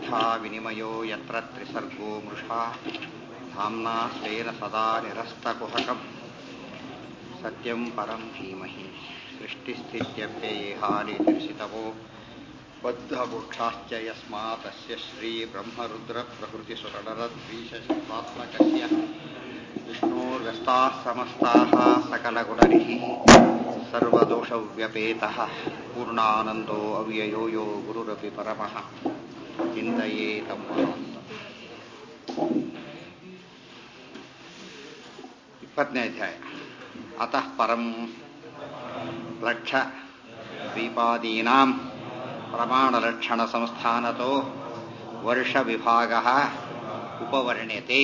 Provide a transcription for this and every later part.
यथा विनिमयो यत्र त्रिसर्गो मृषा धाम्ना स्वेन सदा निरस्तकुहकम् सत्यं परं धीमहि सृष्टिस्थित्यप्ययेहानितिर्षितवो बद्धमोक्षाश्च यस्मातस्य श्रीब्रह्मरुद्रप्रभृतिसुरनरद्वीषशत्वात्मकस्य विष्णोर्व्यस्ताः समस्ताः सकलगुणरिः सर्वदोषव्यपेतः पूर्णानन्दो अव्ययो यो गुरुरपि परमः चिन्तये तं ಇಪ್ಪತ್ತನೇ ಅಧ್ಯಾಯ ಅತಃ ಪರಂ ಲಕ್ಷ ದ್ವೀಪಾದೀನಾಂ ಪ್ರಮಾಣಲಕ್ಷಣ ಸಂಸ್ಥಾನತೋ ವರ್ಷ ವಿಭಾಗ ಉಪವರ್ಣ್ಯತೆ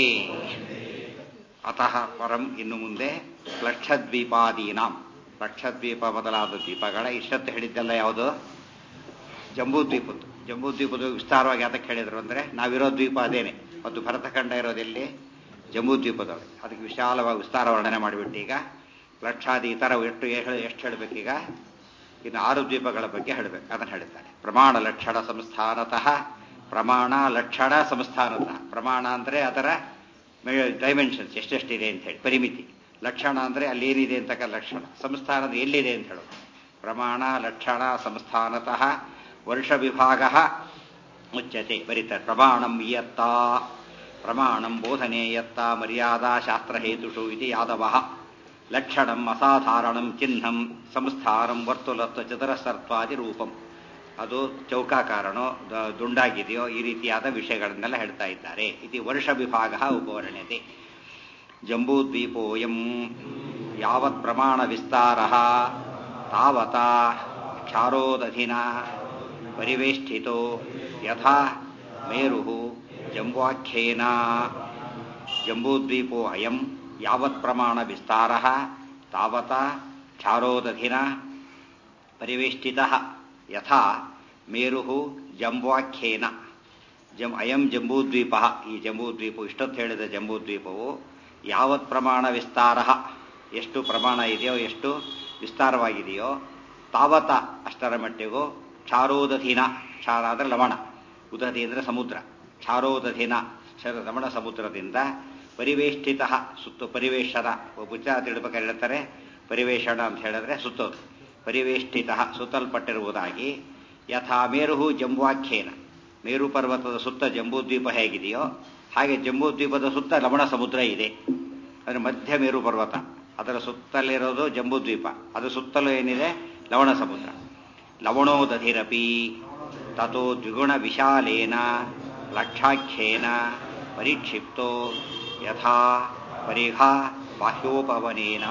ಅತಃ ಪರಂ ಇನ್ನು ಮುಂದೆ ಲಕ್ಷದ್ವೀಪಾದೀನಾಂ ಲಕ್ಷದ್ವೀಪ ಮೊದಲಾದ ದ್ವೀಪಗಳ ಇಷ್ಟತ್ತು ಹೇಳಿದ್ದೆಲ್ಲ ಯಾವುದು ಜಂಬೂದ್ವೀಪದ್ದು ಜಂಬೂದ್ವೀಪದ ವಿಸ್ತಾರವಾಗಿ ಯಾತಕ್ಕೆ ಹೇಳಿದ್ರು ಅಂದರೆ ನಾವಿರೋ ದ್ವೀಪ ಅದೇನೆ ಮತ್ತು ಭರತಖಂಡ ಇರೋದೆಲ್ಲಿ ಜಂಬೂದ್ವೀಪದೊಳಗೆ ಅದಕ್ಕೆ ವಿಶಾಲವಾಗಿ ವಿಸ್ತಾರ ವರ್ಣನೆ ಮಾಡಿಬಿಟ್ಟು ಈಗ ಲಕ್ಷಾದಿ ಇತರ ಎಷ್ಟು ಎಷ್ಟು ಹೇಳಬೇಕೀಗ ಇನ್ನು ಆರು ದ್ವೀಪಗಳ ಬಗ್ಗೆ ಹೇಳಬೇಕು ಅದನ್ನು ಹೇಳ್ತಾರೆ ಪ್ರಮಾಣ ಲಕ್ಷಣ ಸಂಸ್ಥಾನತಃ ಪ್ರಮಾಣ ಲಕ್ಷಣ ಸಂಸ್ಥಾನತಃ ಪ್ರಮಾಣ ಅಂದರೆ ಅದರ ಡೈಮೆನ್ಷನ್ಸ್ ಎಷ್ಟೆಷ್ಟಿದೆ ಅಂತ ಹೇಳಿ ಪರಿಮಿತಿ ಲಕ್ಷಣ ಅಂದರೆ ಅಲ್ಲಿ ಏನಿದೆ ಅಂತಕ್ಕ ಲಕ್ಷಣ ಸಂಸ್ಥಾನದ ಎಲ್ಲಿದೆ ಅಂತ ಹೇಳೋದು ಪ್ರಮಾಣ ಲಕ್ಷಣ ಸಂಸ್ಥಾನತಃ ವರ್ಷ ವಿಭಾಗ ಮುಚ್ಚತೆ ಬರೀತಾರೆ ಪ್ರಮಾಣಂ ಇಯತ್ತ ಪ್ರಮಾಣಂ ಬೋಧನೆ ಯತ್ತ ಮರ್ಯಾದಾ ಶಾಸ್ತ್ರಹೇತುಷು ಇದು ಯಾದವ ಲಕ್ಷಣಂ ಅಸಾಧಾರಣಂ ಚಿಹ್ನಂ ಸಂಸ್ಥಾನಂ ವರ್ತುಲತ್ವ ಚತುರಸರ್ತ್ವಾದಿ ರೂಪಂ ಅದು ಚೌಕಾಕಾರನೋ ದುಂಡಾಗಿದೆಯೋ ಈ ರೀತಿಯಾದ ವಿಷಯಗಳನ್ನೆಲ್ಲ ಹೇಳ್ತಾ ಇದ್ದಾರೆ ಇದು ವರ್ಷ ವಿಭಾಗ ಉಪವರ್ಣ್ಯತೆ ಜಂಬೂದ್ವೀಪೋಯಂ ಯಾವತ್ ಪ್ರಮಾಣ ವಿಸ್ತಾರ ತಾವತ ಕ್ಷಾರೋದಧಿನ ಪರಿವೇಷ್ಟಿತೋ ಯಥಾ ಮೇರು ಜಂಬುವಾಖ್ಯೇನ ಜಂಬೂದ್ವೀಪೋ ಅಯಂ ಯಾವತ್ ಪ್ರಮಾಣ ವಿಸ್ತಾರ ತಾವತ ಕ್ಷಾರೋದಧಿನ ಪರಿವೇಷ್ಟಿತ ಯಥಾ ಮೇರು ಜಂಬುವಾಖ್ಯೇನ ಜಂ ಅಯಂ ಜಂಬೂದ್ವೀಪ ಈ ಜಂಬೂದ್ವೀಪ ಇಷ್ಟೊತ್ತು ಹೇಳಿದ ಜಂಬೂದ್ವೀಪವು ಯಾವತ್ ಪ್ರಮಾಣ ವಿಸ್ತಾರ ಎಷ್ಟು ಪ್ರಮಾಣ ಇದೆಯೋ ಎಷ್ಟು ವಿಸ್ತಾರವಾಗಿದೆಯೋ ತಾವತ ಅಷ್ಟರ ಮಟ್ಟಿಗೂ ಕ್ಷಾರೋದಧಿನ ಕ್ಷಾರ ಅಂದರೆ ಲವಣ ಉದಧಿ ಅಂದರೆ ಸಮುದ್ರ ಕ್ಷಾರೋದಧಿನ ರಮಣ ಸಮುದ್ರದಿಂದ ಪರಿವೇಷ್ಟಿತ ಸುತ್ತು ಪರಿವೇಶನ ಪುಚ್ಚ ತಿಳ್ಬೇಕಾದ್ರೆ ಹೇಳ್ತಾರೆ ಪರಿವೇಶನ ಅಂತ ಹೇಳಿದ್ರೆ ಸುತ್ತೋದು ಪರಿವೇಷ್ಟಿತ ಸುತ್ತಲ್ಪಟ್ಟಿರುವುದಾಗಿ ಯಥಾ ಮೇರು ಜಂಬುವಾಖ್ಯೇನ ಮೇರು ಪರ್ವತದ ಸುತ್ತ ಜಂಬೂದ್ವೀಪ ಹೇಗಿದೆಯೋ ಹಾಗೆ ಜಂಬೂದ್ವೀಪದ ಸುತ್ತ ಲವಣ ಸಮುದ್ರ ಇದೆ ಅದರ ಮಧ್ಯ ಮೇರು ಪರ್ವತ ಅದರ ಸುತ್ತಲಿರೋದು ಜಂಬೂದ್ವೀಪ ಅದರ ಸುತ್ತಲೂ ಏನಿದೆ ಲವಣ ಸಮುದ್ರ ಲವಣೋದಧಿರಪಿ ತಥೋ ದ್ವಿಗುಣ ವಿಶಾಲೇನ ಲಕ್ಷಾಖ್ಯೇನ ಪರಿಕ್ಷಿಪ್ತೋ ಯಥಾ ಪರಿಘಾ ಬಾಹ್ಯೋಪವನೇನ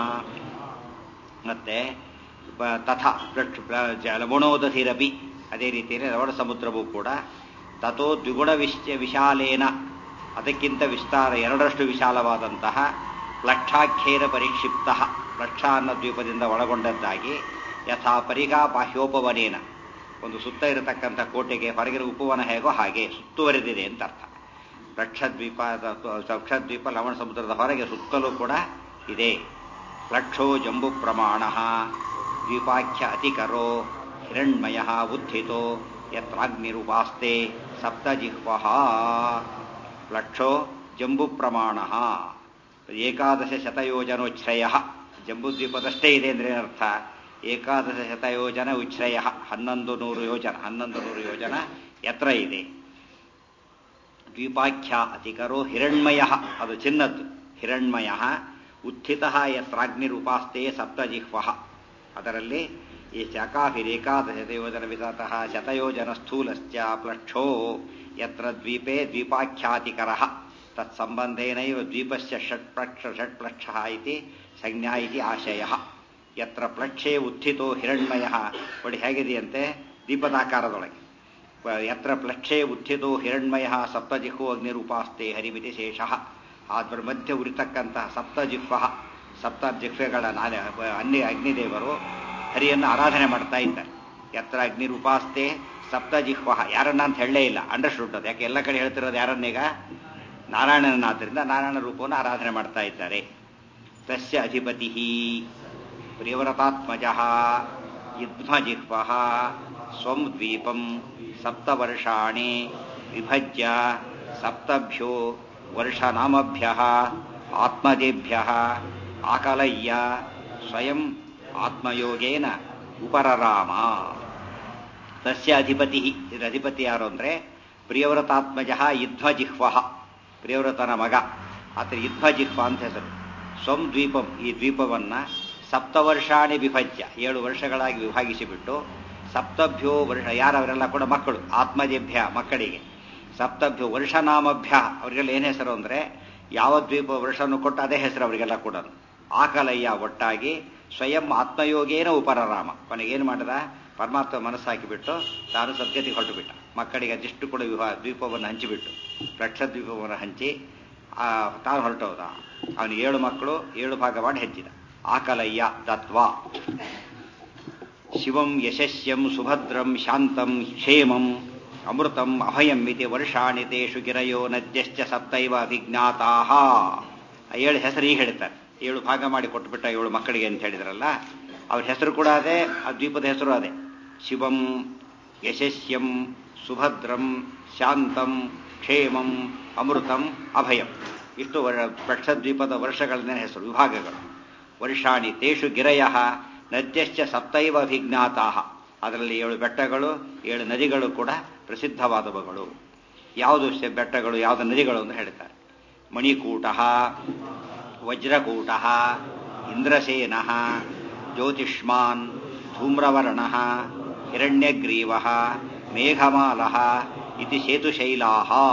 ಮತ್ತೆ ತಥಾ ಲವಣೋದಧಿರಪಿ ಅದೇ ರೀತಿಯಲ್ಲಿ ಲವಣ ಸಮುದ್ರವೂ ಕೂಡ ತಥೋ ದ್ವಿಗುಣ ವಿಶ್ಯ ವಿಶಾಲೇನ ಅದಕ್ಕಿಂತ ವಿಸ್ತಾರ ಎರಡರಷ್ಟು ವಿಶಾಲವಾದಂತಹ ಲಕ್ಷಾಖ್ಯೇನ ಪರಿಕ್ಷಿಪ್ತ ಲಕ್ಷ ಅನ್ನೋ ದ್ವೀಪದಿಂದ ಒಳಗೊಂಡದ್ದಾಗಿ ಯಥಾ ಪರಿಗಾ ಬಾಹ್ಯೋಪವನೇನ ಒಂದು ಸುತ್ತ ಇರತಕ್ಕಂಥ ಕೋಟೆಗೆ ಹೊರಗಿನ ಉಪವನ ಹೇಗೋ ಹಾಗೆ ಸುತ್ತುವರೆದಿದೆ ಅಂತ ಅರ್ಥ ಲಕ್ಷದ್ವೀಪ ಲಕ್ಷದ್ವೀಪ ಲವಣ ಸಮುದ್ರದ ಹೊರಗೆ ಸುತ್ತಲೂ ಕೂಡ ಇದೆ ಲಕ್ಷೋ ಜಂಬು ಪ್ರಮಾಣ ದ್ವೀಪಾಖ್ಯ ಅತಿಕರೋ ಹಿರಣ್ಮಯ ಉತ್ಥಿತೋ ಯತ್ರಾಗ್ನಿರುಪಾಸ್ತೆ ಸಪ್ತಜಿಹ್ವ ಲಕ್ಷೋ ಜಂಬು ಪ್ರಮಾಣ ಏಕಾದಶ ಶತಯೋಜನೋಚ್ಛ್ರಯ ಜಂಬುದ್ವೀಪದಷ್ಟೇ ಇದೆ ಅಂದ್ರೆ ಅರ್ಥ ಏಕಾದಶ ಶತಯೋಜನ ಉಚ್ಛ್ರಯ ಹನ್ನೊಂದು ನೂರು ಯೋಜನ ಹನ್ನೊಂದು ನೂರು ಯೋಜನ ಎತ್ತರ ಇದೆ ದ್ವೀಪಾಖ್ಯ ಅತಿಕರೋ ಹಿರಣ್ಮಯ ಅದು ಚಿನ್ನದ್ದು ಹಿರಣ್ಮಯ ಉತ್ಥಿತ ಯತ್ರಾಗ್ನಿರುಪಾಸ್ತೆ ಸಪ್ತಜಿಹ್ವ ಅದರಲ್ಲಿ ಈ ಶಾಖಾಭಿರೇಕಾದಶ ಯೋಜನ ವಿಧತಃ ಶತಯೋಜನ ಸ್ಥೂಲಶ್ಚ ಪ್ಲಕ್ಷೋ ಯತ್ರ ದ್ವೀಪೆ ದ್ವೀಪಾಖ್ಯಾತಿಕರ ತತ್ಸಂಬಂಧೇನೈವ ದ್ವೀಪಸ್ಯ ಷಟ್ಪ್ಲಕ್ಷ ಷಟ್ಪ್ಲಕ್ಷ ಇತಿ ಸಂಜ್ಞಾ ಇತಿ ಆಶಯ ಯತ್ರ ಪ್ಲಕ್ಷೇ ಉತ್ಥಿತೋ ಹಿರಣ್ಮಯ ನೋಡಿ ಹೇಗಿದೆಯಂತೆ ದೀಪದಾಕಾರದೊಳಗೆ ಯತ್ರ ಪ್ಲಕ್ಷೇ ಉತ್ಥಿತೋ ಹಿರಣ್ಮಯ ಸಪ್ತಜಿಹ್ವು ಅಗ್ನಿರೂಪಾಸ್ತೆ ಹರಿಮಿತಿ ಶೇಷ ಅದ್ರ ಮಧ್ಯೆ ಉರಿತಕ್ಕಂತಹ ಸಪ್ತಜಿಹ್ವ ಸಪ್ತ ಜಿಹ್ವೆಗಳ ನಾಲೆ ಅನ್ಯ ಅಗ್ನಿದೇವರು ಹರಿಯನ್ನು ಆರಾಧನೆ ಮಾಡ್ತಾ ಇದ್ದಾರೆ ಯತ್ರ ಅಗ್ನಿರೂಪಾಸ್ತೆ ಸಪ್ತಜಿಹ್ವ ಯಾರನ್ನ ಅಂತ ಹೇಳಲೇ ಇಲ್ಲ ಅಂಡರ್ಸ್ಟುಡ್ ಅದು ಯಾಕೆ ಎಲ್ಲ ಕಡೆ ಹೇಳ್ತಿರೋದು ಯಾರನ್ನೀಗ ನಾರಾಯಣನಾದ್ದರಿಂದ ನಾರಾಯಣ ರೂಪವನ್ನು ಆರಾಧನೆ ಮಾಡ್ತಾ ಇದ್ದಾರೆ ತಸ್ಯ ಅಧಿಪತಿ ಪ್ರಿಯವ್ರತಾತ್ಮಜ ಯುದ್ಧಜಿಹ್ವ ಸ್ವಂ ದ್ವೀಪಂ ಸಪ್ತವರ್ಷಾಣಿ ವಿಭಜ್ಯ ಸಪ್ತಭ್ಯೋ ವರ್ಷನಾಮಭ್ಯ ಆತ್ಮದೇಭ್ಯ ಆಕಲಯ್ಯ ಸ್ವಯಂ ಆತ್ಮಯೋಗೇನ ಉಪರರಾಮ ತಸ್ಯ ಅಧಿಪತಿ ಇದರ ಅಧಿಪತಿ ಯಾರು ಅಂದರೆ ಪ್ರಿಯವ್ರತಾತ್ಮಜ ಯುದ್ಧಜಿಹ್ವ ಪ್ರಿಯವ್ರತನ ಮಗ ಆತ ಯುದ್ಧಜಿಹ್ವ ಅಂತ ಹೆಸರು ಸ್ವಂ ದ್ವೀಪಂ ಈ ದ್ವೀಪವನ್ನ ಸಪ್ತವರ್ಷಾಣಿ ವಿಭಜ್ಯ ಏಳು ವರ್ಷಗಳಾಗಿ ವಿಭಾಗಿಸಿಬಿಟ್ಟು ಸಪ್ತಭ್ಯೋ ವರ್ಷ ಯಾರವರೆಲ್ಲ ಕೂಡ ಮಕ್ಕಳು ಆತ್ಮಜೇಭ್ಯ ಮಕ್ಕಳಿಗೆ ಸಪ್ತಭ್ಯೋ ವರ್ಷನಾಮಭ್ಯ ಅವರಿಗೆಲ್ಲ ಏನು ಹೆಸರು ಅಂದರೆ ಯಾವ ದ್ವೀಪ ವರ್ಷವನ್ನು ಕೊಟ್ಟು ಅದೇ ಹೆಸರು ಅವರಿಗೆಲ್ಲ ಕೂಡ ಆಕಲಯ್ಯ ಒಟ್ಟಾಗಿ ಸ್ವಯಂ ಆತ್ಮಯೋಗೇನ ಉಪರರಾಮ ಕೊನೆಗೇನು ಮಾಡಿದ ಪರಮಾತ್ಮ ಮನಸ್ಸಾಕಿಬಿಟ್ಟು ತಾನು ಸದ್ಗತಿಗೆ ಹೊರಟು ಬಿಟ್ಟ ಮಕ್ಕಳಿಗೆ ಅದಿಷ್ಟು ಕೂಡ ವಿವಾಹ ದ್ವೀಪವನ್ನು ಹಂಚಿಬಿಟ್ಟು ಲಕ್ಷ ದ್ವೀಪವನ್ನು ಹಂಚಿ ತಾನು ಹೊರಟೋದ ಅವನು ಏಳು ಮಕ್ಕಳು ಏಳು ಭಾಗ ಮಾಡಿ ಹೆಚ್ಚಿದ ಆಕಲಯ್ಯ ದತ್ವ ಶಿವಂ ಯಶಸ್ಯಂ ಸುಭದ್ರಂ ಶಾಂತಂ ಕ್ಷೇಮಂ ಅಮೃತಂ ಅಭಯಂ ಇತಿ ವರ್ಷಾಣಿ ತೇಷು ಗಿರಯೋ ನದ್ಯಶ್ಚ ಸಪ್ತೈವ ಅಭಿಜ್ಞಾತಾ ಏಳು ಹೆಸರು ಈಗ ಹೇಳ್ತಾರೆ ಏಳು ಭಾಗ ಮಾಡಿ ಕೊಟ್ಟುಬಿಟ್ಟ ಏಳು ಮಕ್ಕಳಿಗೆ ಅಂತ ಹೇಳಿದ್ರಲ್ಲ ಅವ್ರ ಹೆಸರು ಕೂಡ ಅದೇ ಆ ದ್ವೀಪದ ಹೆಸರು ಅದೇ ಶಿವಂ ಯಶಸ್ಯಂ ಸುಭದ್ರಂ ಶಾಂತಂ ಕ್ಷೇಮಂ ಅಮೃತಂ ಅಭಯಂ ಇಷ್ಟು ದ್ವೀಪದ ವರ್ಷಗಳನ್ನೇ ಹೆಸರು ವಿಭಾಗಗಳು ವರ್ಷಾಣಿ ತೇಷು ಗಿರಯ ನದ್ಯಶ್ಚ ಸಪ್ತೈವ ಅಭಿಜ್ಞಾತಾ ಅದರಲ್ಲಿ ಏಳು ಬೆಟ್ಟಗಳು ಏಳು ನದಿಗಳು ಕೂಡ ಪ್ರಸಿದ್ಧವಾದವುಗಳು ಯಾವುದು ಬೆಟ್ಟಗಳು ಯಾವುದು ನದಿಗಳು ಅಂತ ಹೇಳ್ತಾರೆ ಮಣಿಕೂಟ ವಜ್ರಕೂಟ ಇಂದ್ರಸೇನ ಜ್ಯೋತಿಷ್ಮಾನ್ ಧೂಮ್ರವರ್ಣ ಹಿರಣ್ಯಗ್ರೀವ ಮೇಘಮಾಲ ಇತಿ ಸೇತುಶೈಲಾ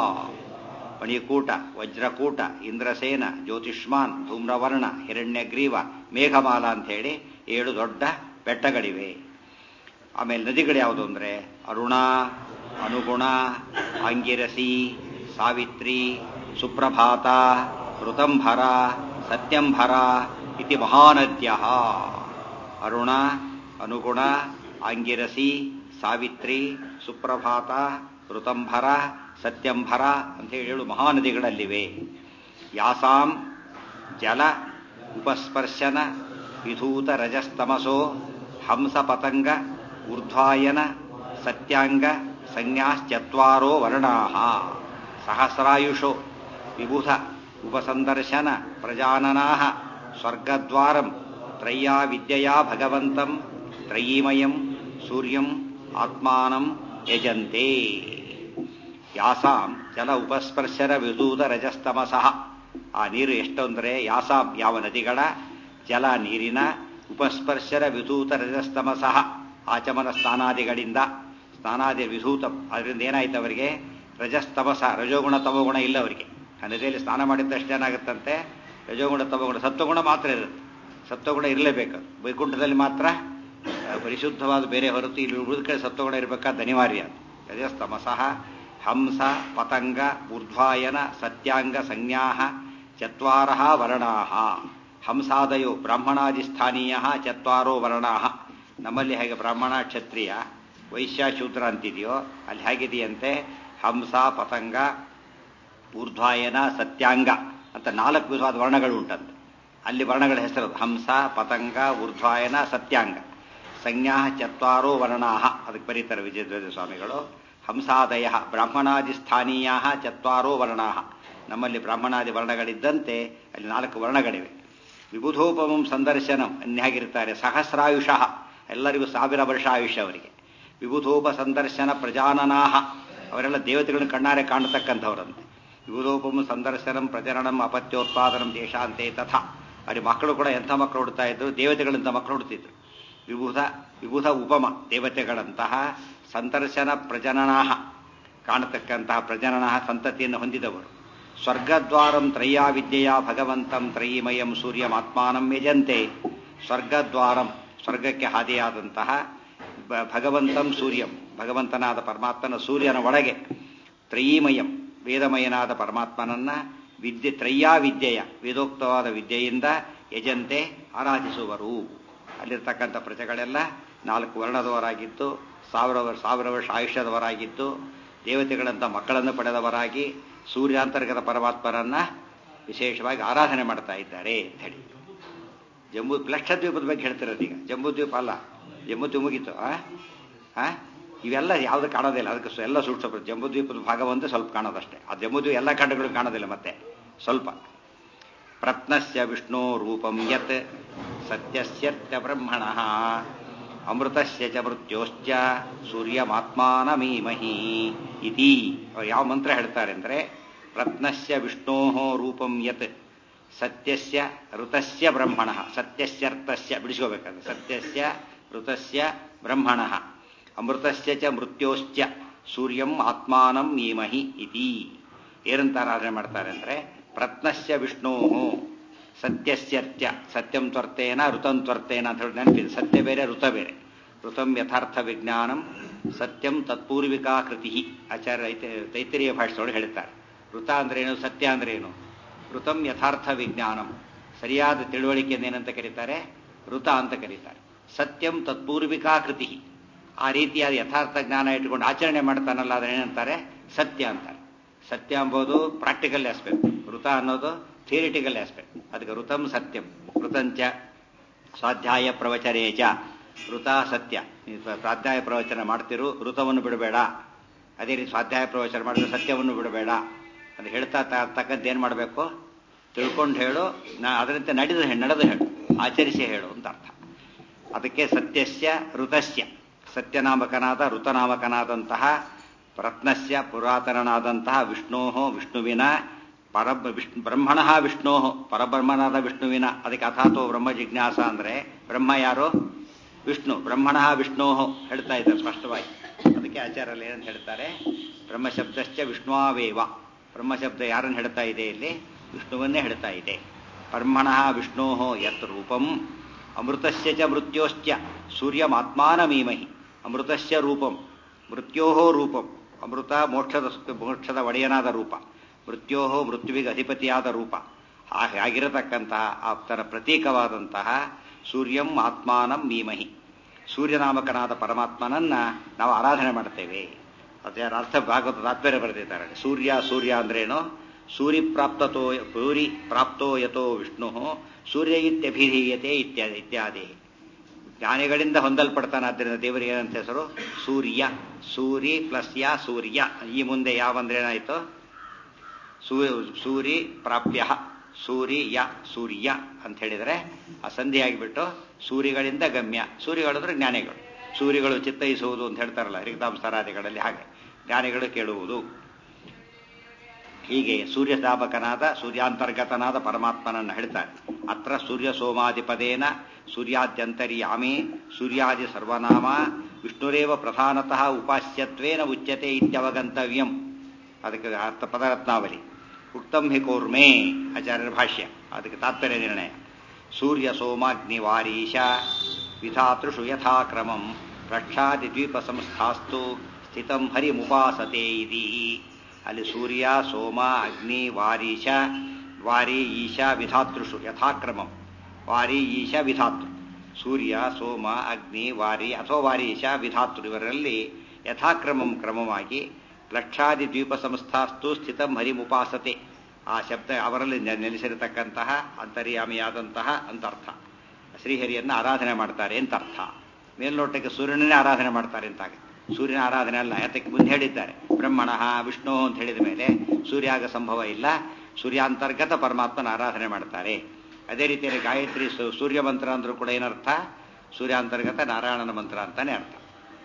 ಮಣಿಕೂಟ ವಜ್ರಕೂಟ ಇಂದ್ರಸೇನ ಜ್ಯೋತಿಷ್ಮಾನ್ ಧೂಮ್ರವರ್ಣ ಹಿರಣ್ಯಗ್ರೀವ ಮೇಘಮಾಲ ಅಂಥೇಳಿ ಏಳು ದೊಡ್ಡ ಬೆಟ್ಟಗಳಿವೆ ಆಮೇಲೆ ನದಿಗಳು ಯಾವುದು ಅಂದರೆ ಅರುಣ ಅನುಗುಣ ಆಂಗಿರಸಿ ಸಾವಿತ್ರಿ ಸುಪ್ರಭಾತ ಋತಂಭರ ಸತ್ಯಂಭರ ಇತಿ ಮಹಾನದ್ಯ ಅರುಣ ಅನುಗುಣ ಆಂಗಿರಸಿ ಸಾವಿತ್ರಿ ಸುಪ್ರಭಾತ ಋತಂಭರ ಸತ್ಯಂಭರ ಅಂತ ಹೇಳಿ ಏಳು ಮಹಾನದಿಗಳಲ್ಲಿವೆ ಯಾಸಾಂ ಜಲ ಉಪಸ್ಪರ್ಶನ ವಿಧೂತ ರಜಸ್ತಮಸೋ ಹಂಸ ಪತಂಗ ಊರ್ಧ್ವಾಯನ ಸತ್ಯಾಂಗ ಸಂಜ್ಞಾಶ್ಚತ್ವಾರೋ ವರ್ಣಾ ಸಹಸ್ರಾಯುಷೋ ವಿಬುಧ ಉಪಸಂದರ್ಶನ ಪ್ರಜಾನನಾ ಸ್ವರ್ಗದ್ವಾರಂ ತ್ರಯ್ಯಾ ವಿದ್ಯೆಯಾ ಭಗವಂತಂ ತ್ರಯೀಮಯಂ ಸೂರ್ಯಂ ಆತ್ಮಾನಂ ಯಜಂತೆ ಯಾಸಾಂ ಜಲ ಉಪಸ್ಪರ್ಶರ ವಿಧೂತ ರಜಸ್ತಮಸಃ ಆ ನೀರು ಎಷ್ಟು ಅಂದರೆ ಯಾಸಾಂ ಯಾವ ನದಿಗಳ ಜಲ ನೀರಿನ ಉಪಸ್ಪರ್ಶರ ವಿಧೂತ ರಜಸ್ತಮಸಃ ಆಚಮನ ಸ್ನಾನಾದಿಗಳಿಂದ ಸ್ನಾನಾದಿ ವಿಧೂತ ಅದರಿಂದ ಏನಾಯ್ತು ಅವರಿಗೆ ರಜಸ್ತಮಸ ರಜೋಗುಣ ತಮೋಗುಣ ಇಲ್ಲ ಅವರಿಗೆ ಆ ನದಿಯಲ್ಲಿ ಸ್ನಾನ ಮಾಡಿದ ತಕ್ಷಣ ಏನಾಗುತ್ತಂತೆ ರಜೋಗುಣ ತಮೋಗುಣ ಸತ್ವಗುಣ ಮಾತ್ರ ಇರುತ್ತೆ ಸತ್ವಗುಣ ಇರಲೇಬೇಕು ವೈಕುಂಠದಲ್ಲಿ ಮಾತ್ರ ಪರಿಶುದ್ಧವಾದ ಬೇರೆ ಹೊರತು ಇಲ್ಲಿ ಉಳಿದ ಕಡೆ ಸತ್ವಗುಣ ಇರಬೇಕಾದ ಅನಿವಾರ್ಯ ರಜಸ್ತಮಸಃ ಹಂಸ ಪತಂಗ ಊರ್ಧ್ವಾಯನ ಸತ್ಯಾಂಗ ಸಂಜ್ಞಾ ಚತ್ವಾರ ವರ್ಣಾ ಹಂಸಾದಯೋ ಬ್ರಾಹ್ಮಣಾದಿಸ್ಥಾನೀಯ ಚತ್ವಾರೋ ವರ್ಣಾ ನಮ್ಮಲ್ಲಿ ಹೇಗೆ ಬ್ರಾಹ್ಮಣ ಕ್ಷತ್ರಿಯ ವೈಶ್ಯ ಶೂದ್ರ ಅಂತಿದೆಯೋ ಅಲ್ಲಿ ಹೇಗಿದೆಯಂತೆ ಹಂಸ ಪತಂಗ ಊರ್ಧ್ವಾಯನ ಸತ್ಯಾಂಗ ಅಂತ ನಾಲ್ಕು ವಿಧವಾದ ವರ್ಣಗಳು ಉಂಟಂತೆ ಅಲ್ಲಿ ವರ್ಣಗಳ ಹೆಸರು ಹಂಸ ಪತಂಗ ಊರ್ಧ್ವಾಯನ ಸತ್ಯಾಂಗ ಸಂಜ್ಞಾ ಚತ್ವಾರೋ ವರ್ಣಾ ಅದಕ್ಕೆ ಬರೀತಾರೆ ವಿಜಯಧ್ವಜ ಸ್ವಾಮಿಗಳು ಹಂಸಾದಯ ಬ್ರಾಹ್ಮಣಾದಿಸ್ಥಾನೀಯ ಚತ್ವಾರೋ ವರ್ಣಾ ನಮ್ಮಲ್ಲಿ ಬ್ರಾಹ್ಮಣಾದಿ ವರ್ಣಗಳಿದ್ದಂತೆ ಅಲ್ಲಿ ನಾಲ್ಕು ವರ್ಣಗಳಿವೆ ವಿಬುಧೋಪಮಂ ಸಂದರ್ಶನಂ ಅನ್ಯಾಗಿರ್ತಾರೆ ಸಹಸ್ರಾಯುಷಃ ಎಲ್ಲರಿಗೂ ಸಾವಿರ ವರ್ಷ ಆಯುಷ್ಯ ಅವರಿಗೆ ವಿಬುಧೋಪ ಸಂದರ್ಶನ ಪ್ರಜಾನನಾಹ ಅವರೆಲ್ಲ ದೇವತೆಗಳನ್ನು ಕಣ್ಣಾರೆ ಕಾಣತಕ್ಕಂಥವರಂತೆ ವಿಬುಧೋಪಮ ಸಂದರ್ಶನಂ ಪ್ರಜನನಂ ಅಪತ್ಯೋತ್ಪಾದನಂ ದೇಶಾಂತೆ ತಥಾ ಅವ್ರಿಗೆ ಮಕ್ಕಳು ಕೂಡ ಎಂಥ ಮಕ್ಕಳು ಹುಡ್ತಾ ಇದ್ರು ದೇವತೆಗಳಂತ ಮಕ್ಕಳು ಹುಡ್ತಿದ್ರು ವಿಬುಧ ವಿಬುಧ ಉಪಮ ದೇವತೆಗಳಂತಹ ಸಂದರ್ಶನ ಪ್ರಜನನಾಹ ಕಾಣತಕ್ಕಂತಹ ಪ್ರಜನನ ಸಂತತಿಯನ್ನು ಹೊಂದಿದವರು ಸ್ವರ್ಗದ್ವಾರಂ ತ್ರಯ್ಯಾ ವಿದ್ಯೆಯ ಭಗವಂತಂ ತ್ರಯೀಮಯಂ ಸೂರ್ಯಮಾತ್ಮಾನಂ ಯಜಂತೆ ಸ್ವರ್ಗದ್ವಾರಂ ಸ್ವರ್ಗಕ್ಕೆ ಹಾದಿಯಾದಂತಹ ಭಗವಂತಂ ಸೂರ್ಯಂ ಭಗವಂತನಾದ ಪರಮಾತ್ಮನ ಸೂರ್ಯನ ಒಳಗೆ ತ್ರಯೀಮಯಂ ವೇದಮಯನಾದ ಪರಮಾತ್ಮನನ್ನ ವಿದ್ಯೆ ತ್ರಯ್ಯಾ ವಿದ್ಯೆಯ ವೇದೋಕ್ತವಾದ ವಿದ್ಯೆಯಿಂದ ಯಜಂತೆ ಆರಾಧಿಸುವರು ಅಲ್ಲಿರ್ತಕ್ಕಂಥ ಪ್ರಜೆಗಳೆಲ್ಲ ನಾಲ್ಕು ವರ್ಣದವರಾಗಿದ್ದು ಸಾವಿರ ವರ್ಷ ಸಾವಿರ ವರ್ಷ ಆಯುಷ್ಯದವರಾಗಿದ್ದು ದೇವತೆಗಳಂತ ಮಕ್ಕಳನ್ನು ಪಡೆದವರಾಗಿ ಸೂರ್ಯಾಂತರ್ಗತ ಪರಮಾತ್ಮರನ್ನ ವಿಶೇಷವಾಗಿ ಆರಾಧನೆ ಮಾಡ್ತಾ ಇದ್ದಾರೆ ಅಂತ ಹೇಳಿ ಜಂಬೂ ಲಕ್ಷದ್ವೀಪದ ಬಗ್ಗೆ ಹೇಳ್ತಿರೋದು ಈಗ ಜಂಬೂದ್ವೀಪ ಅಲ್ಲ ಜಂಬೂದ್ವೀಪ ಮುಗೀತು ಆ ಇವೆಲ್ಲ ಯಾವುದು ಕಾಣೋದಿಲ್ಲ ಅದಕ್ಕೆ ಸ್ವ- ಎಲ್ಲ ಸೂಕ್ಷ್ಮ ಜಂಬೂದ್ವೀಪದ ಭಾಗ ಒಂದು ಸ್ವಲ್ಪ ಕಾಣೋದಷ್ಟೇ ಆ ಜಂಬೂದ್ವೀಪ ಎಲ್ಲ ಖಂಡಗಳು ಕಾಣೋದಿಲ್ಲ ಮತ್ತೆ ಸ್ವಲ್ಪ ಪ್ರತ್ನಸ್ಯ ವಿಷ್ಣೋ ರೂಪಂ ಯತ್ ಸತ್ಯಸ್ಯತ್ಯ ಬ್ರಹ್ಮಣಃ ಅಮೃತಸ್ಯ ಚ ಮೃತ್ಯೋಶ್ಚ ಸೂರ್ಯಮಾತ್ಮಾನಮೀಮಹಿ ಇತಿ ಅವ್ರು ಯಾವ ಮಂತ್ರ ಹೇಳ್ತಾರೆ ಅಂದರೆ ಪ್ರತ್ನಸ್ಯ ವಿಷ್ಣೋ ರೂಪಂ ಯತ್ ಸತ್ಯಸ್ಯ ಋತಸ್ಯ ಬ್ರಹ್ಮಣ ಸತ್ಯಸ್ಯರ್ಥಸ್ಯ ಬಿಡಿಸ್ಕೋಬೇಕಂದ್ರೆ ಸತ್ಯಸ್ಯ ಋತಸ್ಯ ಬ್ರಹ್ಮಣ ಅಮೃತಸ್ಯ ಚ ಮೃತ್ಯೋಶ್ಚ ಸೂರ್ಯಂ ಆತ್ಮಾನಂ ಮೀಮಹಿ ಇತಿ ಏನಂತ ಆರಾಧನೆ ಮಾಡ್ತಾರೆ ಅಂದ್ರೆ ಪ್ರತ್ನಸ್ಯ ವಿಷ್ಣೋ ಸತ್ಯಸ್ಯರ್ತ್ಯ ಸತ್ಯಂ ತ್ವರ್ತೇನ ಋತಂ ತ್ವರ್ತೇನ ಅಂತ ಹೇಳಿ ನೆನಪಿದೆ ಸತ್ಯ ಬೇರೆ ಋತ ಬೇರೆ ಋತಂ ಯಥಾರ್ಥ ವಿಜ್ಞಾನಂ ಸತ್ಯಂ ತತ್ಪೂರ್ವಿಕಾ ಕೃತಿ ಆಚಾರ್ಯ ಐತೆ- ತೈತರಿಯ ಭಾಷೆಯೊಳಗೆ ಹೇಳ್ತಾರೆ ಋತ ಅಂದ್ರೇನು ಸತ್ಯ ಅಂದ್ರೇನು ಋತಂ ಯಥಾರ್ಥ ವಿಜ್ಞಾನಂ ಸರಿಯಾದ ತಿಳುವಳಿಕೆಯನ್ನು ಏನಂತ ಕರೀತಾರೆ ಋತ ಅಂತ ಕರೀತಾರೆ ಸತ್ಯಂ ತತ್ಪೂರ್ವಿಕಾ ಕೃತಿ ಆ ರೀತಿಯಾದ ಯಥಾರ್ಥ ಜ್ಞಾನ ಇಟ್ಟುಕೊಂಡು ಆಚರಣೆ ಮಾಡ್ತಾನಲ್ಲ ಅದನ್ನೇನಂತಾರೆ ಸತ್ಯ ಅಂತಾರೆ ಸತ್ಯ ಎಂಬುದು ಪ್ರಾಕ್ಟಿಕಲ್ ಆಸ್ಪೆಕ್ಟ್ ಋತ ಅನ್ನೋದು ಥಿಯರಿಟಿಕಲ್ ಆಸ್ಪೆಕ್ಟ್ ಅದಕ್ಕೆ ಋತಂ ಸತ್ಯಂ ಋತಂಚ ಸ್ವಾಧ್ಯಾಯ ಪ್ರವಚನೇ ಚ ಋತ ಸತ್ಯ ನೀವು ಸ್ವ- ಸ್ವಾಧ್ಯಾಯ ಪ್ರವಚನ ಮಾಡ್ತಿರು ಋತವನ್ನು ಬಿಡಬೇಡ ಅದೇ ರೀತಿ ಸ್ವಾಧ್ಯಾಯ ಪ್ರವಚನ ಮಾಡಿದ್ರೆ ಸತ್ಯವನ್ನು ಬಿಡಬೇಡ ಅದು ಹೇಳ್ತಾ ತ- ತಕ್ಕಂತೆ ಏನು ಮಾಡಬೇಕು ತಿಳ್ಕೊಂಡು ಹೇಳು ನಾ ಅದರಂತೆ ನಡೆದು ಹೇಳು ನಡೆದು ಹೇಳು ಆಚರಿಸಿ ಹೇಳು ಅಂತ ಅರ್ಥ ಅದಕ್ಕೆ ಸತ್ಯಸ್ಯ ಋತಸ್ಯ ಸತ್ಯನಾಮಕನಾದ ಋತನಾಮಕನಾದಂತಹ ರತ್ನಸ್ಯ ಪುರಾತನನಾದಂತಹ ವಿಷ್ಣೋ ವಿಷ್ಣುವಿನ ಪರ ವಿಷ್ಣು ಬ್ರಹ್ಮಣ ವಿಷ್ಣೋ ಪರಬ್ರಹ್ಮನಾದ ವಿಷ್ಣುವಿನ ಅದಕ್ಕೆ ಅಥಾತೋ ಬ್ರಹ್ಮ ಜಿಜ್ಞಾಸ ಅಂದ್ರೆ ಬ್ರಹ್ಮ ಯಾರು ವಿಷ್ಣು ಬ್ರಹ್ಮಣ ವಿಷ್ಣೋ ಹೇಳ್ತಾ ಇದ್ದಾರೆ ಸ್ಪಷ್ಟವಾಗಿ ಅದಕ್ಕೆ ಆಚಾರ್ಯರು ಏನಂತ ಹೇಳ್ತಾರೆ ಬ್ರಹ್ಮಶಬ್ದಶ್ಚ ವಿಷ್ಣುವೇವ ಬ್ರಹ್ಮಶಬ್ದ ಯಾರನ್ನು ಹೇಳ್ತಾ ಇದೆ ಇಲ್ಲಿ ವಿಷ್ಣುವನ್ನೇ ಹೇಳ್ತಾ ಇದೆ ಬ್ರಹ್ಮಣ ವಿಷ್ಣೋ ಯತ್ ರೂಪಂ ಅಮೃತಸ್ಯ ಚ ಮೃತ್ಯೋಶ್ಚ ಸೂರ್ಯಮಾತ್ಮಾನಮೀಮಹಿ ಅಮೃತಸ್ಯ ರೂಪಂ ಮೃತ್ಯೋ ರೂಪಂ ಅಮೃತ ಮೋಕ್ಷದ ಮೋಕ್ಷದ ಒಡೆಯನಾದ ರೂಪ ಮೃತ್ಯೋ ಮೃತ್ಯುವಿಗೆ ಅಧಿಪತಿಯಾದ ರೂಪ ಹಾಗೆ ಆಗಿರತಕ್ಕಂತಹ ಆಪ್ತರ ಪ್ರತೀಕವಾದಂತಹ ಸೂರ್ಯಂ ಆತ್ಮಾನಂ ಮೀಮಹಿ ಸೂರ್ಯನಾಮಕನಾದ ಪರಮಾತ್ಮನನ್ನ ನಾವು ಆರಾಧನೆ ಮಾಡ್ತೇವೆ ಅದರ ಅರ್ಥ ಭಾಗವತ ತಾತ್ಪರ್ಯ ಬರೆದಿದ್ದಾರೆ ಸೂರ್ಯ ಸೂರ್ಯ ಅಂದ್ರೇನು ಸೂರ್ಯ ಪ್ರಾಪ್ತತೋ ಸೂರಿ ಪ್ರಾಪ್ತೋ ಯಥೋ ವಿಷ್ಣು ಸೂರ್ಯ ಇತ್ಯಭಿಧೀಯತೆ ಇತ್ಯಾದಿ ಇತ್ಯಾದಿ ಜ್ಞಾನಿಗಳಿಂದ ಹೊಂದಲ್ಪಡ್ತಾನೆ ಆದ್ದರಿಂದ ದೇವರಿಗೆ ಏನಂತ ಹೆಸರು ಸೂರ್ಯ ಸೂರಿ ಪ್ಲಸ್ ಯಾ ಸೂರ್ಯ ಈ ಮುಂದೆ ಯಾವಂದ್ರೆ ಏನಾಯ್ತು ಸೂರಿ ಪ್ರಾಪ್ಯ ಸೂರಿ ಯ ಸೂರ್ಯ ಅಂತ ಹೇಳಿದರೆ ಆ ಸಂಧಿ ಆಗಿಬಿಟ್ಟು ಸೂರಿಗಳಿಂದ ಗಮ್ಯ ಸೂರ್ಯಗಳಂದ್ರೆ ಜ್ಞಾನಿಗಳು ಸೂರ್ಯಗಳು ಚಿತ್ತೈಸುವುದು ಅಂತ ಹೇಳ್ತಾರಲ್ಲ ರಿಕ್ತಾಂಸರಾದಿಗಳಲ್ಲಿ ಹಾಗೆ ಜ್ಞಾನಿಗಳು ಕೇಳುವುದು ಹೀಗೆ ಸೂರ್ಯ ಧಾಪಕನಾದ ಸೂರ್ಯಾಂತರ್ಗತನಾದ ಪರಮಾತ್ಮನನ್ನು ಹೇಳ್ತಾರೆ ಅತ್ರ ಸೂರ್ಯ ಸೋಮಾಧಿಪದೇನ ಸೂರ್ಯಾದ್ಯಂತರ್ಯಾಮಿ ಸೂರ್ಯಾದಿ ಸರ್ವನಾಮ ವಿಷ್ಣುರೇವ ಪ್ರಧಾನತಃ ಉಪಾಸ್ಯತ್ವೇನ ಉಚ್ಯತೆ ಇತ್ಯವಗಂತವ್ಯಂ ಅದಕ್ಕೆ ಅರ್ಥ ಪದರತ್ನಾವಲಿ ಉಕ್ತಂ ಹಿ ಕೂರ್ಮೆ ಆಚಾರ್ಯರ ಭಾಷ್ಯ ಅದಕ್ಕೆ ತಾತ್ಪರ್ಯ ನಿರ್ಣಯ ಸೂರ್ಯ ಸೋಮಾಗ್ನಿ ವಾರೀಶ ವಿಧಾತೃಷು ಯಥಾಕ್ರಮಂ ಪ್ರಕ್ಷಾದಿ ದ್ವೀಪ ಸಂಸ್ಥಾಸ್ತು ಸ್ಥಿತಂ ಹರಿಮುಪಾಸತೆ ಇದಿ ಅಲ್ಲಿ ಸೂರ್ಯ ಸೋಮ ಅಗ್ನಿ ವಾರೀಶ ವಾರಿ ಈಶ ವಿಧಾತೃಷು ಯಥಾಕ್ರಮಂ ವಾರಿ ಈಶ ವಿಧಾತೃ ಸೂರ್ಯ ಸೋಮ ಅಗ್ನಿ ವಾರಿ ಅಥವಾ ವಾರೀಶ ವಿಧಾತೃ ಇವರಲ್ಲಿ ಯಥಾಕ್ರಮಂ ಕ್ರಮವಾಗಿ ಲಕ್ಷಾದಿ ದ್ವೀಪ ಸಂಸ್ಥಾಸ್ತು ಸ್ಥಿತಂ ಹರಿಮುಪಾಸತೆ ಆ ಶಬ್ದ ಅವರಲ್ಲಿ ನೆ- ನೆಲೆಸಿರತಕ್ಕಂತಹ ಅಂತರ್ಯಾಮಿಯಾದಂತಹ ಅಂತ ಅರ್ಥ ಶ್ರೀಹರಿಯನ್ನು ಆರಾಧನೆ ಮಾಡ್ತಾರೆ ಅಂತ ಅರ್ಥ ಮೇಲ್ನೋಟಕ್ಕೆ ಸೂರ್ಯನನ್ನೇ ಆರಾಧನೆ ಮಾಡ್ತಾರೆ ಅಂತಾಗ ಸೂರ್ಯನ ಆರಾಧನೆ ಅಲ್ಲ ಯಾತಕ್ಕೆ ಮುಂದೆ ಹೇಳಿದ್ದಾರೆ ಬ್ರಹ್ಮಣ ವಿಷ್ಣು ಅಂತ ಹೇಳಿದ ಮೇಲೆ ಸೂರ್ಯಾಗ ಸಂಭವ ಇಲ್ಲ ಸೂರ್ಯಾಂತರ್ಗತ ಪರಮಾತ್ಮನ ಆರಾಧನೆ ಮಾಡ್ತಾರೆ ಅದೇ ರೀತಿಯಲ್ಲಿ ಗಾಯತ್ರಿ ಸು- ಸೂರ್ಯ ಮಂತ್ರ ಅಂದ್ರೂ ಕೂಡ ಏನರ್ಥ ಸೂರ್ಯಾಂತರ್ಗತ ನಾರಾಯಣನ ಮಂತ್ರ ಅಂತಾನೆ ಅರ್ಥ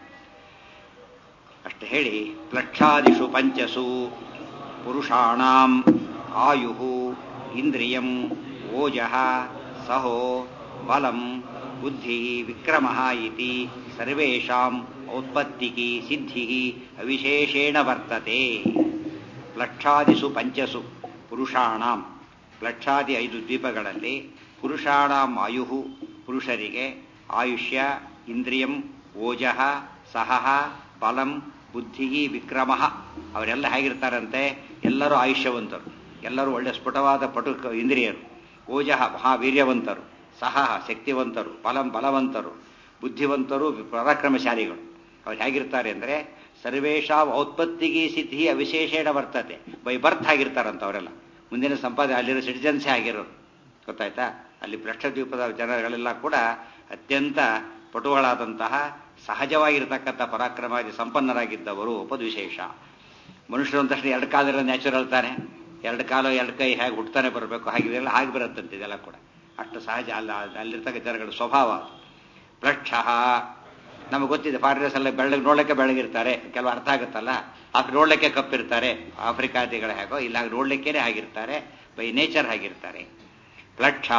ಅಷ್ಟು ಹೇಳಿ ಪ್ಲಕ್ಷಾದಿಷು ಪಂಚಸು ಪುರುಷಾಣಾಂ ಆಯು ಇಂದ್ರಿಯಂ ಓಜಃ ಸಹೋ ಬಲಂ ಬುದ್ಧಿ ವಿಕ್ರಮ ಇತಿ ಸರ್ವೇಷಾಂ ಔತ್ಪತ್ತಿಕಿ ಸಿದ್ಧಿ ಅವಿಶೇಷೇಣ ವರ್ತತೆ ಪ್ಲಕ್ಷಾದಿಸು ಪಂಚಸು ಪುರುಷಾಣಾಂ ಪ್ಲಕ್ಷಾದಿ ಐದು ದ್ವೀಪಗಳಲ್ಲಿ ಪುರುಷಾಣಾಂ ಆಯು ಪುರುಷರಿಗೆ ಆಯುಷ್ಯ ಇಂದ್ರಿಯಂ ಓಜಃ ಸಹಃ ಬಲಂ ಬುದ್ಧಿ ವಿಕ್ರಮ ಅವರೆಲ್ಲ ಹೇಗಿರ್ತಾರಂತೆ ಎಲ್ಲರೂ ಆಯುಷ್ಯವಂತರು ಎಲ್ಲರೂ ಒಳ್ಳೆ ಸ್ಫುಟವಾದ ಪಟು ಇಂದ್ರಿಯರು ಓಜಃ ಮಹಾವೀರ್ಯವಂತರು ಸಹ ಶಕ್ತಿವಂತರು ಬಲಂ ಬಲವಂತರು ಬುದ್ಧಿವಂತರು ಪರಾಕ್ರಮಶಾಲಿಗಳು ಅವ್ರು ಹೇಗಿರ್ತಾರೆ ಅಂದರೆ ಸರ್ವೇಶಾಂ ಔತ್ಪತ್ತಿಗೆ ಸಿದ್ಧಿ ಅವಿಶೇಷೇಣ ವರ್ತತೆ ಬೈ ಬರ್ತ್ ಆಗಿರ್ತಾರಂತ ಅವರೆಲ್ಲ ಮುಂದಿನ ಸಂಪಾದನೆ ಅಲ್ಲಿರೋ ಸಿಟಿಜನ್ಸೇ ಆಗಿರೋರು ಗೊತ್ತಾಯ್ತಾ ಅಲ್ಲಿ ಭ್ರಷ್ಟದ್ವೀಪದ ಜನಗಳೆಲ್ಲ ಕೂಡ ಅತ್ಯಂತ ಪಟುಗಳಾದಂತಹ ಸಹಜವಾಗಿರ್ತಕ್ಕಂಥ ಪರಾಕ್ರಮಾದಿ ಸಂಪನ್ನರಾಗಿದ್ದವರು ಒಪ್ಪದು ವಿಶೇಷ ಮನುಷ್ಯರು ಅಂತ ತಕ್ಷಣ ಎರಡು ಕಾಲಿರೋ ನ್ಯಾಚುರಲ್ ತಾನೆ ಎರಡು ಕಾಲು ಎರಡು ಕೈ ಹೇಗೆ ಹುಟ್ತಾನೆ ಬರಬೇಕು ಹಾಗಿದೆಲ್ಲ ಹಾಗೆ ಬರುತ್ತಂತೆ ಇದೆಲ್ಲ ಕೂಡ ಅಷ್ಟು ಸಹಜ ಅಲ್ಲ ಅಲ್ಲಿರ್ತಕ್ಕ ಜನಗಳ ಸ್ವಭಾವ ಪ್ರಕ್ಷ ನಮಗೆ ಗೊತ್ತಿದೆ ಫಾರಿನರ್ಸ್ ಎಲ್ಲ ಬೆಳಗ್ಗೆ ನೋಡಲಿಕ್ಕೆ ಬೆಳಗಿರ್ತಾರೆ ಕೆಲವು ಅರ್ಥ ಆಗುತ್ತಲ್ಲ ಆಫ್ ನೋಡ್ಲಿಕ್ಕೆ ಕಪ್ಪಿರ್ತಾರೆ ಆಫ್ರಿಕಾದಿಗಳ ಹೇಗೋ ಇಲ್ಲ ನೋಡ್ಲಿಕ್ಕೇನೆ ಆಗಿರ್ತಾರೆ ಬೈ ನೇಚರ್ ಆಗಿರ್ತಾರೆ ಪ್ಲಕ್ಷ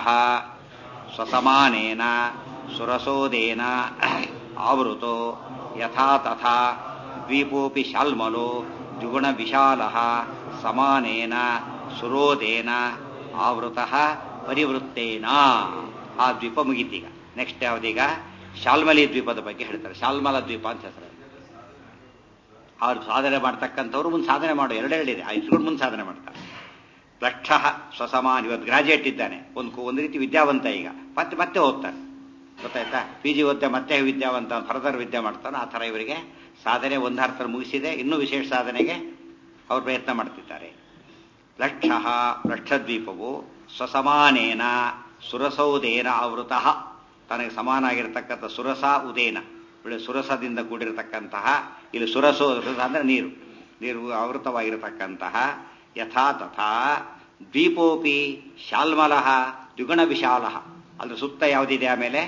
ಸ್ವಸಮಾನೇನ ಸುರಸೋದೇನ ಆವೃತೋ ಯಥಾ ತಥಾ ದ್ವೀಪೋಪಿ ಶಾಲ್ಮಲೋ ದ್ವಿಗುಣ ವಿಶಾಲ ಸಮಾನೇನ ಸುರೋದೇನ ಆವೃತ ಪರಿವೃತ್ತೇನ ಆ ದ್ವೀಪ ಮುಗೀತೀಗ ನೆಕ್ಸ್ಟ್ ಯಾವ್ದೀಗ ಶಾಲ್ಮಲಿ ದ್ವೀಪದ ಬಗ್ಗೆ ಹೇಳ್ತಾರೆ ಶಾಲ್ಮಲ ದ್ವೀಪ ಅಂತ ಹೆಸರು ಅವ್ರು ಸಾಧನೆ ಮಾಡ್ತಕ್ಕಂಥವ್ರು ಮುಂದೆ ಸಾಧನೆ ಮಾಡೋ ಎರಡೆರಡಿದೆ ಆ ಇಸ್ಕೊಂಡು ಮುಂದೆ ಸಾಧನೆ ಮಾಡ್ತಾರೆ ಲಕ್ಷ ಸ್ವಸಮಾನ ಇವತ್ತು ಗ್ರಾಜುಯೇಟ್ ಇದ್ದಾನೆ ಒಂದು ಒಂದು ರೀತಿ ವಿದ್ಯಾವಂತ ಈಗ ಮತ್ತೆ ಮತ್ತೆ ಓದ್ತಾನೆ ಗೊತ್ತಾಯ್ತಾ ಪಿ ಜಿ ಓದ್ತೆ ಮತ್ತೆ ವಿದ್ಯಾವಂತ ಫರ್ದರ್ ವಿದ್ಯೆ ಮಾಡ್ತಾನೆ ಆ ಥರ ಇವರಿಗೆ ಸಾಧನೆ ಒಂದು ಅರ್ಥ ಮುಗಿಸಿದೆ ಇನ್ನೂ ವಿಶೇಷ ಸಾಧನೆಗೆ ಅವರು ಪ್ರಯತ್ನ ಮಾಡ್ತಿದ್ದಾರೆ ಲಕ್ಷ ಲಕ್ಷದ್ವೀಪವು ಸ್ವಸಮಾನೇನ ಸುರಸೌದೇನ ಆವೃತ ತನಗೆ ಸಮಾನಾಗಿರತಕ್ಕಂಥ ಸುರಸ ಉದೇನ ಒಳ್ಳೆ ಸುರಸದಿಂದ ಕೂಡಿರತಕ್ಕಂತಹ ಇಲ್ಲಿ ಸುರಸೋ ಸುರಸ ಅಂದ್ರೆ ನೀರು ನೀರು ಆವೃತವಾಗಿರತಕ್ಕಂತಹ ಯಥಾ ತಥಾ ದ್ವೀಪೋಪಿ ಶಾಲ್ಮಲಃ ದ್ವಿಗುಣ ವಿಶಾಲ ಅದ್ರ ಸುತ್ತ ಯಾವುದಿದೆ ಆಮೇಲೆ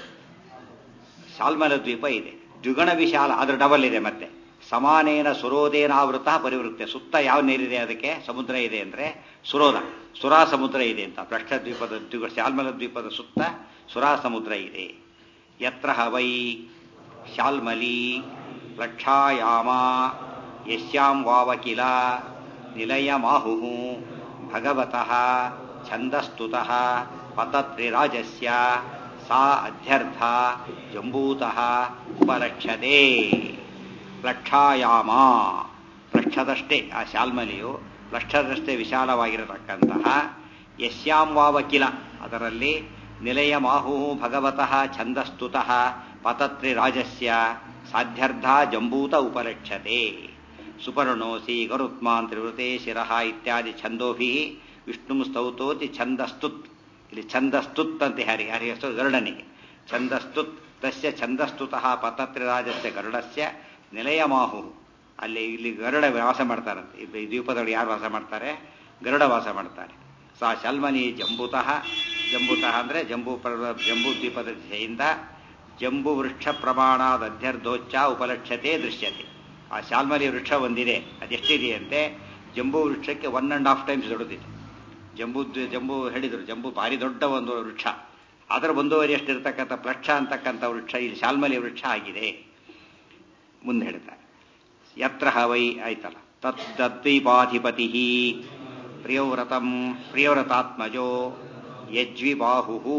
ಶಾಲ್ಮಲ ದ್ವೀಪ ಇದೆ ದ್ವಿಗುಣ ವಿಶಾಲ ಅದ್ರ ಡಬಲ್ ಇದೆ ಮತ್ತೆ ಸಮಾನೇನ ಸುರೋದೇನಾವೃತ ಪರಿವೃತ್ತೆ ಸುತ್ತ ಯಾವ ನೀರಿದೆ ಅದಕ್ಕೆ ಸಮುದ್ರ ಇದೆ ಅಂದ್ರೆ ಸುರೋದ ಸುರಾ ಸಮುದ್ರ ಇದೆ ಅಂತ ಭ್ರಷ್ಟ ದ್ವೀಪದ ದ್ವಿಗ ಶಾಲ್ಮಲ ದ್ವೀಪದ ಸುತ್ತ ಸುರಾ ಸಮುದ್ರ ಇದೆ ಯತ್ರ ಹವೈ ಶಾಲ್ಮಲಿ ಲಕ್ಷಾಯಾಮ ಯಶ್ಯಾಂ ವಾವಕಿಲ ನಿಲಯಮಾಹು ಭಗವತಃ ಛಂದಸ್ತುತಃ ಪತತ್ರಿರಾಜಸ್ಯ ಸಾ ಅಧ್ಯರ್ಥ ಜಂಬೂತಃ ಉಪಲಕ್ಷತೆ ಲಕ್ಷಾಯಾಮ ಲಕ್ಷದಷ್ಟೇ ಆ ಶಾಲ್ಮಲಿಯು ಲಕ್ಷದಷ್ಟೇ ವಿಶಾಲವಾಗಿರತಕ್ಕಂತಹ ಯಶ್ಯಾಂ ವಾವಕಿಲ ಅದರಲ್ಲಿ ನಿಲಯ ಮಾಹು ಭಗವತಃ ಛಂದಸ್ತುತಃ ಪತತ್ರಿ ರಾಜಸ್ಯ ಸಾಧ್ಯರ್ಧ ಜಂಬೂತ ಉಪಲಕ್ಷತೆ ಸುಪರ್ಣೋಸಿ ಗರುತ್ಮಾನ್ ತ್ರಿವೃತೆ ಶಿರಃ ಇತ್ಯಾದಿ ಛಂದೋಭಿ ವಿಷ್ಣು ಸ್ತೌತೋತಿ ಛಂದಸ್ತುತ್ ಇಲ್ಲಿ ಛಂದಸ್ತುತ್ ಅಂತ ಹರಿ ಹರಿ ಹೆಸರು ಗರುಡನಿಗೆ ಛಂದಸ್ತುತ್ ತಸ್ಯ ಛಂದಸ್ತುತಃ ಪತತ್ರಿರಾಜಸ್ಯ ಗರುಡಸ್ಯ ನಿಲಯಮಾಹು ಅಲ್ಲಿ ಇಲ್ಲಿ ಗರುಡ ವಾಸ ಮಾಡ್ತಾರಂತೆ ಈ ದ್ವೀಪದೊಳಗೆ ಯಾರು ವಾಸ ಮಾಡ್ತಾರೆ ಗರುಡ ವಾಸ ಮಾಡ್ತಾರೆ ಸಾ ಶಲ್ಮನಿ ಜಂಬೂತಃ ಜಂಬೂತಃ ಅಂದ್ರೆ ಜಂಬೂ ಪರ್ವ ಜಂಬೂ ದ್ವೀಪದ ದಿಸೆಯಿಂದ ಜಂಬೂ ವೃಕ್ಷ ಪ್ರಮಾಣದ ಅಧ್ಯರ್ಧೋಚ್ಚ ಉಪಲಕ್ಷ್ಯತೆ ದೃಶ್ಯತೆ ಆ ಶಾಲ್ಮಲಿ ವೃಕ್ಷ ಒಂದಿದೆ ಅದೆಷ್ಟಿದೆಯಂತೆ ಜಂಬೂ ವೃಕ್ಷಕ್ಕೆ ಒನ್ ಅಂಡ್ ಹಾಫ್ ಟೈಮ್ಸ್ ದೊಡ್ಡದಿದೆ ಜಂಬೂ ಜಂಬೂ ಹೇಳಿದರು ಜಂಬೂ ಭಾರಿ ದೊಡ್ಡ ಒಂದು ವೃಕ್ಷ ಅದರ ಒಂದೂವರೆ ಎಷ್ಟಿರ್ತಕ್ಕಂಥ ಪ್ಲಕ್ಷ ಅಂತಕ್ಕಂಥ ವೃಕ್ಷ ಇಲ್ಲಿ ಶಾಲ್ಮಲಿ ವೃಕ್ಷ ಆಗಿದೆ ಮುಂದೆ ಹೇಳ್ತಾರೆ ಯತ್ರ ಹವೈ ಆಯ್ತಲ್ಲ ತತ್ ತದ್ವೀಪಾಧಿಪತಿ ಪ್ರಿಯವ್ರತಂ ಪ್ರಿಯವ್ರತಾತ್ಮಜೋ ಯಜ್ವಿಬಾಹು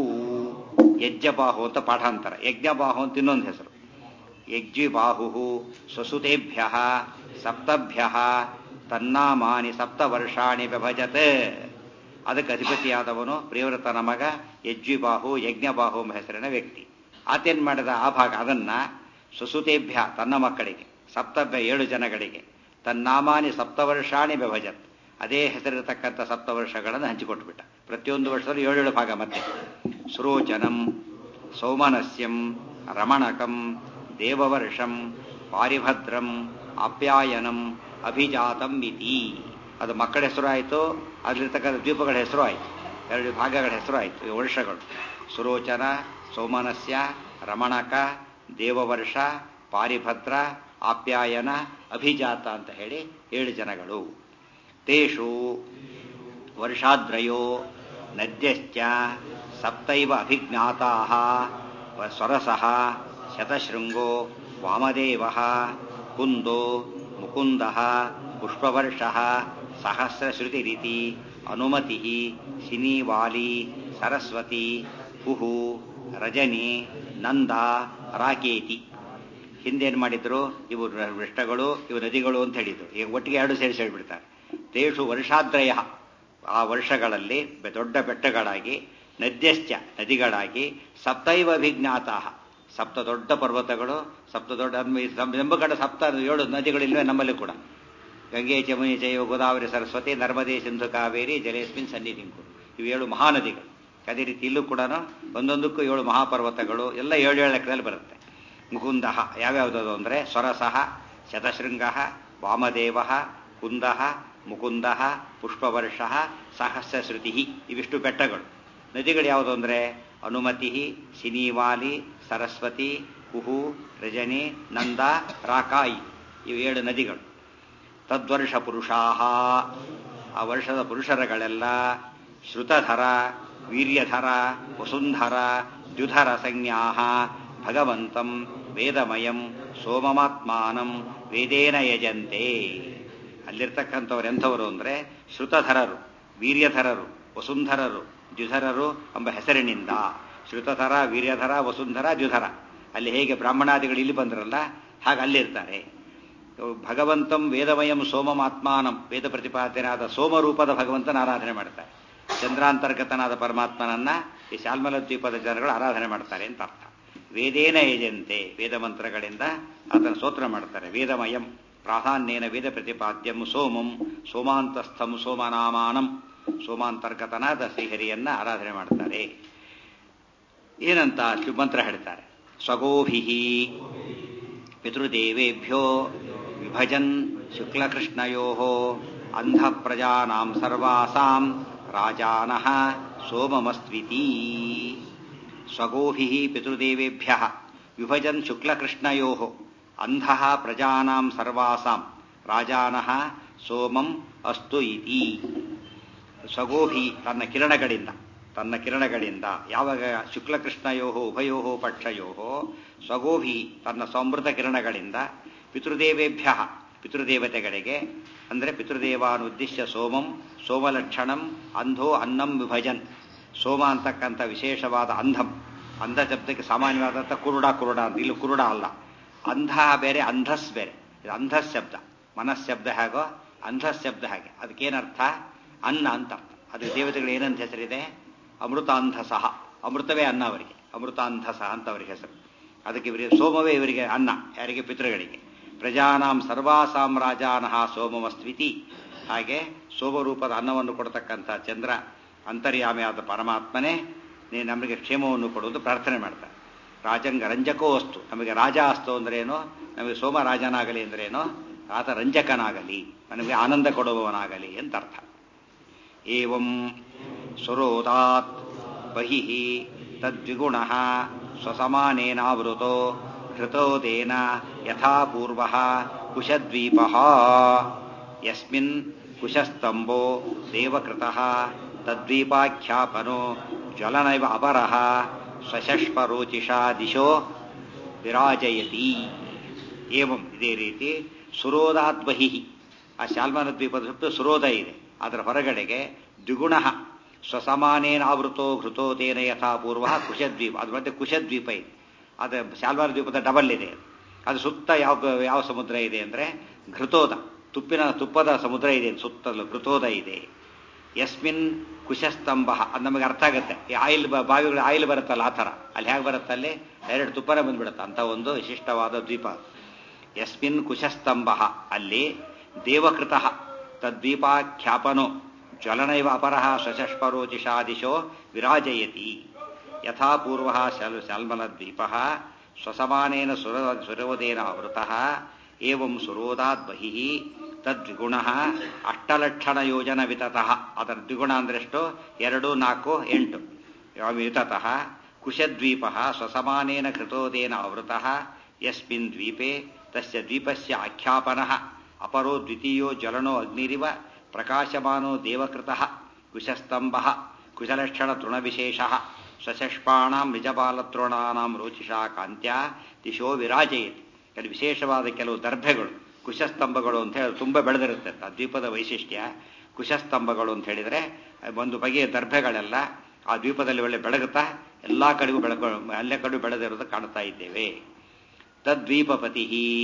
ಯಜ್ಜಬಾಹು ಅಂತ ಪಾಠಾಂತರ ಯಜ್ಞಬಾಹು ಅಂತ ಇನ್ನೊಂದು ಹೆಸರು ಯಜ್ವಿಬಾಹು ಸ್ವಸುತೇಭ್ಯ ಸಪ್ತಭ್ಯ ತನ್ನಾಮಾನಿ ಸಪ್ತ ವರ್ಷಾಣಿ ವಿಭಜತ್ ಅದಕ್ಕೆ ಅಧಿಪತಿಯಾದವನು ಪ್ರಿಯವ್ರತನ ಮಗ ಯಜ್ವಿಬಾಹು ಯಜ್ಞಬಾಹು ಎಂಬ ಹೆಸರಿನ ವ್ಯಕ್ತಿ ಆತೇನ್ ಮಾಡಿದ ಆ ಭಾಗ ಅದನ್ನ ಸುಸುತೇಭ್ಯ ತನ್ನ ಮಕ್ಕಳಿಗೆ ಸಪ್ತಭ್ಯ ಏಳು ಜನಗಳಿಗೆ ತನ್ನಾಮಾನಿ ಸಪ್ತವರ್ಷಾಣಿ ವಿಭಜತ್ ಅದೇ ಹೆಸರಿರತಕ್ಕಂಥ ಸಪ್ತವರ್ಷಗಳನ್ನು ಹಂಚಿಕೊಟ್ಬಿಟ್ಟ ಪ್ರತಿಯೊಂದು ವರ್ಷದಲ್ಲೂ ಏಳೇಳು ಭಾಗ ಮತ್ತೆ ಸುರೋಚನಂ ಸೌಮನಸ್ಯಂ ರಮಣಕಂ ದೇವವರ್ಷಂ ಪಾರಿಭದ್ರಂ ಆಪ್ಯಾಯನಂ ಅಭಿಜಾತಂ ಇತಿ ಅದು ಮಕ್ಕಳ ಹೆಸರು ಆಯಿತು ಅಲ್ಲಿರ್ತಕ್ಕಂಥ ದ್ವೀಪಗಳ ಹೆಸರು ಆಯಿತು ಎರಡು ಭಾಗಗಳ ಹೆಸರು ಆಯಿತು ವರ್ಷಗಳು ಸುರೋಚನ ಸೋಮನಸ್ಯ ರಮಣಕ ದೇವವರ್ಷ ಪಾರಿಭದ್ರ ಆಪ್ಯಾಯನ ಅಭಿಜಾತ ಅಂತ ಹೇಳಿ ಏಳು ಜನಗಳು ತೇಷು ವರ್ಷಾದ್ರಯೋ ನದ್ಯಶ್ಚ ಸಪ್ತೈವ ಅಭಿಜ್ಞಾತಾ ಸ್ವರಸಃ ಶತಶೃಂಗೋ ವಾಮದೇವ ಕುಂದೋ ಮುಕುಂದ ಪುಷ್ಪವರ್ಷ ಸಹಸ್ರಶ್ರುತಿರಿತಿ ಅನುಮತಿ ಸಿನಿವಾಲಿ ಸರಸ್ವತಿ ಕುಹು ರಜನಿ ನಂದ ರಾಕೇತಿ ಹಿಂದೇನು ಮಾಡಿದ್ರು ಇವು ವೃಷ್ಟಗಳು ಇವು ನದಿಗಳು ಅಂತ ಹೇಳಿದ್ರು ಈಗ ಒಟ್ಟಿಗೆ ಎರಡು ಸೇರಿಸಿ ಹೇಳ್ಬಿಡ್ತಾರೆ ತೇಷು ವರ್ಷಾದ್ರಯ ಆ ವರ್ಷಗಳಲ್ಲಿ ದೊಡ್ಡ ಬೆಟ್ಟಗಳಾಗಿ ನದ್ಯಶ್ಚ ನದಿಗಳಾಗಿ ಸಪ್ತೈವ ಅಭಿಜ್ಞಾತ ಸಪ್ತ ದೊಡ್ಡ ಪರ್ವತಗಳು ಸಪ್ತ ದೊಡ್ಡ ಎಂಬ ಕಡೆ ಸಪ್ತ ಏಳು ನದಿಗಳಿಲ್ವೇ ನಮ್ಮಲ್ಲಿ ಕೂಡ ಗಂಗೆ ಚಮುನಿ ಜೈವ ಗೋದಾವರಿ ಸರಸ್ವತಿ ನರ್ಮದೆ ಸಿಂಧು ಕಾವೇರಿ ಜಲೇಸ್ಮಿನ್ ಸನ್ನಿಧಿಂಕು ಇವು ಏಳು ಮಹಾನದಿಗಳು ಅದೇ ರೀತಿ ಇಲ್ಲೂ ಕೂಡ ಒಂದೊಂದಕ್ಕೂ ಏಳು ಮಹಾಪರ್ವತಗಳು ಎಲ್ಲ ಏಳು ಏಳು ಲೆಕ್ಕದಲ್ಲಿ ಬರುತ್ತೆ ಮುಕುಂದ ಯಾವ್ಯಾವುದದು ಅಂದರೆ ಸ್ವರಸಃ ಶತಶೃಂಗ ವಾಮದೇವ ಕುಂದ ಮುಕುಂದ ಪುಷ್ಪವರ್ಷ ಸಹಸ್ರಶ್ರುತಿ ಇವಿಷ್ಟು ಬೆಟ್ಟಗಳು ನದಿಗಳು ಯಾವುದು ಅಂದರೆ ಅನುಮತಿ ಸಿನಿವಾಲಿ ಸರಸ್ವತಿ ಕುಹು ರಜನಿ ನಂದ ರಾಕಾಯಿ ಇವು ಏಳು ನದಿಗಳು ತದ್ವರ್ಷ ಪುರುಷಾಹ ಆ ವರ್ಷದ ಪುರುಷರಗಳೆಲ್ಲ ಶ್ರುತಧರ ವೀರ್ಯಧರ ವಸುಂಧರ ದ್ಯುಧರ ಸಂಜ್ಞಾ ಭಗವಂತಂ ವೇದಮಯಂ ಸೋಮಮಾತ್ಮಾನಂ ವೇದೇನ ಯಜಂತೆ ಅಲ್ಲಿರ್ತಕ್ಕಂಥವ್ರು ಎಂಥವರು ಅಂದರೆ ಶ್ರುತಧರರು ವೀರ್ಯಧರರು ವಸುಂಧರರು ದ್ಯುಧರರು ಎಂಬ ಹೆಸರಿನಿಂದ ಶ್ರುತಧರ ವೀರ್ಯಧರ ವಸುಂಧರ ದ್ಯುಧರ ಅಲ್ಲಿ ಹೇಗೆ ಬ್ರಾಹ್ಮಣಾದಿಗಳು ಇಲ್ಲಿ ಬಂದ್ರಲ್ಲ ಹಾಗೆ ಅಲ್ಲಿರ್ತಾರೆ ಭಗವಂತಂ ವೇದಮಯಂ ಸೋಮಮಾತ್ಮಾನಂ ವೇದ ಪ್ರತಿಪಾದನಾದ ಸೋಮರೂಪದ ಭಗವಂತನ ಆರಾಧನೆ ಮಾಡ್ತಾರೆ ಚಂದ್ರಾಂತರ್ಗತನಾದ ಪರಮಾತ್ಮನನ್ನ ಈ ಶಾಲ್ಮಲ ದ್ವೀಪದ ಜನಗಳು ಆರಾಧನೆ ಮಾಡ್ತಾರೆ ಅಂತ ಅರ್ಥ ವೇದೇನ ಯಜಂತೆ ವೇದ ಮಂತ್ರಗಳಿಂದ ಅದನ್ನು ಸ್ತೋತ್ರ ಮಾಡ್ತಾರೆ ವೇದಮಯಂ ಪ್ರಾಧಾನ್ಯೇನ ವೇದ ಪ್ರತಿಪಾದ್ಯಂ ಸೋಮಂ ಸೋಮಾಂತಸ್ಥಂ ಸೋಮನಾಮಾನಂ ಸೋಮಾಂತರ್ಗತನಾದ ಶ್ರೀಹರಿಯನ್ನ ಆರಾಧನೆ ಮಾಡ್ತಾರೆ ಏನಂತ ಮಂತ್ರ ಹೇಳ್ತಾರೆ ಸ್ವಗೋಭಿ ಪಿತೃದೇವೇಭ್ಯೋ ವಿಭಜನ್ ಶುಕ್ಲಕೃಷ್ಣಯೋ ಅಂಧ ಪ್ರಜಾನಾಂ ಸರ್ವಾಸಾಂ ರಾಜಾನಃ ಸೋಮಮಸ್ತ್ವಿತಿ ಸ್ವಗೋಭಿ ಪಿತೃದೇವೇಭ್ಯ ವಿಭಜನ್ ಶುಕ್ಲಕೃಷ್ಣಯೋ ಅಂಧ ಪ್ರಜಾನಾಂ ಸರ್ವಾಸಾಂ ರಾಜಾನಃ ಸೋಮಂ ಅಸ್ತು ಇತಿ ಸ್ವಗೋಭಿ ತನ್ನ ಕಿರಣಗಳಿಂದ ತನ್ನ ಕಿರಣಗಳಿಂದ ಯಾವಾಗ ಶುಕ್ಲಕೃಷ್ಣಯೋ ಉಭಯೋ ಪಕ್ಷಯೋ ಸ್ವಗೋಭಿ ತನ್ನ ಸಮೃದ್ಧ ಕಿರಣಗಳಿಂದ ಪಿತೃದೇವೇಭ್ಯ ಪಿತೃದೇವತೆಗಳಿಗೆ ಅಂದರೆ ಪಿತೃದೇವಾನುದ್ದೇಶ್ಯ ಸೋಮಂ ಸೋಮಲಕ್ಷಣಂ ಅಂಧೋ ಅನ್ನಂ ವಿಭಜನ್ ಸೋಮ ಅಂತಕ್ಕಂಥ ವಿಶೇಷವಾದ ಅಂಧಂ ಅಂಧ ಶಬ್ದಕ್ಕೆ ಸಾಮಾನ್ಯವಾದಂಥ ಕುರುಡ ಕುರುಡ ಅಂತ ಇಲ್ಲಿ ಕುರುಡ ಅಲ್ಲ ಅಂಧ ಬೇರೆ ಅಂಧಸ್ ಬೇರೆ ಇದು ಅಂಧಸ್ ಶಬ್ದ ಮನಃಶಬ್ದ ಹೇಗೋ ಅಂಧಸ್ ಶಬ್ದ ಹಾಗೆ ಅದಕ್ಕೇನರ್ಥ ಅನ್ನ ಅಂತ ಅರ್ಥ ಅದಕ್ಕೆ ದೇವತೆಗಳು ಏನಂತ ಹೆಸರಿದೆ ಅಮೃತಾಂಧಸಹ ಅಮೃತವೇ ಅನ್ನ ಅವರಿಗೆ ಅಮೃತಾಂಧಸಹ ಅಂತ ಅವರಿಗೆ ಹೆಸರು ಅದಕ್ಕೆ ಇವರಿಗೆ ಸೋಮವೇ ಇವರಿಗೆ ಅನ್ನ ಯಾರಿಗೆ ಪಿತೃಗಳಿಗೆ ಪ್ರಜಾನಾಂ ಸರ್ವಾಸಾಂ ರಾಜಾನಃ ಸೋಮಮಸ್ವಿತಿ ಹಾಗೆ ಸೋಮರೂಪದ ಅನ್ನವನ್ನು ಕೊಡತಕ್ಕಂಥ ಚಂದ್ರ ಅಂತರ್ಯಾಮಿಯಾದ ಪರಮಾತ್ಮನೇ ನೀ ನಮಗೆ ಕ್ಷೇಮವನ್ನು ಕೊಡುವುದು ಪ್ರಾರ್ಥನೆ ಮಾಡ್ತಾರೆ ರಾಜಂಗ ರಂಜಕೋ ಅಸ್ತು ನಮಗೆ ರಾಜ ಅಸ್ತು ಅಂದ್ರೇನು ನಮಗೆ ಸೋಮ ರಾಜನಾಗಲಿ ಅಂದ್ರೇನು ಆತ ರಂಜಕನಾಗಲಿ ನಮಗೆ ಆನಂದ ಕೊಡುವವನಾಗಲಿ ಅಂತ ಅರ್ಥ ಏವಂ ಸುರೋದಾತ್ ಬಹಿಃ ತದ್ವಿಗುಣ ಸ್ವಸಮಾನೇನಾವೃತೋ ಹೃತೋದೇನ ಯಥಾ ಪೂರ್ವ ಕುಶದ್ವೀಪ ಯಸ್ಮಿನ್ ಕುಶಸ್ತಂಭೋ ದೇವಕೃತಃ ತದ್ವೀಪಾಖ್ಯಾಪನೋ ಜ್ವಲನೈವ ಅಪರಃ ಸ್ವಶಷ್ಪರೋಚಿಷಾ ದಿಶೋ ವಿರಾಜಯತಿ ಏವಂ ಇದೇ ರೀತಿ ಸುರೋದಾತ್ ಬಹಿಃ ಆ ಶಾಲ್ಮಾನ ದ್ವೀಪದ ಸುತ್ತು ಸುರೋದ ಇದೆ ಅದರ ಹೊರಗಡೆಗೆ ದ್ವಿಗುಣ ಸ್ವಸಮಾನೇನ ಆವೃತೋ ಘೃತೋ ತೇನ ಯಥಾ ಪೂರ್ವ ಕುಶದ್ವೀಪ ಅದು ಮತ್ತೆ ಕುಶದ್ವೀಪ ಇದೆ ಅದು ಶಾಲ್ವಾರ ದ್ವೀಪದ ಡಬಲ್ ಇದೆ ಅದು ಸುತ್ತ ಯಾವ ಯಾವ ಸಮುದ್ರ ಇದೆ ಅಂದರೆ ಘೃತೋದ ತುಪ್ಪಿನ ತುಪ್ಪದ ಸಮುದ್ರ ಇದೆ ಸುತ್ತಲೂ ಘೃತೋದ ಇದೆ ಯಸ್ಮಿನ್ ಕುಶಸ್ತಂಭ ಅದು ನಮಗೆ ಅರ್ಥ ಆಗುತ್ತೆ ಈ ಆಯಿಲ್ ಬಾವಿಗಳು ಆಯಿಲ್ ಬರುತ್ತಲ್ಲ ಆ ಥರ ಅಲ್ಲಿ ಹೇಗೆ ಬರುತ್ತೆ ಅಲ್ಲಿ ಡೈರೆಕ್ಟ್ ತುಪ್ಪನೇ ಬಂದ್ಬಿಡುತ್ತೆ ಅಂತ ಒಂದು ವಿಶಿಷ್ಟವಾದ ದ್ವೀಪ ಯಸ್ಮಿನ್ ಕುಶಸ್ತಂಭ ಅಲ್ಲಿ ದೇವಕೃತ ತದ್ವೀಪಾಖ್ಯಾಪನೋ ಜ್ವಲನೈವ ಅಪರಃ ಸ್ವಶಷ್ಪರೋಚಿಷಾ ದಿಶೋ ವಿರಾಜಯತಿ ಯಥಾ ಪೂರ್ವ ಶಾಲ್ಮಲದ್ವೀಪ ಸ್ವಸಮಾನೇನ ಸುರ ಸುರೋದೇನ ಆವೃತಃ ಏವಂ ಸುರೋದಾತ್ ಬಹಿಃ ತದ್ವಿಗುಣ ಅಷ್ಟಲಕ್ಷಣ ಯೋಜನ ವಿತತಃ ಅದರ ದ್ವಿಗುಣ ಅಂದ್ರೆಷ್ಟು ಎರಡು ನಾಲ್ಕು ಎಂಟು ವಿತತಃ ಕುಶದ್ವೀಪ ಸ್ವಸಮಾನೇನ ಕೃತೋದೇನ ಆವೃತಃ ಯಸ್ಮಿನ್ ದ್ವೀಪೆ ತಸ್ಯ ದ್ವೀಪಸ್ಯ ಆಖ್ಯಾಪನಃ ಅಪರೋ ದ್ವಿತೀಯೋ ಜ್ವಲನೋ ಅಗ್ನಿರಿವ ಪ್ರಕಾಶಮಾನೋ ದೇವಕೃತಃ ಕುಶಸ್ತಂಭಃ ಕುಶಲಕ್ಷಣ ತೃಣವಿಶೇಷಃ ಸ್ವಶಷ್ಪಾಣಾಂ ನಿಜಪಾಲತೃಣಾನಾಂ ರೋಚಿಷಾ ಕಾಂತ್ಯ ದಿಶೋ ವಿರಾಜಯತಿ ಅಲ್ಲಿ ವಿಶೇಷವಾದ ಕೆಲವು ದರ್ಭೆಗಳು ಕುಶಸ್ತಂಭಗಳು ಅಂತ ಹೇಳಿ ತುಂಬ ಬೆಳೆದಿರುತ್ತೆ ಆ ದ್ವೀಪದ ವೈಶಿಷ್ಟ್ಯ ಕುಶಸ್ತಂಭಗಳು ಅಂತ ಹೇಳಿದರೆ ಒಂದು ಬಗೆಯ ದರ್ಭೆಗಳೆಲ್ಲ ಆ ದ್ವೀಪದಲ್ಲಿ ಒಳ್ಳೆ ಬೆಳಗುತ್ತಾ ಎಲ್ಲ ಕಡೆಗೂ ಬೆಳಕ ಎಲ್ಲ ಕಡೆಗೂ ಬೆಳೆದಿರೋದು ಕಾಣ್ತಾ ಇದ್ದೇವೆ ತದ್ವೀಪಪತಿ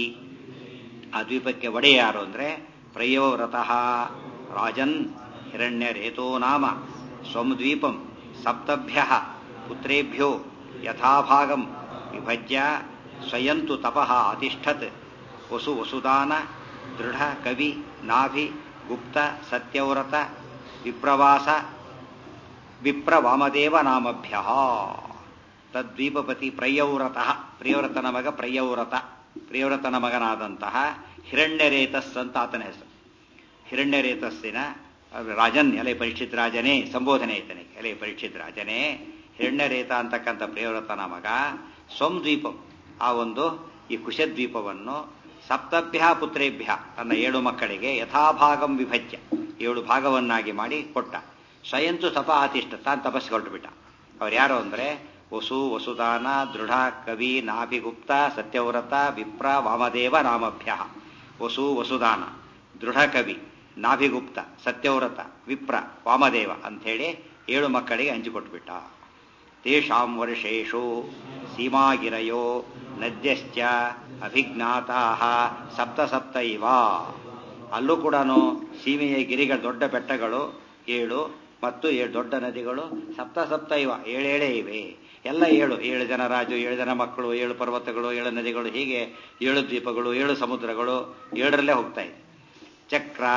ಆ ದ್ವೀಪಕ್ಕೆ ಒಡೆಯ ಯಾರು ಅಂದರೆ ಪ್ರಯೋವ್ರತಃ ರಾಜನ್ ಹಿರಣ್ಯರೇತೋ ನಾಮ ಸ್ವಂ ದ್ವೀಪಂ ಸಪ್ತಭ್ಯ ಪುತ್ರೇಭ್ಯೋ ಯಥಾಭಾಗಂ ವಿಭಜ್ಯ ಸ್ವಯಂತು ತಪಃ ಅತಿಷ್ಠತ್ ವಸು ವಸುದಾನ ದೃಢ ಕವಿ ನಾಭಿ ಗುಪ್ತ ಸತ್ಯವ್ರತ ವಿಪ್ರವಾಸ ವಿಪ್ರವಾಮದೇವ ನಾಮಭ್ಯ ತದ್ವೀಪಪತಿ ಪ್ರಯೌರತಃ ಪ್ರಿಯವ್ರತನ ಮಗ ಪ್ರಯೌರತ ಪ್ರಿಯವ್ರತನ ಮಗನಾದಂತಹ ಹಿರಣ್ಯರೇತಸ್ ಅಂತ ಆತನ ಹೆಸರು ಹಿರಣ್ಯರೇತಸ್ಸಿನ ರಾಜನ್ ಎಲೆ ಪರೀಕ್ಷಿತ್ ರಾಜನೇ ಸಂಬೋಧನೆ ಐತನಿಗೆ ಎಲೆ ಪರೀಕ್ಷಿತ್ ರಾಜನೇ ಹಿರಣ್ಯರೇತ ಅಂತಕ್ಕಂಥ ಪ್ರಿಯವ್ರತನ ಮಗ ಸ್ವಂ ದ್ವೀಪಂ ಆ ಒಂದು ಈ ಕುಶದ್ವೀಪವನ್ನು ಸಪ್ತಭ್ಯ ಪುತ್ರೇಭ್ಯ ತನ್ನ ಏಳು ಮಕ್ಕಳಿಗೆ ಯಥಾಭಾಗಂ ವಿಭಜ್ಯ ಏಳು ಭಾಗವನ್ನಾಗಿ ಮಾಡಿ ಕೊಟ್ಟ ಸ್ವಯಂತು ತಪ ಆತಿಷ್ಠ ತಾನು ತಪಸ್ಸು ಹೊರಟುಬಿಟ್ಟ ಅವ್ರು ಯಾರು ಅಂದ್ರೆ ವಸು ವಸುದಾನ ದೃಢ ಕವಿ ನಾಭಿಗುಪ್ತ ಸತ್ಯವ್ರತ ವಿಪ್ರ ವಾಮದೇವ ನಾಮಭ್ಯ ವಸು ವಸುದಾನ ದೃಢ ಕವಿ ನಾಭಿಗುಪ್ತ ಸತ್ಯವ್ರತ ವಿಪ್ರ ವಾಮದೇವ ಅಂಥೇಳಿ ಏಳು ಮಕ್ಕಳಿಗೆ ಹಂಚಿಕೊಟ್ಬಿಟ್ಟ ತೇಷಾಂ ವರ್ಷೇಶು ಸೀಮಾಗಿರಯೋ ನದ್ಯಶ್ಚ ಅಭಿಜ್ಞಾತಾ ಸಪ್ತ ಸಪ್ತ ಇವ ಅಲ್ಲೂ ಕೂಡ ಸೀಮೆಯ ಗಿರಿಗಳ ದೊಡ್ಡ ಬೆಟ್ಟಗಳು ಏಳು ಮತ್ತು ಏಳು ದೊಡ್ಡ ನದಿಗಳು ಸಪ್ತ ಸಪ್ತ ಇವ ಏಳೇಳೇ ಇವೆ ಎಲ್ಲ ಏಳು ಏಳು ಜನ ರಾಜು ಏಳು ಜನ ಮಕ್ಕಳು ಏಳು ಪರ್ವತಗಳು ಏಳು ನದಿಗಳು ಹೀಗೆ ಏಳು ದ್ವೀಪಗಳು ಏಳು ಸಮುದ್ರಗಳು ಏಳರಲ್ಲೇ ಹೋಗ್ತಾ ಇದೆ ಚಕ್ರ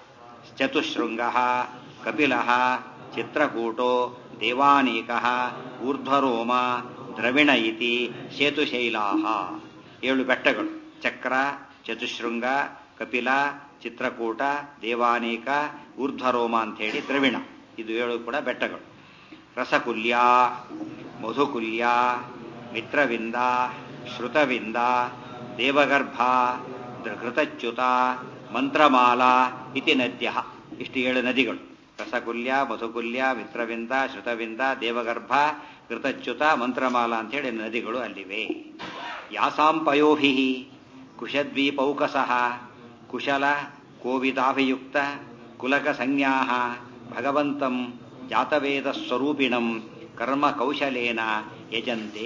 ಚತುಶೃಂಗ ಕಪಿಲ ಚಿತ್ರಕೂಟೋ ದೇವಾನೀಕ ಊರ್ಧ್ವರೋಮ ದ್ರವಿಣ ಇತಿ ಸೇತುಶೈಲಾ ಏಳು ಬೆಟ್ಟಗಳು ಚಕ್ರ ಚತುಶೃಂಗ ಕಪಿಲ ಚಿತ್ರಕೂಟ ದೇವಾನೀಕ ಊರ್ಧ್ವರೋಮ ಅಂಥೇಳಿ ದ್ರವಿಣ ಇದು ಏಳು ಕೂಡ ಬೆಟ್ಟಗಳು ರಸಕುಲ್ಯ ಮಧುಕುಲ್ಯ ಮಿತ್ರವಿಂದ ಶ್ರುತವಿಂದ ದೇವಗರ್ಭ ಘೃತಚ್ಯುತ ಮಂತ್ರಮಾಲಾ ಇತಿ ನದ್ಯ ಇಷ್ಟು ಏಳು ನದಿಗಳು ರಸಕುಲ್ಯ ಮಧುಕುಲ್ಯ ಮಿತ್ರವಿಂದ ಶ್ರುತವಿಂದ ದೇವಗರ್ಭ ಘೃತಚ್ಯುತ ಮಂತ್ರಮಾಲಾ ಅಂತೇಳಿ ನದಿಗಳು ಅಲ್ಲಿವೆ ಯಾಸಾಂ ಪಯೋಭಿ ಕುಶದ್ವೀಪೌಕಸಃ ಕುಶಲ ಕೋವಿದಾಭಿಯುಕ್ತ ಕುಲಕ ಸಂಜ್ಞಾ ಭಗವಂತಂ ಜಾತವೇದ ಸ್ವರೂಪಿಣಂ ಕರ್ಮ ಕೌಶಲೇನ ಯಜಂತೆ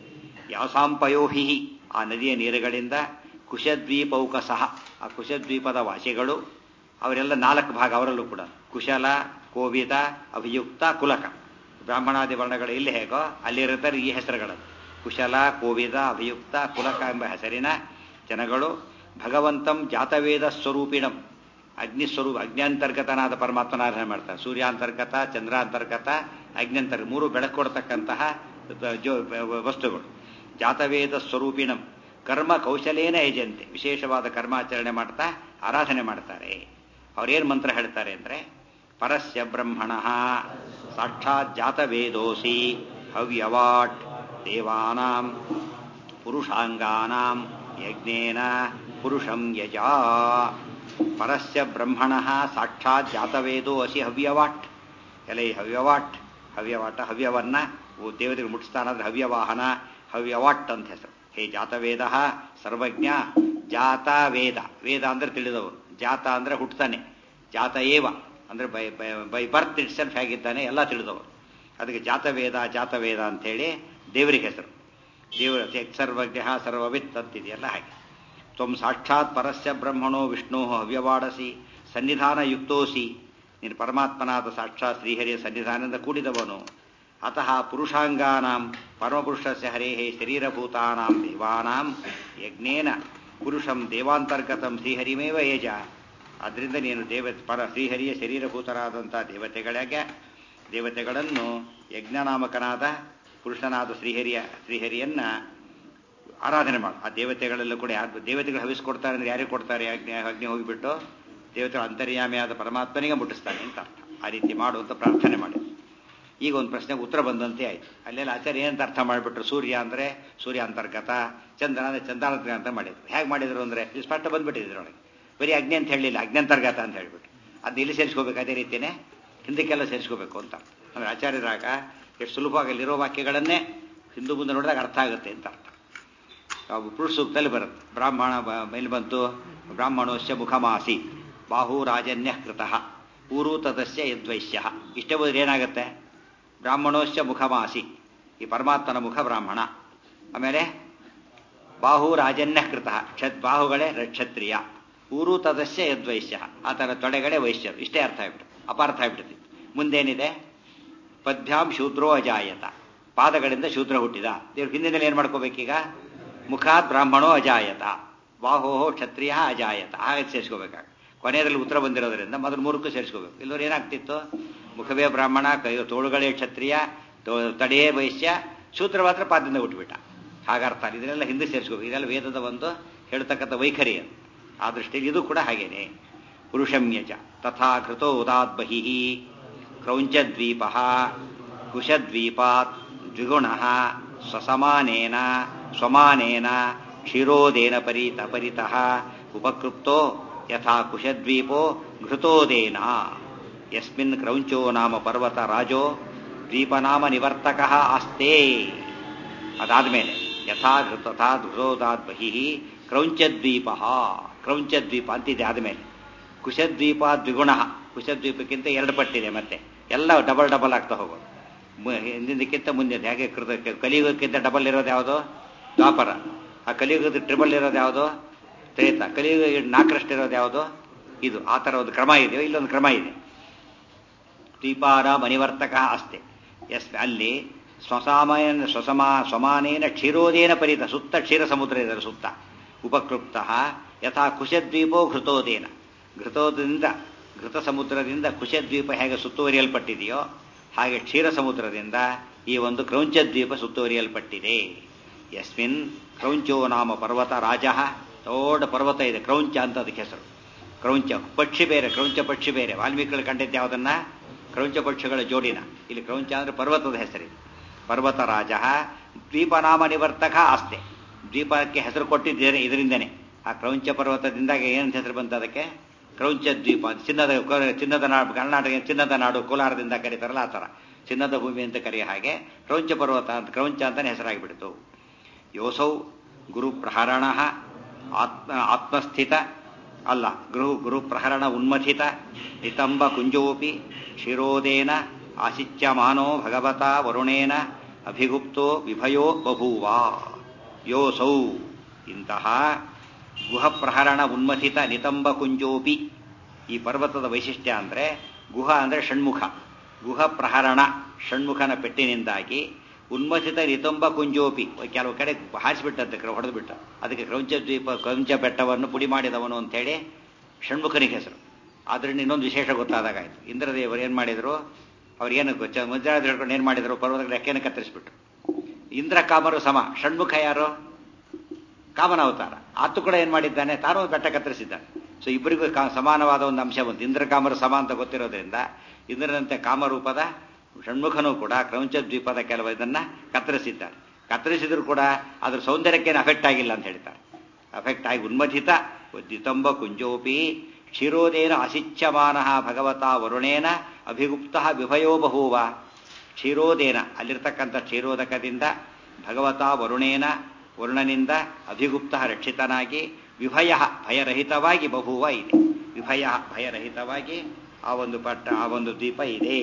ಯಾಸಾಂಪಯೋಹಿ ಆ ನದಿಯ ನೀರುಗಳಿಂದ ಕುಶದ್ವೀಪೌಕಸಃ ಆ ಕುಶದ್ವೀಪದ ವಾಸಿಗಳು ಅವರೆಲ್ಲ ನಾಲ್ಕು ಭಾಗ ಅವರಲ್ಲೂ ಕೂಡ ಕುಶಲ ಕೋವಿದ ಅಭಿಯುಕ್ತ ಕುಲಕ ಬ್ರಾಹ್ಮಣಾದಿ ವರ್ಣಗಳು ಇಲ್ಲಿ ಹೇಗೋ ಅಲ್ಲಿರುತ್ತಾರೆ ಈ ಹೆಸರುಗಳನ್ನು ಕುಶಲ ಕೋವಿದ ಅಭಿಯುಕ್ತ ಕುಲಕ ಎಂಬ ಹೆಸರಿನ ಜನಗಳು ಭಗವಂತಂ ಜಾತವೇದ ಸ್ವರೂಪಿಣಂ ಅಗ್ನಿಸ್ವರೂಪ ಅಗ್ನ್ಯಂತರ್ಗತನಾದ ಪರಮಾತ್ಮನ ಆರಾಧನೆ ಮಾಡ್ತಾರೆ ಸೂರ್ಯಾಂತರ್ಗತ ಚಂದ್ರಾಂತರ್ಗತ ಅಗ್ನ್ಯಂತರ ಮೂರು ಬೆಳಕು ಕೊಡ್ತಕ್ಕಂತಹ ಜೋ ವಸ್ತುಗಳು ಜಾತವೇದ ಸ್ವರೂಪಿಣಂ ಕರ್ಮ ಕೌಶಲೇನ ಯಜಂತೆ ವಿಶೇಷವಾದ ಕರ್ಮಾಚರಣೆ ಮಾಡ್ತಾ ಆರಾಧನೆ ಮಾಡ್ತಾರೆ ಅವ್ರೇನು ಮಂತ್ರ ಹೇಳ್ತಾರೆ ಅಂದ್ರೆ ಪರಸ್ಯ ಬ್ರಹ್ಮಣ ಸಾಕ್ಷಾತ್ ಜಾತವೇದೋಸಿ ಹವ್ಯವಾಟ್ ದೇವಾನಾಂ ಪುರುಷಾಂಗಾನಾಂ ಯಜ್ಞೇನ ಪುರುಷಂ ಯಜಾ ಪರಸ್ಯ ಬ್ರಹ್ಮಣ ಸಾಕ್ಷಾತ್ ಜಾತವೇದೋ ಅಸಿ ಹವ್ಯವಾಟ್ ಎಲೆ ಹವ್ಯವಾಟ್ ಹವ್ಯವಾಟ ಹವ್ಯವನ್ನ ದೇವತೆಗೆ ಮುಟ್ಟಿಸ್ತಾನಂದ್ರೆ ಹವ್ಯವಾಹನ ಹವ್ಯವಾಟ್ ಅಂತ ಹೆಸರು ಹೇ ಜಾತವೇದ ಸರ್ವಜ್ಞ ಜಾತ ವೇದ ವೇದ ಅಂದ್ರೆ ತಿಳಿದವರು ಜಾತ ಅಂದ್ರೆ ಹುಟ್ಟತಾನೆ ಜಾತ ಏವ ಅಂದ್ರೆ by by birth itself ಹೇಗಿದ್ದಾನೆ ಎಲ್ಲ ತಿಳಿದವರು ಅದಕ್ಕೆ ಜಾತವೇದ ಜಾತವೇದ ಅಂತೇಳಿ ದೇವರಿಗೆ ಹೆಸರು ದೇವರ ಸರ್ವಜ್ಞ ಸರ್ವವಿತ್ ಅಂತಿದೆಯಲ್ಲ ಹಾಗೆ ತ್ವಂ ಸಾಕ್ಷಾತ್ ಪರಸ್ಯ ಬ್ರಹ್ಮಣೋ ವಿಷ್ಣು ಹವ್ಯವಾಡಸಿ ಸನ್ನಿಧಾನ ಯುಕ್ತೋಸಿ ನೀನು ಪರಮಾತ್ಮನಾದ ಸಾಕ್ಷಾತ್ ಶ್ರೀಹರಿಯ ಸನ್ನಿಧಾನದಿಂದ ಕೂಡಿದವನು ಅತಃ ಪುರುಷಾಂಗಾನಾಂ ಪರಮಪುರುಷಸ್ಯ ಹರೇಃ ಶರೀರಭೂತಾನಾಂ ದೇವಾನಾಂ ಯಜ್ಞೇನ ಪುರುಷಂ ದೇವಾಂತರ್ಗತಂ ಶ್ರೀಹರಿಮೇವ ಯಜ ಅದರಿಂದ ನೀನು ದೇವ ಪರ ಶ್ರೀಹರಿಯ ಶರೀರಭೂತರಾದಂಥ ದೇವತೆಗಳಿಗೆ ದೇವತೆಗಳನ್ನು ಯಜ್ಞನಾಮಕನಾದ ಪುರುಷನಾದ ಶ್ರೀಹರಿಯ ಶ್ರೀಹರಿಯನ್ನ ಆರಾಧನೆ ಮಾಡು ಆ ದೇವತೆಗಳೆಲ್ಲ ಕೂಡ ಯಾರು ದೇವತೆಗಳು ಹವಿಸ್ಕೊಡ್ತಾರೆ ಅಂದ್ರೆ ಯಾರಿಗೆ ಕೊಡ್ತಾರೆ ಅಗ್ನಿ ಅಗ್ನಿ ಹೋಗಿಬಿಟ್ಟು ದೇವತೆಗಳ ಅಂತರ್ಯಾಮಿಯಾದ ಪರಮಾತ್ಮನಿಗೆ ಮುಟ್ಟಿಸ್ತಾನೆ ಅಂತ ಅರ್ಥ ಆ ರೀತಿ ಮಾಡು ಅಂತ ಪ್ರಾರ್ಥನೆ ಮಾಡಿ ಈಗ ಒಂದು ಪ್ರಶ್ನೆಗೆ ಉತ್ತರ ಬಂದಂತೆ ಆಯ್ತು ಅಲ್ಲೆಲ್ಲ ಆಚಾರ್ಯ ಏನಂತ ಅರ್ಥ ಮಾಡಿಬಿಟ್ರು ಸೂರ್ಯ ಅಂದ್ರೆ ಸೂರ್ಯ ಅಂತರ್ಗತ ಚಂದ್ರ ಅಂದ್ರೆ ಚಂದ್ರಾಂತರ್ಗತ ಅಂತ ಮಾಡಿದ್ರು ಹೇಗೆ ಮಾಡಿದ್ರು ಅಂದ್ರೆ ಇದು ಸ್ಪಷ್ಟ ಬಂದ್ಬಿಟ್ಟಿದ್ರು ಒಳಗೆ ಬರೀ ಅಗ್ನಿ ಅಂತ ಹೇಳಲಿಲ್ಲ ಅಗ್ನಂತರ್ಗತ ಅಂತ ಹೇಳ್ಬಿಟ್ಟು ಅದು ಇಲ್ಲಿ ಸೇರಿಸ್ಕೋಬೇಕು ಅದೇ ರೀತಿಯೇ ಹಿಂದಕ್ಕೆಲ್ಲ ಸೇರಿಸ್ಕೋಬೇಕು ಅಂತ ಅಂದ್ರೆ ಆಚಾರ್ಯರಾಗ ಎಷ್ಟು ಸುಲಭವಾಗಿ ಅಲ್ಲಿರೋ ವಾಕ್ಯಗಳನ್ನೇ ಹಿಂದೂ ಮುಂದೆ ನೋಡಿದಾಗ ಅರ್ಥ ಆಗುತ್ತೆ ಅಂತ ಅರ್ಥ ಪುರುಷ ಸೂಕ್ತದಲ್ಲಿ ಬರುತ್ತೆ ಬ್ರಾಹ್ಮಣ ಮೇಲೆ ಬಂತು ಬ್ರಾಹ್ಮಣೋಶ್ಯ ಮುಖಮಾಸಿ ಬಾಹು ರಾಜನ್ಯ ಕೃತಃ ಊರು ತದಸ್ಯ ಯದ್ವೈಶ್ಯ ಇಷ್ಟೇ ಹೋದ್ರೆ ಏನಾಗುತ್ತೆ ಬ್ರಾಹ್ಮಣೋಶ್ಯ ಮುಖಮಾಸಿ ಈ ಪರಮಾತ್ಮನ ಮುಖ ಬ್ರಾಹ್ಮಣ ಆಮೇಲೆ ಬಾಹು ರಾಜನ್ಯ ಕೃತಃ ಕ್ಷತ್ ಬಾಹುಗಳೇ ಕ್ಷತ್ರಿಯ ಊರು ತದಸ್ಯ ಯದ್ವೈಶ್ಯ ಆತನ ತೊಡೆಗಳೇ ವೈಶ್ಯರು ಇಷ್ಟೇ ಅರ್ಥ ಆಗ್ಬಿಟ್ಟು ಅಪಾರ್ಥ ಆಗ್ಬಿಡ್ತಿತ್ತು ಮುಂದೇನಿದೆ ಪದ್ಭ್ಯಾಂ ಶೂದ್ರೋ ಅಜಾಯತ ಪಾದಗಳಿಂದ ಶೂದ್ರ ಹುಟ್ಟಿದ ದೇವ್ರ ಹಿಂದಿನಲ್ಲಿ ಏನು ಮಾಡ್ಕೋಬೇಕೀಗ ಮುಖಾತ್ ಬ್ರಾಹ್ಮಣೋ ಅಜಾಯತ ಬಾಹೋ ಕ್ಷತ್ರಿಯ ಅಜಾಯತ ಹಾಗೆ ಸೇರಿಸ್ಕೋಬೇಕಾಗ ಕೊನೆಯಲ್ಲಿ ಉತ್ತರ ಬಂದಿರೋದ್ರಿಂದ ಮೊದಲು ಮೂರಕ್ಕೂ ಸೇರಿಸ್ಕೋಬೇಕು ಇಲ್ಲವ್ರು ಏನಾಗ್ತಿತ್ತು ಮುಖವೇ ಬ್ರಾಹ್ಮಣ ಕೈ ತೋಳುಗಳೇ ಕ್ಷತ್ರಿಯ ತಡೆಯೇ ವೈಶ್ಯ ಶೂದ್ರ ಮಾತ್ರ ಪಾದದಿಂದ ಹುಟ್ಟುಬಿಟ್ಟ ಹಾಗರ್ಥ ಇದನ್ನೆಲ್ಲ ಹಿಂದೆ ಸೇರಿಸ್ಕೋಬೇಕು ಇದೆಲ್ಲ ವೇದದ ಒಂದು ಹೇಳ್ತಕ್ಕಂಥ ವೈಖರಿ ಅದು ಆ ದೃಷ್ಟಿಯಲ್ಲಿ ಇದು ಕೂಡ ಹಾಗೇನೆ ಪುರುಷಮ್ಯಜ ತಥಾ ಘೃತೋ ಉದಾತ್ ಬಹಿ ಕ್ರೌಂಚದ್ವೀಪ ಕುಶದ್ವೀಪಾತ್ ದ್ವಿಗುಣ ಸ್ವಸಮಾನೇನ ಸ್ವಮಾನೇನ ಕ್ಷೀರೋದೇನ ಪರಿತ ಪರಿತಃ ಉಪಕೃಪ್ತೋ ಯಥಾ ಕುಶದ್ವೀಪೋ ಘೃತೋದೇನ ಯಸ್ಮಿನ್ ಕ್ರೌಂಚೋ ನಾಮ ಪರ್ವತ ರಾಜೋ ದ್ವೀಪನಾಮ ನಿವರ್ತಕ ಆಸ್ತೆ ಅದಾದ್ಮೇಲೆ ಯಥಾ ತಥಾ ಘೃತೋದಾತ್ ಬಹಿ ಕ್ರೌಂಚದ್ವೀಪ ಕ್ರೌಂಚದ್ವೀಪ ಅಂತಿದೆ ಆದಮೇಲೆ ಕುಶದ್ವೀಪ ದ್ವಿಗುಣ ಕುಶದ್ವೀಪಕ್ಕಿಂತ ಎರಡು ಪಟ್ಟಿದೆ ಮತ್ತೆ ಎಲ್ಲ ಡಬಲ್ ಡಬಲ್ ಆಗ್ತಾ ಹೋಗೋದು ಹಿಂದಿನಕ್ಕಿಂತ ಮುಂದೆ ಹೇಗೆ ಕೃತ ಕಲಿಯುಗಕ್ಕಿಂತ ಡಬಲ್ ಇರೋದು ಯಾವುದು ದ್ವಾಪರ ಆ ಕಲಿಯುಗದ ಟ್ರಿಬಲ್ ಇರೋದು ಯಾವುದು ತ್ರೇತ ಕಲಿಯುಗ ನಾಲ್ಕರಷ್ಟು ಇರೋದು ಯಾವುದು ಇದು ಆ ಥರ ಒಂದು ಕ್ರಮ ಇದೆ ಇಲ್ಲೊಂದು ಕ್ರಮ ಇದೆ ದ್ವೀಪಾರ ಮಣಿವರ್ತಕ ಅಸ್ತೆ ಎಸ್ ಅಲ್ಲಿ ಸ್ವಸಾಮಯನ ಸ್ವಸಮಾ ಸ್ವಮಾನೇನ ಕ್ಷೀರೋದೇನ ಪರಿತ ಸುತ್ತ ಕ್ಷೀರ ಸಮುದ್ರ ಇದರ ಸುತ್ತ ಉಪಕೃಪ್ತ ಯಥಾ ಕುಶದ್ವೀಪೋ ಘೃತೋದೇನ ಘೃತೋದಿಂದ ಘೃತ ಸಮುದ್ರದಿಂದ ಕುಶದ್ವೀಪ ಹೇಗೆ ಸುತ್ತುವರಿಯಲ್ಪಟ್ಟಿದೆಯೋ ಹಾಗೆ ಕ್ಷೀರ ಸಮುದ್ರದಿಂದ ಈ ಒಂದು ಕ್ರೌಂಚದ್ವೀಪ ಸುತ್ತುವರಿಯಲ್ಪಟ್ಟಿದೆ ಯಸ್ಮಿನ್ ಕ್ರೌಂಚೋ ನಾಮ ಪರ್ವತ ರಾಜ ದೊಡ್ಡ ಪರ್ವತ ಇದೆ ಕ್ರೌಂಚ ಅಂತ ಅದಕ್ಕೆ ಹೆಸರು ಕ್ರೌಂಚ ಪಕ್ಷಿ ಬೇರೆ ಕ್ರೌಂಚ ಪಕ್ಷಿ ಬೇರೆ ವಾಲ್ಮೀಕಿಗಳು ಕಂಡಿದ್ದು ಯಾವುದನ್ನ ಕ್ರೌಂಚ ಪಕ್ಷಿಗಳ ಜೋಡಿನ ಇಲ್ಲಿ ಕ್ರೌಂಚ ಅಂದ್ರೆ ಪರ್ವತದ ಹೆಸರಿದೆ ಪರ್ವತ ರಾಜ ದ್ವೀಪನಾಮ ನಿವರ್ತಕ ಆಸ್ತೆ ದ್ವೀಪಕ್ಕೆ ಹೆಸರು ಕೊಟ್ಟಿದ್ದೇನೆ ಇದರಿಂದನೇ ಆ ಕ್ರೌಂಚ ಪರ್ವತದಿಂದ ಏನಂತ ಹೆಸರು ಬಂತು ಅದಕ್ಕೆ ಕ್ರೌಂಚ ದ್ವೀಪ ಚಿನ್ನದ ಚಿನ್ನದ ನಾಡು ಕರ್ನಾಟಕ ಚಿನ್ನದ ನಾಡು ಕೋಲಾರದಿಂದ ಕರೀತಾರಲ್ಲ ಆ ಥರ ಚಿನ್ನದ ಭೂಮಿ ಅಂತ ಕರೆಯೋ ಹಾಗೆ ಕ್ರೌಂಚ ಪರ್ವತ ಅಂತ ಕ್ರೌಂಚ ಅಂತಾನೆ ಹೆಸರಾಗಿಬಿಡ್ತು ಯೋಸೌ ಗುರು ಪ್ರಹರಣ ಆತ್ಮ ಆತ್ಮಸ್ಥಿತ ಅಲ್ಲ ಗುರು ಗುರು ಪ್ರಹರಣ ಉನ್ಮಥಿತ ನಿತಂಬ ಕುಂಜೋಪಿ ಕ್ಷಿರೋದೇನ ಆಶಿಚ್ಯಮಾನೋ ಭಗವತ ವರುಣೇನ ಅಭಿಗುಪ್ತೋ ವಿಭಯೋ ಬಭೂವ ಯೋಸೌ ಇಂತಹ ಗುಹಪ್ರಹರಣ ಉನ್ಮಥಿತ ನಿತಂಬ ಕುಂಜೋಪಿ ಈ ಪರ್ವತದ ವೈಶಿಷ್ಟ್ಯ ಅಂದರೆ ಗುಹ ಅಂದರೆ ಷಣ್ಮುಖ ಗುಹ ಪ್ರಹರಣ ಷಣ್ಮುಖನ ಪೆಟ್ಟಿನಿಂದಾಗಿ ಉನ್ಮಥಿತ ನಿತಂಬ ಕುಂಜೋಪಿ ಕೆಲವು ಕಡೆ ಹಾರಿಸಿಬಿಟ್ಟಂತೆ ಹೊಡೆದು ಬಿಟ್ಟ ಅದಕ್ಕೆ ಕ್ರೌಂಚ ದ್ವೀಪ ಕ್ರೌಂಚ ಬೆಟ್ಟವನ್ನು ಪುಡಿ ಮಾಡಿದವನು ಅಂತೇಳಿ ಷಣ್ಮುಖನಿಗೆ ಹೆಸರು ಆದ್ರಿಂದ ಇನ್ನೊಂದು ವಿಶೇಷ ಗೊತ್ತಾದಾಗಾಯ್ತು ಇಂದ್ರದೇವರು ಏನು ಮಾಡಿದ್ರು ಅವ್ರೇನು ಮುದ್ರಾದ ಹೇಳ್ಕೊಂಡು ಏನು ಮಾಡಿದ್ರು ಪರ್ವತಗಳ ರೆಕ್ಕೆಯನ್ನು ಕತ್ತರಿಸ್ಬಿಟ್ರು ಇಂದ್ರ ಕಾಮರು ಸಮ ಷಣ್ಮುಖ ಯಾರು ಕಾಮನ ಅವತಾರ ಆತು ಕೂಡ ಏನ್ ಮಾಡಿದ್ದಾನೆ ತಾನು ಬೆಟ್ಟ ಕತ್ತರಿಸಿದ್ದಾನೆ ಸೊ ಇಬ್ಬರಿಗೂ ಸಮಾನವಾದ ಒಂದು ಅಂಶ ಬಂತು ಇಂದ್ರ ಕಾಮರು ಸಮ ಅಂತ ಗೊತ್ತಿರೋದ್ರಿಂದ ಇಂದ್ರನಂತೆ ಕಾಮರೂಪದ ಷಣ್ಮುಖನೂ ಕೂಡ ಕ್ರೌಂಚ ದ್ವೀಪದ ಕೆಲವು ಇದನ್ನ ಕತ್ತರಿಸಿದ್ದಾರೆ ಕತ್ತರಿಸಿದ್ರು ಕೂಡ ಅದ್ರ ಸೌಂದರ್ಯಕ್ಕೇನು ಅಫೆಕ್ಟ್ ಆಗಿಲ್ಲ ಅಂತ ಹೇಳ್ತಾರೆ ಅಫೆಕ್ಟ್ ಆಗಿ ಉನ್ಮಥಿತ ದಿತಂಬ ಕುಂಜೋಪಿ ಕ್ಷೀರೋದೇನ ಅಸಿಚ್ಯಮಾನ ಭಗವತ ವರುಣೇನ ಅಭಿಗುಪ್ತ ವಿಭಯೋ ಬಹೂವ ಕ್ಷೀರೋದೇನ ಅಲ್ಲಿರ್ತಕ್ಕಂಥ ಕ್ಷೀರೋದಕದಿಂದ ಭಗವತ ವರುಣೇನ ವರುಣನಿಂದ ಅಭಿಗುಪ್ತ ರಕ್ಷಿತನಾಗಿ ವಿಭಯ ಭಯರಹಿತವಾಗಿ ಬಹುವ ಇದೆ ವಿಭಯ ಭಯರಹಿತವಾಗಿ ಆ ಒಂದು ಪಟ್ಟ ಆ ಒಂದು ದ್ವೀಪ ಇದೆ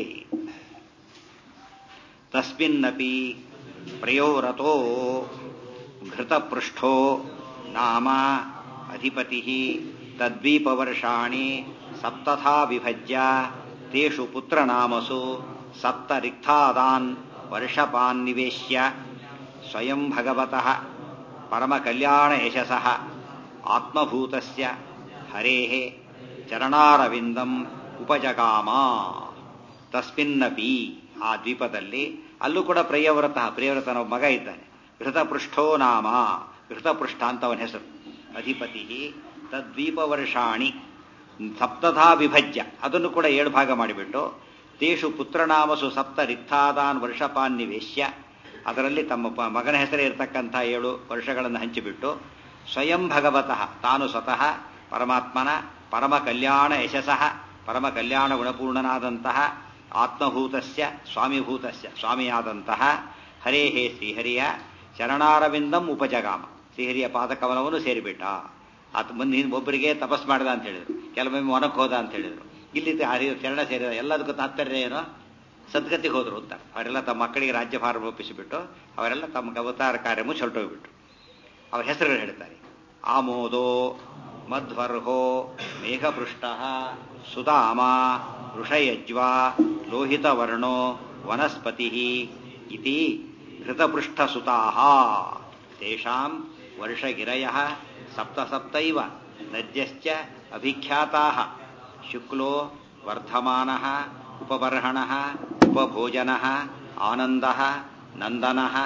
ತಸ್ಮಿನ್ನಪಿ ಪ್ರಯೋರತೋ ಘೃತಪೃಷ್ಠೋ ನಾಮ ಅಧಿಪತಿ ತದ್ವೀಪವರ್ಷಾಣಿ ಸಪ್ತಥಾ ವಿಭಜ್ಯ ತೇಷು ಪುತ್ರನಾಮಸು ಸಪ್ತ ರಿಕ್ತಾದಾನ್ ವರ್ಷಪಾನ್ ನಿವೇಶ್ಯ ಸ್ವಯಂ ಭಗವತಃ ಪರಮಕಲ್ಯಾಣ ಯಶಸಃ ಆತ್ಮಭೂತಸ್ಯ ಹರೇಃ ಚರಣಾರವಿಂದಂ ಉಪಜಗಾಮ ತಸ್ಮಿನ್ನಪಿ ಆ ದ್ವೀಪದಲ್ಲಿ ಅಲ್ಲೂ ಕೂಡ ಪ್ರಿಯವ್ರತ ಪ್ರಿಯವ್ರತನ ಮಗ ಇದ್ದಾನೆ ಘೃತಪೃಷ್ಠೋ ನಾಮ ಘೃತಪೃಷ್ಠ ಅಂತ ಅವನ ಹೆಸರು ಅಧಿಪತಿ ತದ್ವೀಪವರ್ಷಾಣಿ ಸಪ್ತಧಾ ವಿಭಜ್ಯ ಅದನ್ನು ಕೂಡ ಏಳು ಭಾಗ ಮಾಡಿಬಿಟ್ಟು ತೇಷು ಪುತ್ರನಾಮಸು ಸಪ್ತ ರಿಕ್ತಾದಾನ್ ವರ್ಷಪಾನ್ ನಿವೇಶ್ಯ ಅದರಲ್ಲಿ ತಮ್ಮ ಮಗನ ಹೆಸರೇ ಇರತಕ್ಕಂಥ ಏಳು ವರ್ಷಗಳನ್ನು ಹಂಚಿಬಿಟ್ಟು ಸ್ವಯಂ ಭಗವತಃ ತಾನು ಸ್ವತಃ ಪರಮಾತ್ಮನ ಪರಮ ಕಲ್ಯಾಣ ಯಶಸಃ ಪರಮ ಕಲ್ಯಾಣ ಗುಣಪೂರ್ಣನಾದಂತಹ ಆತ್ಮಭೂತಸ್ಯ ಸ್ವಾಮಿಭೂತಸ್ಯ ಸ್ವಾಮಿಯಾದಂತಹ ಹರೇ ಹೇ ಶ್ರೀಹರಿಯ ಚರಣಾರವಿಂದಂ ಉಪಜಗಾಮ ಶ್ರೀಹರಿಯ ಪಾದಕವನವನ್ನು ಸೇರಿಬಿಟ್ಟ ಆತ ಮುಂದೆ ಒಬ್ಬರಿಗೆ ತಪಸ್ ಮಾಡಿದ ಅಂತ ಹೇಳಿದ್ರು ಕೆಲವೊಮ್ಮೆ ಒನಕ್ಕೆ ಹೋದ ಅಂತ ಹೇಳಿದ್ರು ಇಲ್ಲಿ ಹರಿಯ ಚರಣ ಸೇರಿದ ಎಲ್ಲದಕ್ಕೂ ತಾತ್ಪರ್ಯ ಏನೋ ಸದ್ಗತಿಗೆ ಹೋದ್ರು ಅಂತ ಅವರೆಲ್ಲ ತಮ್ಮ ಮಕ್ಕಳಿಗೆ ರಾಜ್ಯಭಾರ ಒಪ್ಪಿಸಿಬಿಟ್ಟು ಅವರೆಲ್ಲ ತಮ್ಮ ಅವತಾರ ಕಾರ್ಯ ಮುಚ್ಚೊಲ್ಟೋಗ್ಬಿಟ್ಟು ಅವ್ರ ಹೆಸರುಗಳು ಹೇಳ್ತಾರೆ ಆಮೋದೋ ಮಧ್ವರ್ಹೋ ಮೇಘಪೃಷ್ಟ ಸುಧಾಮ ಋಷಯಜ್ವ ಲೋಹಿತವರ್ಣೋ ವನಸ್ಪತಿ ಇತಿ ಘೃತಪೃಷ್ಠಸುತಾ ತೇಷಾಂ ವರ್ಷಗಿರಯ ಸಪ್ತ ಸಪ್ತೈವ ನದ್ಯಶ್ಚ ಅಭಿಖ್ಯಾತಾ ಶುಕ್ಲೋ ವರ್ಧಮಾನ ಉಪಬರ್ಹಣ ಉಪಭೋಜನ ಆನಂದ ನಂದನ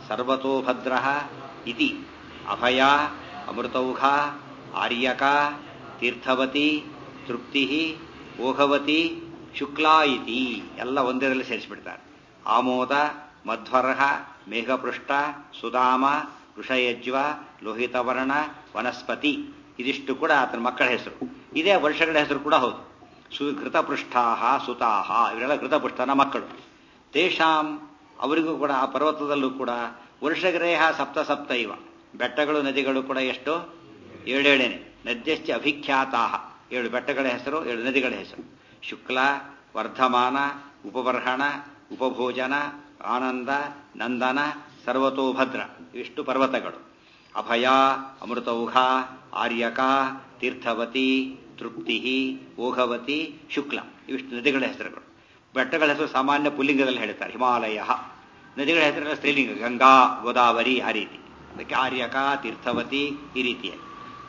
ಸರ್ವತೋ ಭದ್ರ ಇತಿ ಅಭಯ ಅಮೃತೌಘ ಆರ್ಯಕ ತೀರ್ಥವತಿ ತೃಪ್ತಿ ಓಘವತಿ ಶುಕ್ಲಾ ಇತಿ ಎಲ್ಲ ಒಂದರಲ್ಲಿ ಸೇರಿಸಿಬಿಡ್ತಾರೆ ಆಮೋದ ಮಧ್ವರ್ಹ ಮೇಘಪೃಷ್ಠ ಸುಧಾಮ ಋಷಯಜ್ವ ಲೋಹಿತವರ್ಣ ವನಸ್ಪತಿ ಇದಿಷ್ಟು ಕೂಡ ಆತನ ಮಕ್ಕಳ ಹೆಸರು ಇದೇ ವರ್ಷಗಳ ಹೆಸರು ಕೂಡ ಹೌದು ಸು ಘೃತಪೃಷ್ಠಾಹ ಸುತಾಹ ಇವರೆಲ್ಲ ಘೃತಪೃಷ್ಠನ ಮಕ್ಕಳು ತೇಷಾಂ ಅವರಿಗೂ ಕೂಡ ಆ ಪರ್ವತದಲ್ಲೂ ಕೂಡ ವರ್ಷಗ್ರೇಹ ಸಪ್ತ ಸಪ್ತ ಇವ ಬೆಟ್ಟಗಳು ನದಿಗಳು ಕೂಡ ಎಷ್ಟು ಏಳೇಳೇನೆ ನದ್ಯಶ್ಚ ಅಭಿಖ್ಯಾತಾಹ ಏಳು ಬೆಟ್ಟಗಳ ಹೆಸರು ಏಳು ನದಿಗಳ ಹೆಸರು ಶುಕ್ಲ ವರ್ಧಮಾನ ಉಪಬರ್ಹಣ ಉಪಭೋಜನ ಆನಂದ ನಂದನ ಸರ್ವತೋಭದ್ರ ಇವಿಷ್ಟು ಪರ್ವತಗಳು ಅಭಯ ಅಮೃತೌಘ ಆರ್ಯಕ ತೀರ್ಥವತಿ ತೃಪ್ತಿ ಓಘವತಿ ಶುಕ್ಲ ಇವಿಷ್ಟು ನದಿಗಳ ಹೆಸರುಗಳು ಬೆಟ್ಟಗಳ ಹೆಸರು ಸಾಮಾನ್ಯ ಪುಲ್ಲಿಂಗದಲ್ಲಿ ಹೇಳ್ತಾರೆ ಹಿಮಾಲಯ ನದಿಗಳ ಹೆಸರೆಲ್ಲ ಸ್ತ್ರೀಲಿಂಗ ಗಂಗಾ ಗೋದಾವರಿ ಆ ರೀತಿ ಅದಕ್ಕೆ ಆರ್ಯಕ ತೀರ್ಥವತಿ ಈ ರೀತಿಯಾಗಿ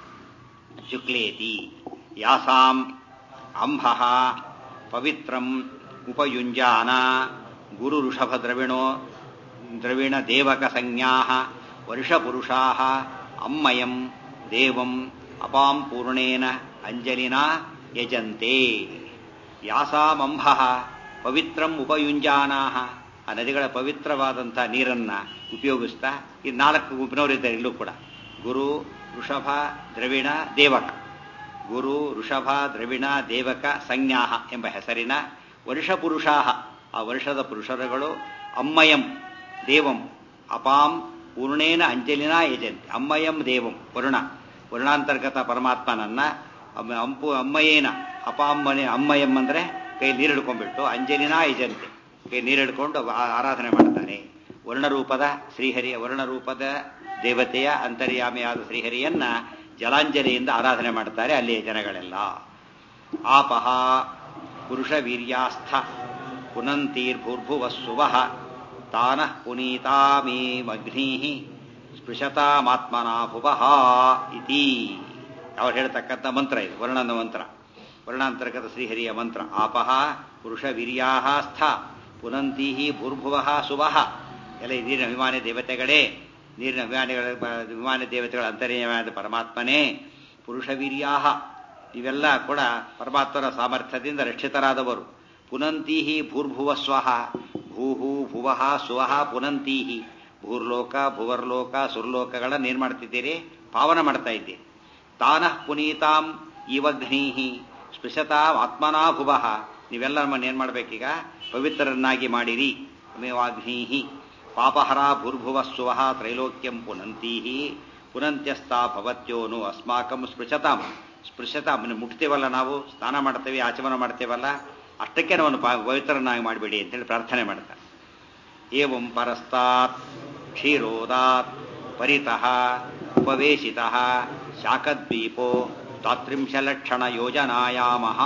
ಶುಕ್ಲೇತಿ ಯಾಸಾಂ ಅಂಬ ಪವಿತ್ರಂ ಉಪಯುಂಜಾನ ಗುರು ಋಷಭ ದ್ರವಿಣೋ ದ್ರವಿಣ ದೇವಕ ಸಂಜ್ಞಾ ವರ್ಷಪುರುಷಾ ಅಮ್ಮಯಂ ದೇವಂ ಅಪಾಂ ಪೂರ್ಣೇನ ಅಂಜಲಿನಾ ಯಜಂತೆ ಯಾಸಾಮಂಭ ಪವಿತ್ರಂ ಉಪಯುಂಜಾನಾ ಆ ನದಿಗಳ ಪವಿತ್ರವಾದಂಥ ನೀರನ್ನ ಉಪಯೋಗಿಸ್ತಾ ಈ ನಾಲ್ಕು ಗುಂಪಿನವರಿದ್ದಾರೆ ಇಲ್ಲೂ ಕೂಡ ಗುರು ಋಷಭ ದ್ರವಿಣ ದೇವಕ ಗುರು ಋಷಭ ದ್ರವಿಣ ದೇವಕ ಸಂಜ್ಞಾ ಎಂಬ ಹೆಸರಿನ ವರ್ಷಪುರುಷಾ ಆ ವರ್ಷದ ಪುರುಷರುಗಳು ಅಮ್ಮಯಂ ದೇವಂ ಅಪಾಂ ಪೂರ್ಣೇನ ಅಂಜಲಿನ ಯಜಂತಿ ಅಮ್ಮಯಂ ದೇವಂ ವರುಣ ವರುಣಾಂತರ್ಗತ ಪರಮಾತ್ಮನನ್ನ ಅಂಪು ಅಮ್ಮಯೇನ ಅಪಾಮ್ಮನೆ ಅಮ್ಮಯಂ ಅಂದ್ರೆ ಕೈ ನೀರಿಡ್ಕೊಂಡ್ಬಿಟ್ಟು ಅಂಜಲಿನ ಯಜಂತಿ ಕೈ ನೀರಿಡ್ಕೊಂಡು ಆರಾಧನೆ ಮಾಡ್ತಾರೆ ವರ್ಣರೂಪದ ಶ್ರೀಹರಿಯ ವರ್ಣರೂಪದ ದೇವತೆಯ ಅಂತರ್ಯಾಮಿಯಾದ ಶ್ರೀಹರಿಯನ್ನ ಜಲಾಂಜಲಿಯಿಂದ ಆರಾಧನೆ ಮಾಡ್ತಾರೆ ಅಲ್ಲಿಯ ಜನಗಳೆಲ್ಲ ಆಪಹ ಪುರುಷ ವೀರ್ಯಾಸ್ಥ ಪುನಂತೀರ್ಭೂರ್ಭುವಸ್ಸುವ ತಾನ ಪುನೀತಾಮೀಮಗ್ನೀ ಸ್ಪೃಶತಾಮಾತ್ಮನಾ ಭುವಃ ಇತಿ ಅವ್ರು ಹೇಳ್ತಕ್ಕಂಥ ಮಂತ್ರ ಇದು ವರ್ಣನ ಮಂತ್ರ ವರ್ಣಾಂತರ್ಗತ ಶ್ರೀಹರಿಯ ಮಂತ್ರ ಆಪಹ ಪುರುಷ ವೀರ್ಯಾಹ ಸ್ಥ ಪುನಂತೀ ಭೂರ್ಭುವ ಸುವಹ ಎಲ್ಲ ಈ ನೀರಿನ ಅಭಿಮಾನಿ ದೇವತೆಗಳೇ ನೀರಿನ ಅಭಿಮಾನಿಗಳ ಅಭಿಮಾನಿ ದೇವತೆಗಳ ಅಂತರ್ಯವಾದ ಪರಮಾತ್ಮನೇ ಪುರುಷ ವೀರ್ಯಾಹ ಇವೆಲ್ಲ ಕೂಡ ಪರಮಾತ್ಮನ ಸಾಮರ್ಥ್ಯದಿಂದ ರಕ್ಷಿತರಾದವರು ಪುನಂತೀಹಿ ಭೂರ್ಭುವ ಸ್ವಹ ಭೂಹು ಭುವಃ ಸುವಹ ಪುನಂತೀಹಿ ಭೂರ್ಲೋಕ ಭುವರ್ಲೋಕ ಸುರ್ಲೋಕಗಳನ್ನ ಏನ್ ಮಾಡ್ತಿದ್ದೀರಿ ಪಾವನ ಮಾಡ್ತಾ ಇದ್ದೀರಿ ತಾನಃ ಪುನೀತಾಂ ಇವಘ್ನೀಹಿ ಸ್ಪೃಶತಾಂ ಆತ್ಮನಾ ಭುವಃ ನೀವೆಲ್ಲ ನಮ್ಮನ್ನು ಏನ್ ಮಾಡ್ಬೇಕೀಗ ಪವಿತ್ರರನ್ನಾಗಿ ಮಾಡಿರಿ ಮೇವಾಗ್ನೀಹಿ ಪಾಪಹರ ಭೂರ್ಭುವ ಸುವಹ ತ್ರೈಲೋಕ್ಯಂ ಪುನಂತೀಹಿ ಪುನಂತ್ಯಸ್ತಾ ಭವತ್ಯೋನು ಅಸ್ಮಾಕಂ ಸ್ಪೃಶತಾಂ ಸ್ಪೃಶತಾಂ ಮುಟ್ತೇವಲ್ಲ ನಾವು ಸ್ನಾನ ಮಾಡ್ತೇವೆ ಆಚಮನ ಮಾಡ್ತೇವಲ್ಲ ಅಷ್ಟಕ್ಕೆ ನಮ್ಮನ್ನು ಪವಿತ್ರನಾಗಿ ಮಾಡಿಬಿಡಿ ಅಂತೇಳಿ ಪ್ರಾರ್ಥನೆ ಮಾಡ್ತಾರೆ ಏವಂ ಪರಸ್ತಾತ್ ಕ್ಷೀರೋದಾತ್ ಪರಿತಃ ಉಪವೇಶಿತಃ ಶಾಕದ್ವೀಪೋ ದ್ವಾತ್ರಿಂಶಲಕ್ಷಣ ಯೋಜನಾಯಾಮಃ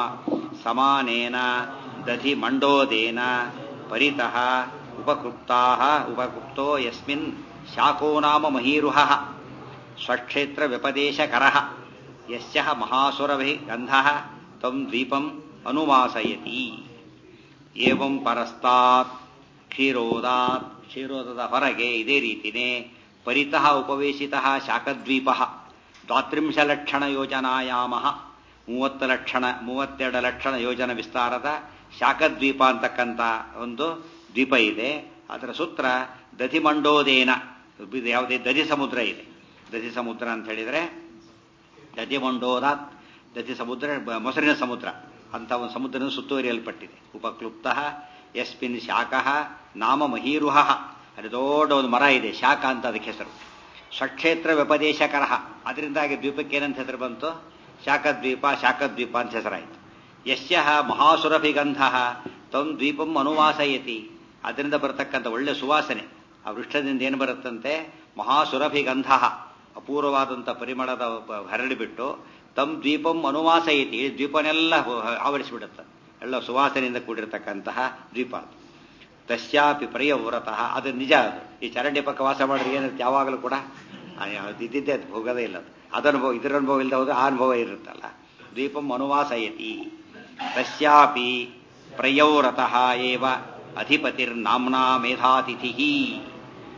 ಸಮಾನೇನ ದಧಿ ಮಂಡೋದೇನ ಪರಿತಃ ಉಪಕೃಪ್ತಾ ಉಪಕೃಪ್ತೋ ಯಸ್ಮಿನ್ ಶಾಕೋ ನಾಮ ಮಹೀರುಹ ಸ್ವಕ್ಷೇತ್ರ ವ್ಯಪದೇಶಕರ ಯಸ್ಯ ಮಹಾಸುರಭಿ ಗಂಧ ತಂ ದ್ವೀಪಂ ಅನುವಾಸಯತಿ ಏವಂ ಪರಸ್ತಾತ್ ಕ್ಷೀರೋದಾತ್ ಕ್ಷೀರೋದದ ಹೊರಗೆ ಇದೇ ರೀತಿನೇ ಪರಿತಃ ಉಪವೇಶಿತಃ ಶಾಕದ್ವೀಪ ದ್ವಾತ್ರಿಂಶ ಲಕ್ಷಣ ಯೋಜನಾಯಾಮ ಮೂವತ್ತು ಲಕ್ಷಣ ಮೂವತ್ತೆರಡು ಲಕ್ಷಣ ಯೋಜನ ವಿಸ್ತಾರದ ಶಾಕದ್ವೀಪ ಅಂತಕ್ಕಂಥ ಒಂದು ದ್ವೀಪ ಇದೆ ಅದರ ಸೂತ್ರ ದಧಿಮಂಡೋದೇನ ಯಾವುದೇ ದಧಿ ಸಮುದ್ರ ಇದೆ ದಧಿ ಸಮುದ್ರ ಅಂತ ಹೇಳಿದ್ರೆ ದಧಿಮಂಡೋದಾತ್ ದಧಿ ಸಮುದ್ರ ಮೊಸರಿನ ಸಮುದ್ರ ಅಂತ ಒಂದು ಸಮುದ್ರದ ಸುತ್ತುವರಿಯಲ್ಪಟ್ಟಿದೆ ಉಪಕ್ಲುಪ್ತ ಯಸ್ಮಿನ್ ಶಾಖ ನಾಮ ಮಹೀರುಹ ಅದು ದೊಡ್ಡ ಒಂದು ಮರ ಇದೆ ಶಾಖ ಅಂತ ಅದಕ್ಕೆ ಹೆಸರು ಸ್ವಕ್ಷೇತ್ರ ವ್ಯಪದೇಶಕರ ಅದರಿಂದಾಗಿ ದ್ವೀಪಕ್ಕೆ ಏನಂತ ಹೆಸರು ಬಂತು ಶಾಖದ್ವೀಪ ಶಾಖದ್ವೀಪ ಅಂತ ಹೆಸರಾಯಿತು ಯಶ್ಯ ಮಹಾಸುರಭಿಗಂಧ ತಂ ದ್ವೀಪಂ ಅನುವಾಸಯತಿ ಅದರಿಂದ ಬರತಕ್ಕಂಥ ಒಳ್ಳೆ ಸುವಾಸನೆ ಆ ವೃಕ್ಷದಿಂದ ಏನು ಬರುತ್ತಂತೆ ಮಹಾಸುರಭಿಗಂಧ ಅಪೂರ್ವವಾದಂಥ ಪರಿಮಳದ ಹರಡಿಬಿಟ್ಟು ತಮ್ ದ್ವೀಪಂ ಅನುವಾಸಯತಿ ಈ ದ್ವೀಪನೆಲ್ಲ ಆವರಿಸಿಬಿಡುತ್ತೆ ಎಲ್ಲ ಸುವಾಸನೆಯಿಂದ ಕೂಡಿರತಕ್ಕಂತಹ ದ್ವೀಪ ಅದು ತಸ್ಯಾಪಿ ಪ್ರಿಯವ್ರತಃ ಅದು ನಿಜ ಅದು ಈ ಚರಂಡಿ ಪಕ್ಕ ವಾಸ ಮಾಡಿದ್ರೆ ಏನಿರುತ್ತೆ ಯಾವಾಗಲೂ ಕೂಡ ಇದ್ದಿದ್ದೇ ಅದು ಹೋಗೋದೇ ಇಲ್ಲ ಅದು ಅದನುಭವ ಇದರ ಅನುಭವ ಇಲ್ಲದೆ ಹೋದ್ರೆ ಆ ಅನುಭವ ಇರುತ್ತಲ್ಲ ದ್ವೀಪಂ ಅನುವಾಸಯತಿ ತಸ್ಯಾಪಿ ಪ್ರಯೌರತಃ ಏವ ಅಧಿಪತಿರ್ನಾಮ್ನಾ ಮೇಧಾತಿಥಿ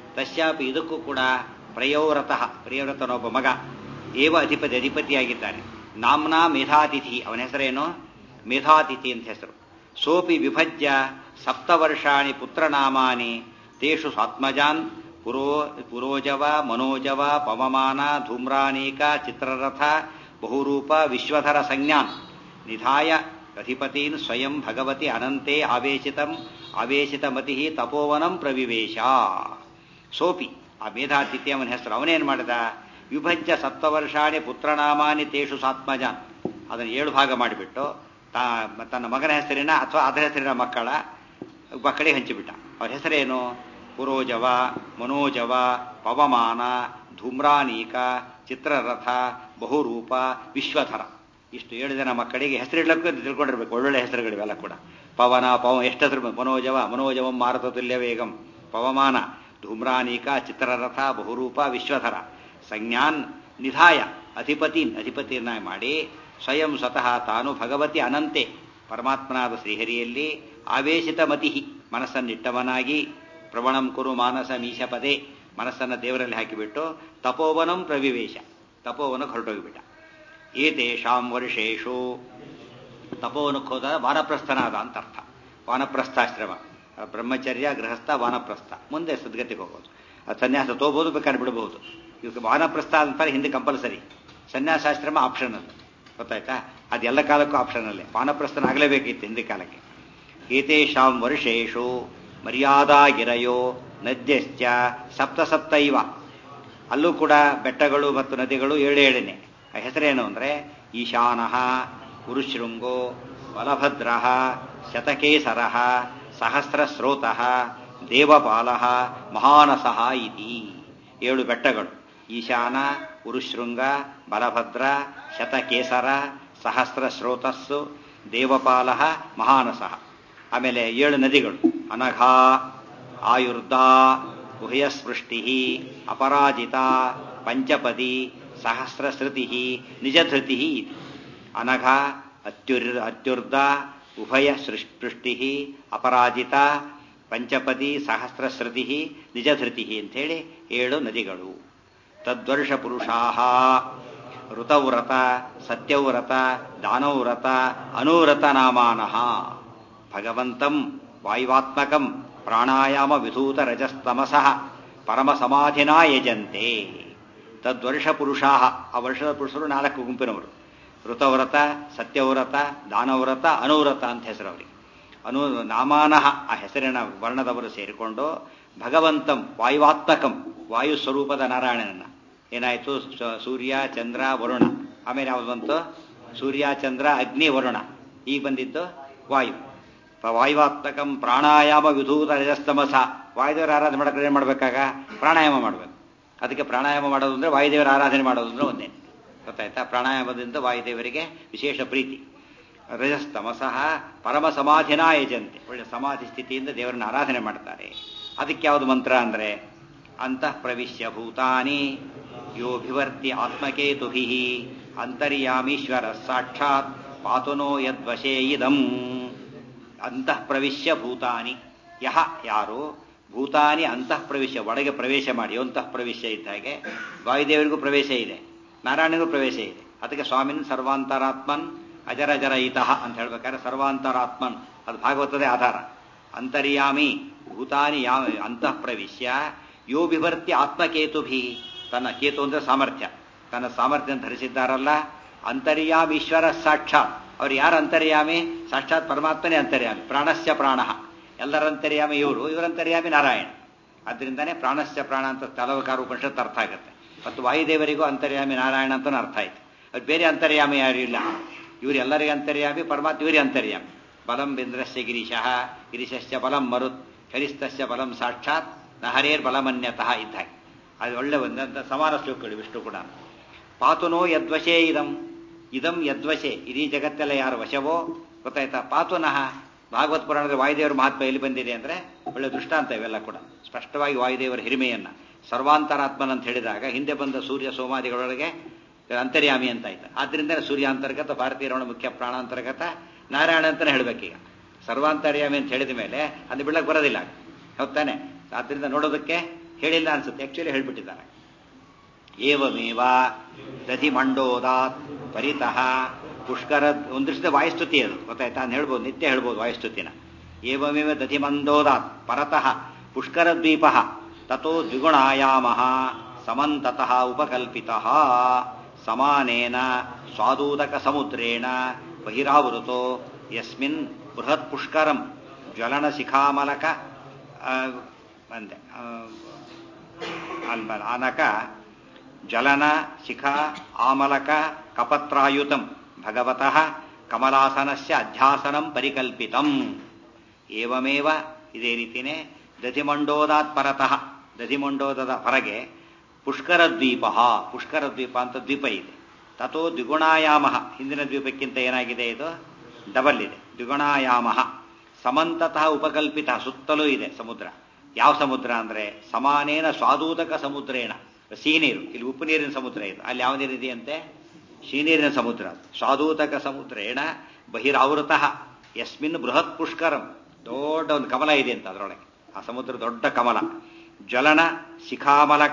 ತಸ್ಯಾಪಿ ಇದಕ್ಕೂ ಕೂಡ ಪ್ರಯೋವ್ರತಃ ಪ್ರಿಯವ್ರತನೊಬ್ಬ ಮಗ ಏವ ಅಧಿಪತಿ ಅಧಿಪತಿಯಾಗಿದ್ದಾನೆ ನಾಮ್ನಾ ಮೇಧಾತಿಥಿ ಅವನ ಹೆಸರೇನು ಮೇಧಾತಿಥಿ ಅಂತ ಹೆಸರು ಸೋಪಿ ವಿಭಜ್ಯ ಸಪ್ತವರ್ಷಾಣಿ ಪುತ್ರನಾಮಾನಿ ತೇಷು ಸ್ವಾತ್ಮಜಾನ್ ಪುರೋ ಪುರೋಜವ ಮನೋಜವ ಪವಮಾನ ಧೂಮ್ರಾನೀಕ ಚಿತ್ರರಥ ಬಹುರೂಪ ವಿಶ್ವಧರ ಸಂಜ್ಞಾನ್ ನಿಧಾಯ ಅಧಿಪತೀನ್ ಸ್ವಯಂ ಭಗವತಿ ಅನಂತೆ ಆವೇಶಿತಂ ಆವೇಶಿತಮತಿ ತಪೋವನಂ ಪ್ರವಿವೇಶ ಸೋಪಿ ಆ ಮೇಧಾತಿಥಿ ಅವನ ಹೆಸರು ಅವನೇನು ಮಾಡಿದ ವಿಭಜ್ಯ ಸಪ್ತವರ್ಷಾಣಿ ಪುತ್ರನಾಮಾನಿ ತೇಷು ಸಾತ್ಮಜಾನ್ ಅದನ್ನು ಏಳು ಭಾಗ ಮಾಡಿಬಿಟ್ಟು ತಾ ತನ್ನ ಮಗನ ಹೆಸರಿನ ಅಥವಾ ಅದರ ಹೆಸರಿನ ಮಕ್ಕಳ ಮಕ್ಕಳಿಗೆ ಹಂಚಿಬಿಟ್ಟ ಅವ್ರ ಹೆಸರೇನು ಪುರೋಜವ ಮನೋಜವ ಪವಮಾನ ಧೂಮ್ರಾನೀಕ ಚಿತ್ರರಥ ಬಹುರೂಪ ವಿಶ್ವಧರ ಇಷ್ಟು ಏಳು ಜನ ಮಕ್ಕಳಿಗೆ ಹೆಸರಿಡ್ಲಕ್ಕೂ ತಿಳ್ಕೊಂಡಿರ್ಬೇಕು ಒಳ್ಳೊಳ್ಳೆ ಹೆಸರುಗಳಿವೆಲ್ಲ ಕೂಡ ಪವನ ಪವ ಎಷ್ಟು ಹೆಸರು ಮನೋಜವ ಮನೋಜವಂ ಮಾರುತ ತುಲ್ಯ ವೇಗಂ ಪವಮಾನ ಧೂಮ್ರಾನೀಕ ಚಿತ್ರರಥ ಬಹುರೂಪ ವಿಶ್ವಧರ ಸಂಜ್ಞಾನ್ ನಿಧಾಯ ಅಧಿಪತೀನ್ ಅಧಿಪತಿಯನ್ನ ಮಾಡಿ ಸ್ವಯಂ ಸ್ವತಃ ತಾನು ಭಗವತಿ ಅನಂತೆ ಪರಮಾತ್ಮನಾದ ಶ್ರೀಹರಿಯಲ್ಲಿ ಆವೇಶಿತ ಮತಿ ಮನಸ್ಸನ್ನಿಟ್ಟವನಾಗಿ ಪ್ರವಣಂ ಕುರು ಮಾನಸ ಮೀಶ ಪದೇ ಮನಸ್ಸನ್ನು ದೇವರಲ್ಲಿ ಹಾಕಿಬಿಟ್ಟು ತಪೋವನಂ ಪ್ರವಿವೇಶ ತಪೋವನಕ್ಕೆ ಹೊರಟೋಗಿಬಿಟ್ಟ ಏತೇಷಾಂ ವರ್ಷೇಶು ತಪೋವನಕ್ಕೆ ಹೋದ ವಾನಪ್ರಸ್ಥನಾದ ಅಂತ ಅರ್ಥ ವಾನಪ್ರಸ್ಥಾಶ್ರಮ ಬ್ರಹ್ಮಚರ್ಯ ಗೃಹಸ್ಥ ವಾನಪ್ರಸ್ಥ ಮುಂದೆ ಸದ್ಗತಿಗೆ ಹೋಗೋದು ಅದು ಸನ್ಯಾಸ ತಗೋಬಹುದು ಬೇಕಾದ್ರೆ ಬಿಡಬಹುದು ಇವಾಗ ವಾನಪ್ರಸ್ಥ ಅಂತಾರೆ ಹಿಂದೆ ಕಂಪಲ್ಸರಿ ಸನ್ಯಾಸಾಶ್ರಮ ಆಪ್ಷನಲ್ ಗೊತ್ತಾಯ್ತಾ ಅದೆಲ್ಲ ಕಾಲಕ್ಕೂ ಆಪ್ಷನಲ್ಲೇ ವಾನಪ್ರಸ್ಥನ ಆಗಲೇಬೇಕಿತ್ತು ಹಿಂದೆ ಕಾಲಕ್ಕೆ ಏತೇಷಾಂ ವರ್ಷೇಶು ಮರ್ಯಾದಾ ಗಿರಯೋ ನದ್ಯಶ್ಚ ಸಪ್ತ ಸಪ್ತ ಇವ ಅಲ್ಲೂ ಕೂಡ ಬೆಟ್ಟಗಳು ಮತ್ತು ನದಿಗಳು ಏಳು ಏಳನೇ ಆ ಹೆಸರೇನು ಅಂದರೆ ಈಶಾನಃ ಕುರುಶೃಂಗೋ ಬಲಭದ್ರ ಶತಕೇಸರ ಸಹಸ್ರಸ್ರೋತ ದೇವಪಾಲ ಮಹಾನಸಃ ಇತಿ ಏಳು ಬೆಟ್ಟಗಳು ಈಶಾನ ಉರುಶೃಂಗ ಬಲಭದ್ರ ಶತಕೇಸರ ಸಹಸ್ರ ಸ್ರೋತಸ್ಸು ದೇವಪಾಲ ಮಹಾನಸಃ ಆಮೇಲೆ ಏಳು ನದಿಗಳು ಅನಘ ಆಯುರ್ದ ಉಭಯಸ್ಪೃಷ್ಟಿ ಅಪರಾಜಿತ ಪಂಚಪದಿ ಸಹಸ್ರಶ್ರುತಿ ನಿಜಧೃತಿ ಅನಘ ಅತ್ಯುರ್ ಅತ್ಯುರ್ದ ಉಭಯ ಸೃಷ್ಟಿ ಅಪರಾಜಿತ ಪಂಚಪದಿ ಸಹಸ್ರಶ್ರುತಿ ನಿಜಧೃತಿ ಅಂಥೇಳಿ ಏಳು ನದಿಗಳು ತದ್ವರ್ಷ ಪುರುಷಾ ಋತವ್ರತ ಸತ್ಯವ್ರತ ದಾನವ್ರತ ಅನುವ್ರತ ನಾಮಾನಃ ಭಗವಂತಂ ವಾಯುವಾತ್ಮಕಂ ಪ್ರಾಣಾಯಾಮ ವಿಧೂತ ರಜಸ್ತಮಸಃ ಪರಮ ಸಮಾಧಿನಾ ಯಜಂತೆ ತದ್ವರ್ಷ ಪುರುಷಾ ಆ ವರ್ಷದ ಪುರುಷರು ನಾಲ್ಕು ಗುಂಪಿನವರು ಋತವ್ರತ ಸತ್ಯವ್ರತ ದಾನವ್ರತ ಅನುವ್ರತ ಅಂತ ಹೆಸರು ಅವರಿಗೆ ಅನು ನಾಮಾನಃ ಆ ಹೆಸರಿನ ವರ್ಣದವರು ಸೇರಿಕೊಂಡು ಭಗವಂತಂ ವಾಯುವಾತ್ಮಕಂ ವಾಯು ಸ್ವರೂಪದ ನಾರಾಯಣನನ್ನ ಏನಾಯಿತು ಸೂರ್ಯ ಚಂದ್ರ ವರುಣ ಆಮೇಲೆ ಯಾವ್ದು ಬಂತು ಸೂರ್ಯ ಚಂದ್ರ ಅಗ್ನಿ ವರುಣ ಈಗ ಬಂದಿದ್ದು ವಾಯು ವಾಯುವಾತ್ಮಕಂ ಪ್ರಾಣಾಯಾಮ ವಿಧೂತ ರಜಸ್ತಮಸ ವಾಯುದೇವರ ಆರಾಧನೆ ಮಾಡೋಕೆ ಏನು ಮಾಡಬೇಕಾಗ ಪ್ರಾಣಾಯಾಮ ಮಾಡಬೇಕು ಅದಕ್ಕೆ ಪ್ರಾಣಾಯಾಮ ಮಾಡೋದು ಅಂದರೆ ವಾಯುದೇವರ ಆರಾಧನೆ ಮಾಡೋದು ಅಂದರೆ ಒಂದೇ ಗೊತ್ತಾಯ್ತಾ ಪ್ರಾಣಾಯಾಮದಿಂದ ವಾಯುದೇವರಿಗೆ ವಿಶೇಷ ಪ್ರೀತಿ ರಜಸ್ತಮಸಃ ಪರಮ ಸಮಾಧಿನಾ ಯಜಂತೆ ಒಳ್ಳೆ ಸಮಾಧಿ ಸ್ಥಿತಿಯಿಂದ ದೇವರನ್ನ ಆರಾಧನೆ ಮಾಡ್ತಾರೆ ಅದಕ್ಕೆ ಯಾವುದು ಮಂತ್ರ ಅಂದರೆ ಅಂತಃ ಪ್ರವಿಶ್ಯ ಭೂತಾನಿ ಯೋಭಿವರ್ತಿ ಆತ್ಮಕೇತುಭಿ ಅಂತರ್ಯಾಮೀಶ್ವರ ಸಾಕ್ಷಾತ್ ಪಾತುನೋ ಯದ್ವಶೇ ಇದಂ ಅಂತಃ ಪ್ರವಿಶ್ಯ ಭೂತಾನಿ ಯಹ ಯಾರು ಭೂತಾನಿ ಅಂತಃ ಪ್ರವೇಶ ಒಳಗೆ ಪ್ರವೇಶ ಮಾಡಿ ಅಂತಃ ಪ್ರವೇಶ ಇದ್ದ ಹಾಗೆ ವಾಯುದೇವರಿಗೂ ಪ್ರವೇಶ ಇದೆ ನಾರಾಯಣನಿಗೂ ಪ್ರವೇಶ ಇದೆ ಅದಕ್ಕೆ ಸ್ವಾಮಿನ್ ಸರ್ವಾಂತರಾತ್ಮನ್ ಅಜರ ಜರ ಈತಃ ಅಂತ ಹೇಳ್ಬೇಕಾದ್ರೆ ಸರ್ವಾಂತರಾತ್ಮನ್ ಅದು ಭಾಗವತದೇ ಆಧಾರ ಅಂತರ್ಯಾಮಿ ಭೂತಾನಿ ಯಾ ಅಂತಃ ಪ್ರವಿಶ್ಯ ಯೋ ಬಿಭರ್ತಿ ಆತ್ಮಕೇತುಭಿ ತನ್ನ ಕೇತು ಅಂದ್ರೆ ಸಾಮರ್ಥ್ಯ ತನ್ನ ಸಾಮರ್ಥ್ಯ ಧರಿಸಿದ್ದಾರಲ್ಲ ಅಂತರ್ಯಾಮೀಶ್ವರ ಸಾಕ್ಷಾತ್ ಅವ್ರು ಯಾರು ಅಂತರ್ಯಾಮಿ ಸಾಕ್ಷಾತ್ ಪರಮಾತ್ಮನೇ ಅಂತರ್ಯಾಮಿ ಪ್ರಾಣಸ್ಯ ಪ್ರಾಣ ಎಲ್ಲರಂತರ್ಯಾಮಿ ಇವರು ಇವರಂತರ್ಯಾಮಿ ನಾರಾಯಣ ಅದರಿಂದನೇ ಪ್ರಾಣಸ್ಯ ಪ್ರಾಣ ಅಂತ ತಲವಕಾರ ಉಪನಿಷತ್ ಅರ್ಥ ಆಗುತ್ತೆ ಮತ್ತು ವಾಯುದೇವರಿಗೂ ಅಂತರ್ಯಾಮಿ ನಾರಾಯಣ ಅಂತಲೂ ಅರ್ಥ ಆಯ್ತು ಅದು ಬೇರೆ ಅಂತರ್ಯಾಮಿ ಯಾರು ಇಲ್ಲ ಇವರು ಎಲ್ಲರಿಗೆ ಅಂತರ್ಯಾಮಿ ಪರಮಾತ್ಮ ಇವರಿಗೆ ಅಂತರ್ಯಾಮಿ ಬಲಂ ಬಿಂದ್ರಸ್ಯ ಗಿರೀಶಃ ಗಿರೀಶಸ್ಯ ಬಲಂ ಮರುತ್ ಹರಿಸ್ತಸ್ಯ ಬಲಂ ಸಾಕ್ಷಾತ್ ನಹರೇರ್ ಬಲಮನ್ಯತಃ ಇದ್ದಾಗೆ ಅದು ಒಳ್ಳೆ ಒಂದಂತ ಸಮಾನ ಶ್ಲೋಕಗಳು ವಿಷ್ಣು ಕೂಡ ಪಾತುನೋ ಯದ್ವಶೇ ಇದಂ ಇದಂ ಯದ್ವಶೆ ಇಡೀ ಜಗತ್ತೆಲ್ಲ ಯಾರು ವಶವೋ ಗೊತ್ತಾಯ್ತಾ ಪಾತುನಃ ಭಾಗವತ್ ಪುರಾಣದ ವಾಯುದೇವರ ಮಹತ್ವ ಎಲ್ಲಿ ಬಂದಿದೆ ಅಂದ್ರೆ ಒಳ್ಳೆ ದೃಷ್ಟಾಂತ ಇವೆಲ್ಲ ಕೂಡ ಸ್ಪಷ್ಟವಾಗಿ ವಾಯುದೇವರ ಹಿರಿಮೆಯನ್ನ ಸರ್ವಾಂತರಾತ್ಮನ್ ಅಂತ ಹೇಳಿದಾಗ ಹಿಂದೆ ಬಂದ ಸೂರ್ಯ ಸೋಮಾದಿಗಳೊಳಗೆ ಅಂತರ್ಯಾಮಿ ಅಂತ ಆಯ್ತು ಆದ್ರಿಂದ ಸೂರ್ಯ ಅಂತರ್ಗತ ಭಾರತೀಯರವಣ ಮುಖ್ಯ ಪ್ರಾಣಾಂತರ್ಗತ ನಾರಾಯಣ ಅಂತಾನೆ ಹೇಳ್ಬೇಕೀಗ ಸರ್ವಾಂತರ್ಯಾಮಿ ಅಂತ ಹೇಳಿದ ಮೇಲೆ ಅದು ಬಿಡಕ್ಕೆ ಬರೋದಿಲ್ಲ ಹೌದಾನೆ ಆದ್ರಿಂದ ನೋಡೋದಕ್ಕೆ ಹೇಳಿಲ್ಲ ಅನ್ಸುತ್ತೆ ಆಕ್ಚುಲಿ ಹೇಳ್ಬಿಟ್ಟಿದ್ದಾರೆ ಏವಮೇವ ದಧಿ ಮಂಡೋದಾತ್ ಪರಿತಃ ಪುಷ್ಕರ ಒಂದು ದೃಷ್ಟಿದ ವಾಯುಸ್ತುತಿ ಅದು ಗೊತ್ತಾಯ್ತಾ ನಾನು ಹೇಳ್ಬೋದು ನಿತ್ಯ ಹೇಳ್ಬೋದು ವಾಯುಸ್ತುತಿನ ಏವಮೇವ ದಧಿ ಮಂಡೋದಾತ್ ಪರತಃ ಪುಷ್ಕರದ್ವೀಪ ತಥೋ ದ್ವಿಗುಣಾಯಾಮ ಸಮಂತತಃ ಉಪಕಲ್ಪಿತ ಸಮಾನೇನ ಸ್ವಾದೂದಕ ಸಮುದ್ರೇಣ ಬಹಿರಾವೃತೋ ಯಸ್ಮಿನ್ ಬೃಹತ್ ಪುಷ್ಕರಂ ಜ್ವಲನ ಶಿಖಾಮಲಕ ಅಂದೆ ಅಲ್ಬ ಆನಕ ಜಲನ ಶಿಖ ಆಮಲಕ ಕಪತ್ರಾಯುತಂ ಭಗವತಃ ಕಮಲಾಸನಸ್ಯ ಅಧ್ಯಾಸನಂ ಪರಿಕಲ್ಪಿತಂ ಏವಮೇವ ಇದೇ ರೀತಿನೇ ದಧಿಮಂಡೋದಾತ್ ಪರತಃ ದಧಿಮಂಡೋದದ ಹೊರಗೆ ಪುಷ್ಕರ ದ್ವೀಪ ಪುಷ್ಕರ ದ್ವೀಪ ಅಂತ ದ್ವೀಪ ಇದೆ ತಥೋ ದ್ವಿಗುಣಾಯಾಮ ಹಿಂದಿನ ದ್ವೀಪಕ್ಕಿಂತ ಏನಾಗಿದೆ ಇದು ಡಬಲ್ ಇದೆ ದ್ವಿಗುಣಾಯಾಮ ಸಮಂತತಃ ಉಪಕಲ್ಪಿತ ಸುತ್ತಲೂ ಇದೆ ಸಮುದ್ರ ಯಾವ ಸಮುದ್ರ ಅಂದ್ರೆ ಸಮಾನೇನ ಸ್ವಾದೂತಕ ಸಮುದ್ರೇಣ ಸಿಹಿನೀರು ಇಲ್ಲಿ ಉಪ್ಪು ನೀರಿನ ಸಮುದ್ರ ಇದು ಅಲ್ಲಿ ಯಾವ ನೀರಿದೆಯಂತೆ ಸಿಹಿನೀರಿನ ಸಮುದ್ರ ಸ್ವಾದೂತಕ ಸಮುದ್ರೇಣ ಬಹಿರಾವೃತಃ ಯಸ್ಮಿನ್ ಬೃಹತ್ ಪುಷ್ಕರಂ ದೊಡ್ಡ ಒಂದು ಕಮಲ ಇದೆ ಅಂತ ಅದರೊಳಗೆ ಆ ಸಮುದ್ರ ದೊಡ್ಡ ಕಮಲ ಜ್ವಲನ ಶಿಖಾಮಲಕ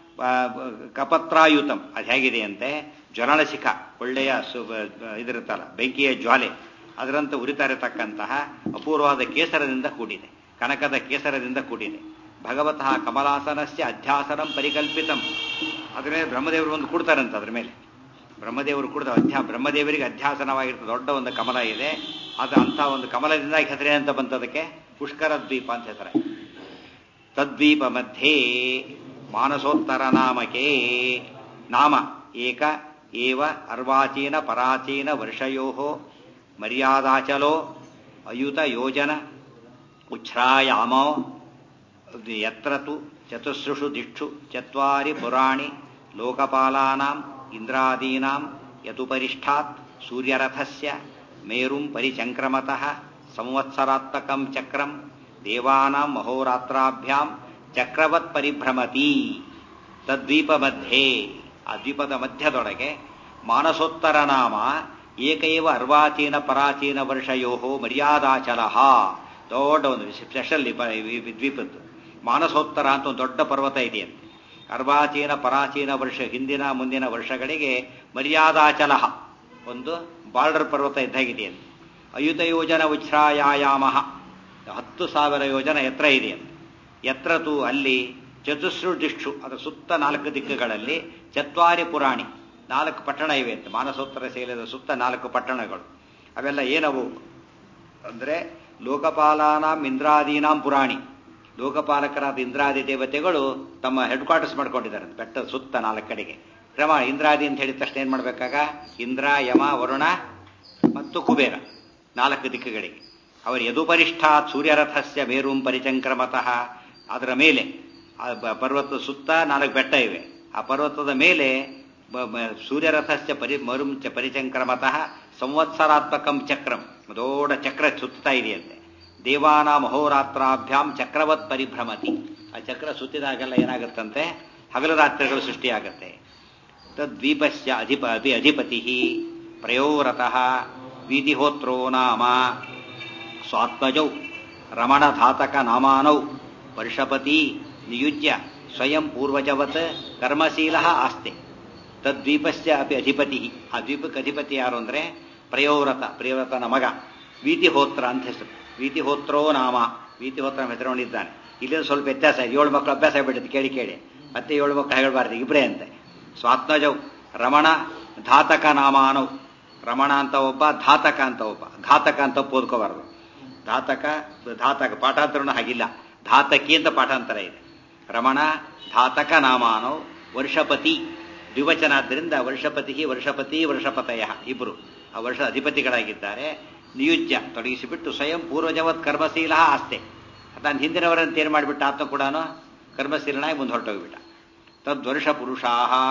ಕಪತ್ರಾಯುತಂ ಅದು ಹೇಗಿದೆಯಂತೆ ಜ್ವಲನ ಶಿಖ ಒಳ್ಳೆಯ ಸು ಇದಿರುತ್ತಲ್ಲ ಬೆಂಕಿಯ ಜ್ವಾಲೆ ಅದರಂತೆ ಉರಿತಾ ಇರತಕ್ಕಂತಹ ಅಪೂರ್ವವಾದ ಕೇಸರದಿಂದ ಕೂಡಿದೆ ಕನಕದ ಕೇಸರದಿಂದ ಕೂಡಿದೆ ಭಗವತಃ ಕಮಲಾಸನಸ್ಯ ಅಧ್ಯಾಸನಂ ಪರಿಕಲ್ಪಿತಂ ಅದ್ರ ಮೇಲೆ ಬ್ರಹ್ಮದೇವರು ಒಂದು ಕೊಡ್ತಾರಂತ ಅದ್ರ ಮೇಲೆ ಬ್ರಹ್ಮದೇವರು ಕೂಡ ಅಧ್ಯ ಬ್ರಹ್ಮದೇವರಿಗೆ ಅಧ್ಯಾಸನವಾಗಿರ್ತದೆ ದೊಡ್ಡ ಒಂದು ಕಮಲ ಇದೆ ಅದು ಅಂಥ ಒಂದು ಕಮಲದಿಂದ ಹೆಸರೇ ಅಂತ ಬಂತದಕ್ಕೆ ಪುಷ್ಕರ ದ್ವೀಪ ಅಂತ ಹೆಸರ ತದ್ವೀಪ ಮಧ್ಯೆ ಮಾನಸೋತ್ತರ ನಾಮಕೆ ನಾಮ ಏಕ ಏವ ಅರ್ವಾಚೀನ ಪರಾಚೀನ ವರ್ಷಯೋ ಮರ್ಯಾದಾಚಲೋ ಅಯುತ ಯೋಜನ ಉಚ್ಛ್ರಾಯಾಮೋ ಯತ್ರ ತು ಚತುಸ್ರುಷು ದಿಕ್ಷು ಚತ್ವಾರಿ ಪುರಾಣಿ ಲೋಕಪಾಲಾನಾಂ ಇಂದ್ರಾದೀನಾಂ ಯದುಪರಿಷ್ಠಾತ್ ಸೂರ್ಯರಥಸ್ಯ ಮೇರುಂ ಪರಿಚಂಕ್ರಮತಃ ಸಂವತ್ಸರಾತ್ಮಕಂ ಚಕ್ರಂ ದೇವಾನಾಂ ಮಹೋರಾತ್ರಾಭ್ಯಾಂ ಚಕ್ರವತ್ ಪರಿಭ್ರಮತಿ ತದ್ವೀಪ ಮಧ್ಯೆ ಆ ದ್ವೀಪದ ಮಧ್ಯದೊಳಗೆ ಮಾನಸೋತ್ತರ ನಾಮ ಏಕೈವ ಅರ್ವಾಚೀನ ಪರಾಚೀನ ವರ್ಷಯೋ ಮರ್ಯಾದಾಚಲ ದೊಡ್ಡ ಒಂದು ಸ್ಪೆಷಲ್ ದ್ವೀಪದ್ದು ಮಾನಸೋತ್ತರ ಅಂತ ಒಂದು ದೊಡ್ಡ ಪರ್ವತ ಇದೆಯಂತೆ ಅರ್ವಾಚೀನ ಪರಾಚೀನ ವರ್ಷ ಹಿಂದಿನ ಮುಂದಿನ ವರ್ಷಗಳಿಗೆ ಮರ್ಯಾದಾಚಲ ಒಂದು ಬಾರ್ಡರ್ ಪರ್ವತ ಇದ್ದಾಗಿದೆಯಂತೆ ಅಯುತ ಯೋಜನ ಉಚ್ಛ್ರಾಯಾಮ ಹತ್ತು ಸಾವಿರ ಯೋಜನ ಎತ್ತರ ಇದೆಯಂತೆ ಎತ್ತರ ತು ಅಲ್ಲಿ ಚತುಸ್ರು ದಿಕ್ಷು ಅದರ ಸುತ್ತ ನಾಲ್ಕು ದಿಕ್ಕುಗಳಲ್ಲಿ ಚತ್ವಾರಿ ಪುರಾಣಿ ನಾಲ್ಕು ಪಟ್ಟಣ ಇವೆ ಅಂತ ಮಾನಸೋತ್ತರ ಶೈಲದ ಸುತ್ತ ನಾಲ್ಕು ಪಟ್ಟಣಗಳು ಅವೆಲ್ಲ ಏನವು ಅಂದರೆ ಲೋಕಪಾಲಾನಾಂ ಇಂದ್ರಾದೀನಾಂ ಪುರಾಣಿ ಲೋಕಪಾಲಕರಾದ ಇಂದ್ರಾದಿ ದೇವತೆಗಳು ತಮ್ಮ ಹೆಡ್ ಕ್ವಾರ್ಟರ್ಸ್ ಮಾಡ್ಕೊಂಡಿದ್ದಾರೆ ಬೆಟ್ಟದ ಸುತ್ತ ನಾಲ್ಕು ಕಡೆಗೆ ಕ್ರಮ ಇಂದ್ರಾದಿ ಅಂತ ಹೇಳಿದ ತಕ್ಷಣ ಏನ್ ಮಾಡ್ಬೇಕಾಗ ಇಂದ್ರ ಯಮ ವರುಣ ಮತ್ತು ಕುಬೇರ ನಾಲ್ಕು ದಿಕ್ಕುಗಳಿಗೆ ಅವರು ಯದುಪರಿಷ್ಠಾತ್ ಸೂರ್ಯರಥಸ್ಯ ಮೇರುಂ ಪರಿಚಂಕ್ರಮತಃ ಅದರ ಮೇಲೆ ಪರ್ವತದ ಸುತ್ತ ನಾಲ್ಕು ಬೆಟ್ಟ ಇವೆ ಆ ಪರ್ವತದ ಮೇಲೆ ಸೂರ್ಯರಥಸ್ಯ ಪರಿ ಮರುಂಚ ಪರಿಚಂಕ್ರಮತಃ ಸಂವತ್ಸರಾತ್ಮಕಂ ಚಕ್ರಂ ದೊಡ್ಡ ಚಕ್ರ ಸುತ್ತಾ ಇದೆಯಂತೆ ದೇವಾನ ಮಹೋರಾತ್ರಾಭ್ಯಾಂ ಚಕ್ರವತ್ ಪರಿಭ್ರಮತಿ ಆ ಚಕ್ರ ಸುತ್ತಿದಾಗೆಲ್ಲ ಏನಾಗುತ್ತಂತೆ ಹಗಲು ರಾತ್ರಿಗಳು ಸೃಷ್ಟಿಯಾಗತ್ತೆ ತದ್ವೀಪಸ್ಯ ಅಧಿಪ ಅಭಿ ಅಧಿಪತಿ ಪ್ರಯೋರತಃ ವೀತಿಹೋತ್ರೋ ನಾಮ ಸ್ವಾತ್ಮಜೌ ರಮಣಧಾತಕ ನಾಮಾನೌ ವರ್ಷಪತಿ ನಿಯುಜ್ಯ ಸ್ವಯಂ ಪೂರ್ವಜವತ್ ಕರ್ಮಶೀಲ ಆಸ್ತೆ ತದ್ವೀಪಸ್ಯ ಅಪಿ ಅಧಿಪತಿ ಆ ದ್ವೀಪಕ್ಕೆ ಅಧಿಪತಿ ಯಾರು ಅಂದ್ರೆ ಪ್ರಯೋವ್ರತ ಪ್ರಿಯವ್ರತನ ಮಗ ವೀತಿಹೋತ್ರ ಅಂತ ಹೆಸರು ವೀತಿಹೋತ್ರೋ ನಾಮ ವೀತಿಹೋತ್ರ ಹೆಸರುಕೊಂಡಿದ್ದಾನೆ ಇಲ್ಲಿಂದ ಸ್ವಲ್ಪ ವ್ಯತ್ಯಾಸ ಏಳು ಮಕ್ಕಳು ಅಭ್ಯಾಸ ಆಗ್ಬಿಟ್ಟಿದೆ ಕೇಳಿ ಕೇಳಿ ಮತ್ತೆ ಏಳು ಮಕ್ಕಳು ಹೇಳಬಾರ್ದು ಇಬ್ಬರೇ ಅಂತೆ ಸ್ವಾತ್ಮಜೌ ರಮಣ ಧಾತಕ ನಾಮಾನವ್ ರಮಣ ಅಂತ ಒಬ್ಬ ಧಾತಕ ಅಂತ ಒಬ್ಬ ಘಾತಕ ಅಂತ ಓದ್ಕೋಬಾರ್ದು ಧಾತಕ ಧಾತಕ ಪಾಠಾಂತರನು ಹಾಗಿಲ್ಲ ಧಾತಕಿ ಅಂತ ಪಾಠಾಂತರ ಇದೆ ರಮಣ ಧಾತಕ ನಾಮಾನವ್ ವರ್ಷಪತಿ ದ್ವಿವಚನ ಆದ್ದರಿಂದ ವರ್ಷಪತಿ ವರ್ಷಪತಿ ವರ್ಷಪತಯ ಇಬ್ಬರು ಆ ವರ್ಷ ಅಧಿಪತಿಗಳಾಗಿದ್ದಾರೆ ನಿಯುಜ್ಯ ತೊಡಗಿಸಿಬಿಟ್ಟು ಸ್ವಯಂ ಪೂರ್ವಜವತ್ ಕರ್ಮಶೀಲ ಆಸ್ತೆ ತಾನು ಹಿಂದಿನವರಂತ ಏನು ಮಾಡಿಬಿಟ್ಟ ಆತ್ಮ ಕೂಡ ಕರ್ಮಶೀಲನಾಗಿ ಮುಂದೆ ಹೊರಟೋಗ್ಬಿಟ್ಟ ತದ್ವರ್ಷ ಪುರುಷಾ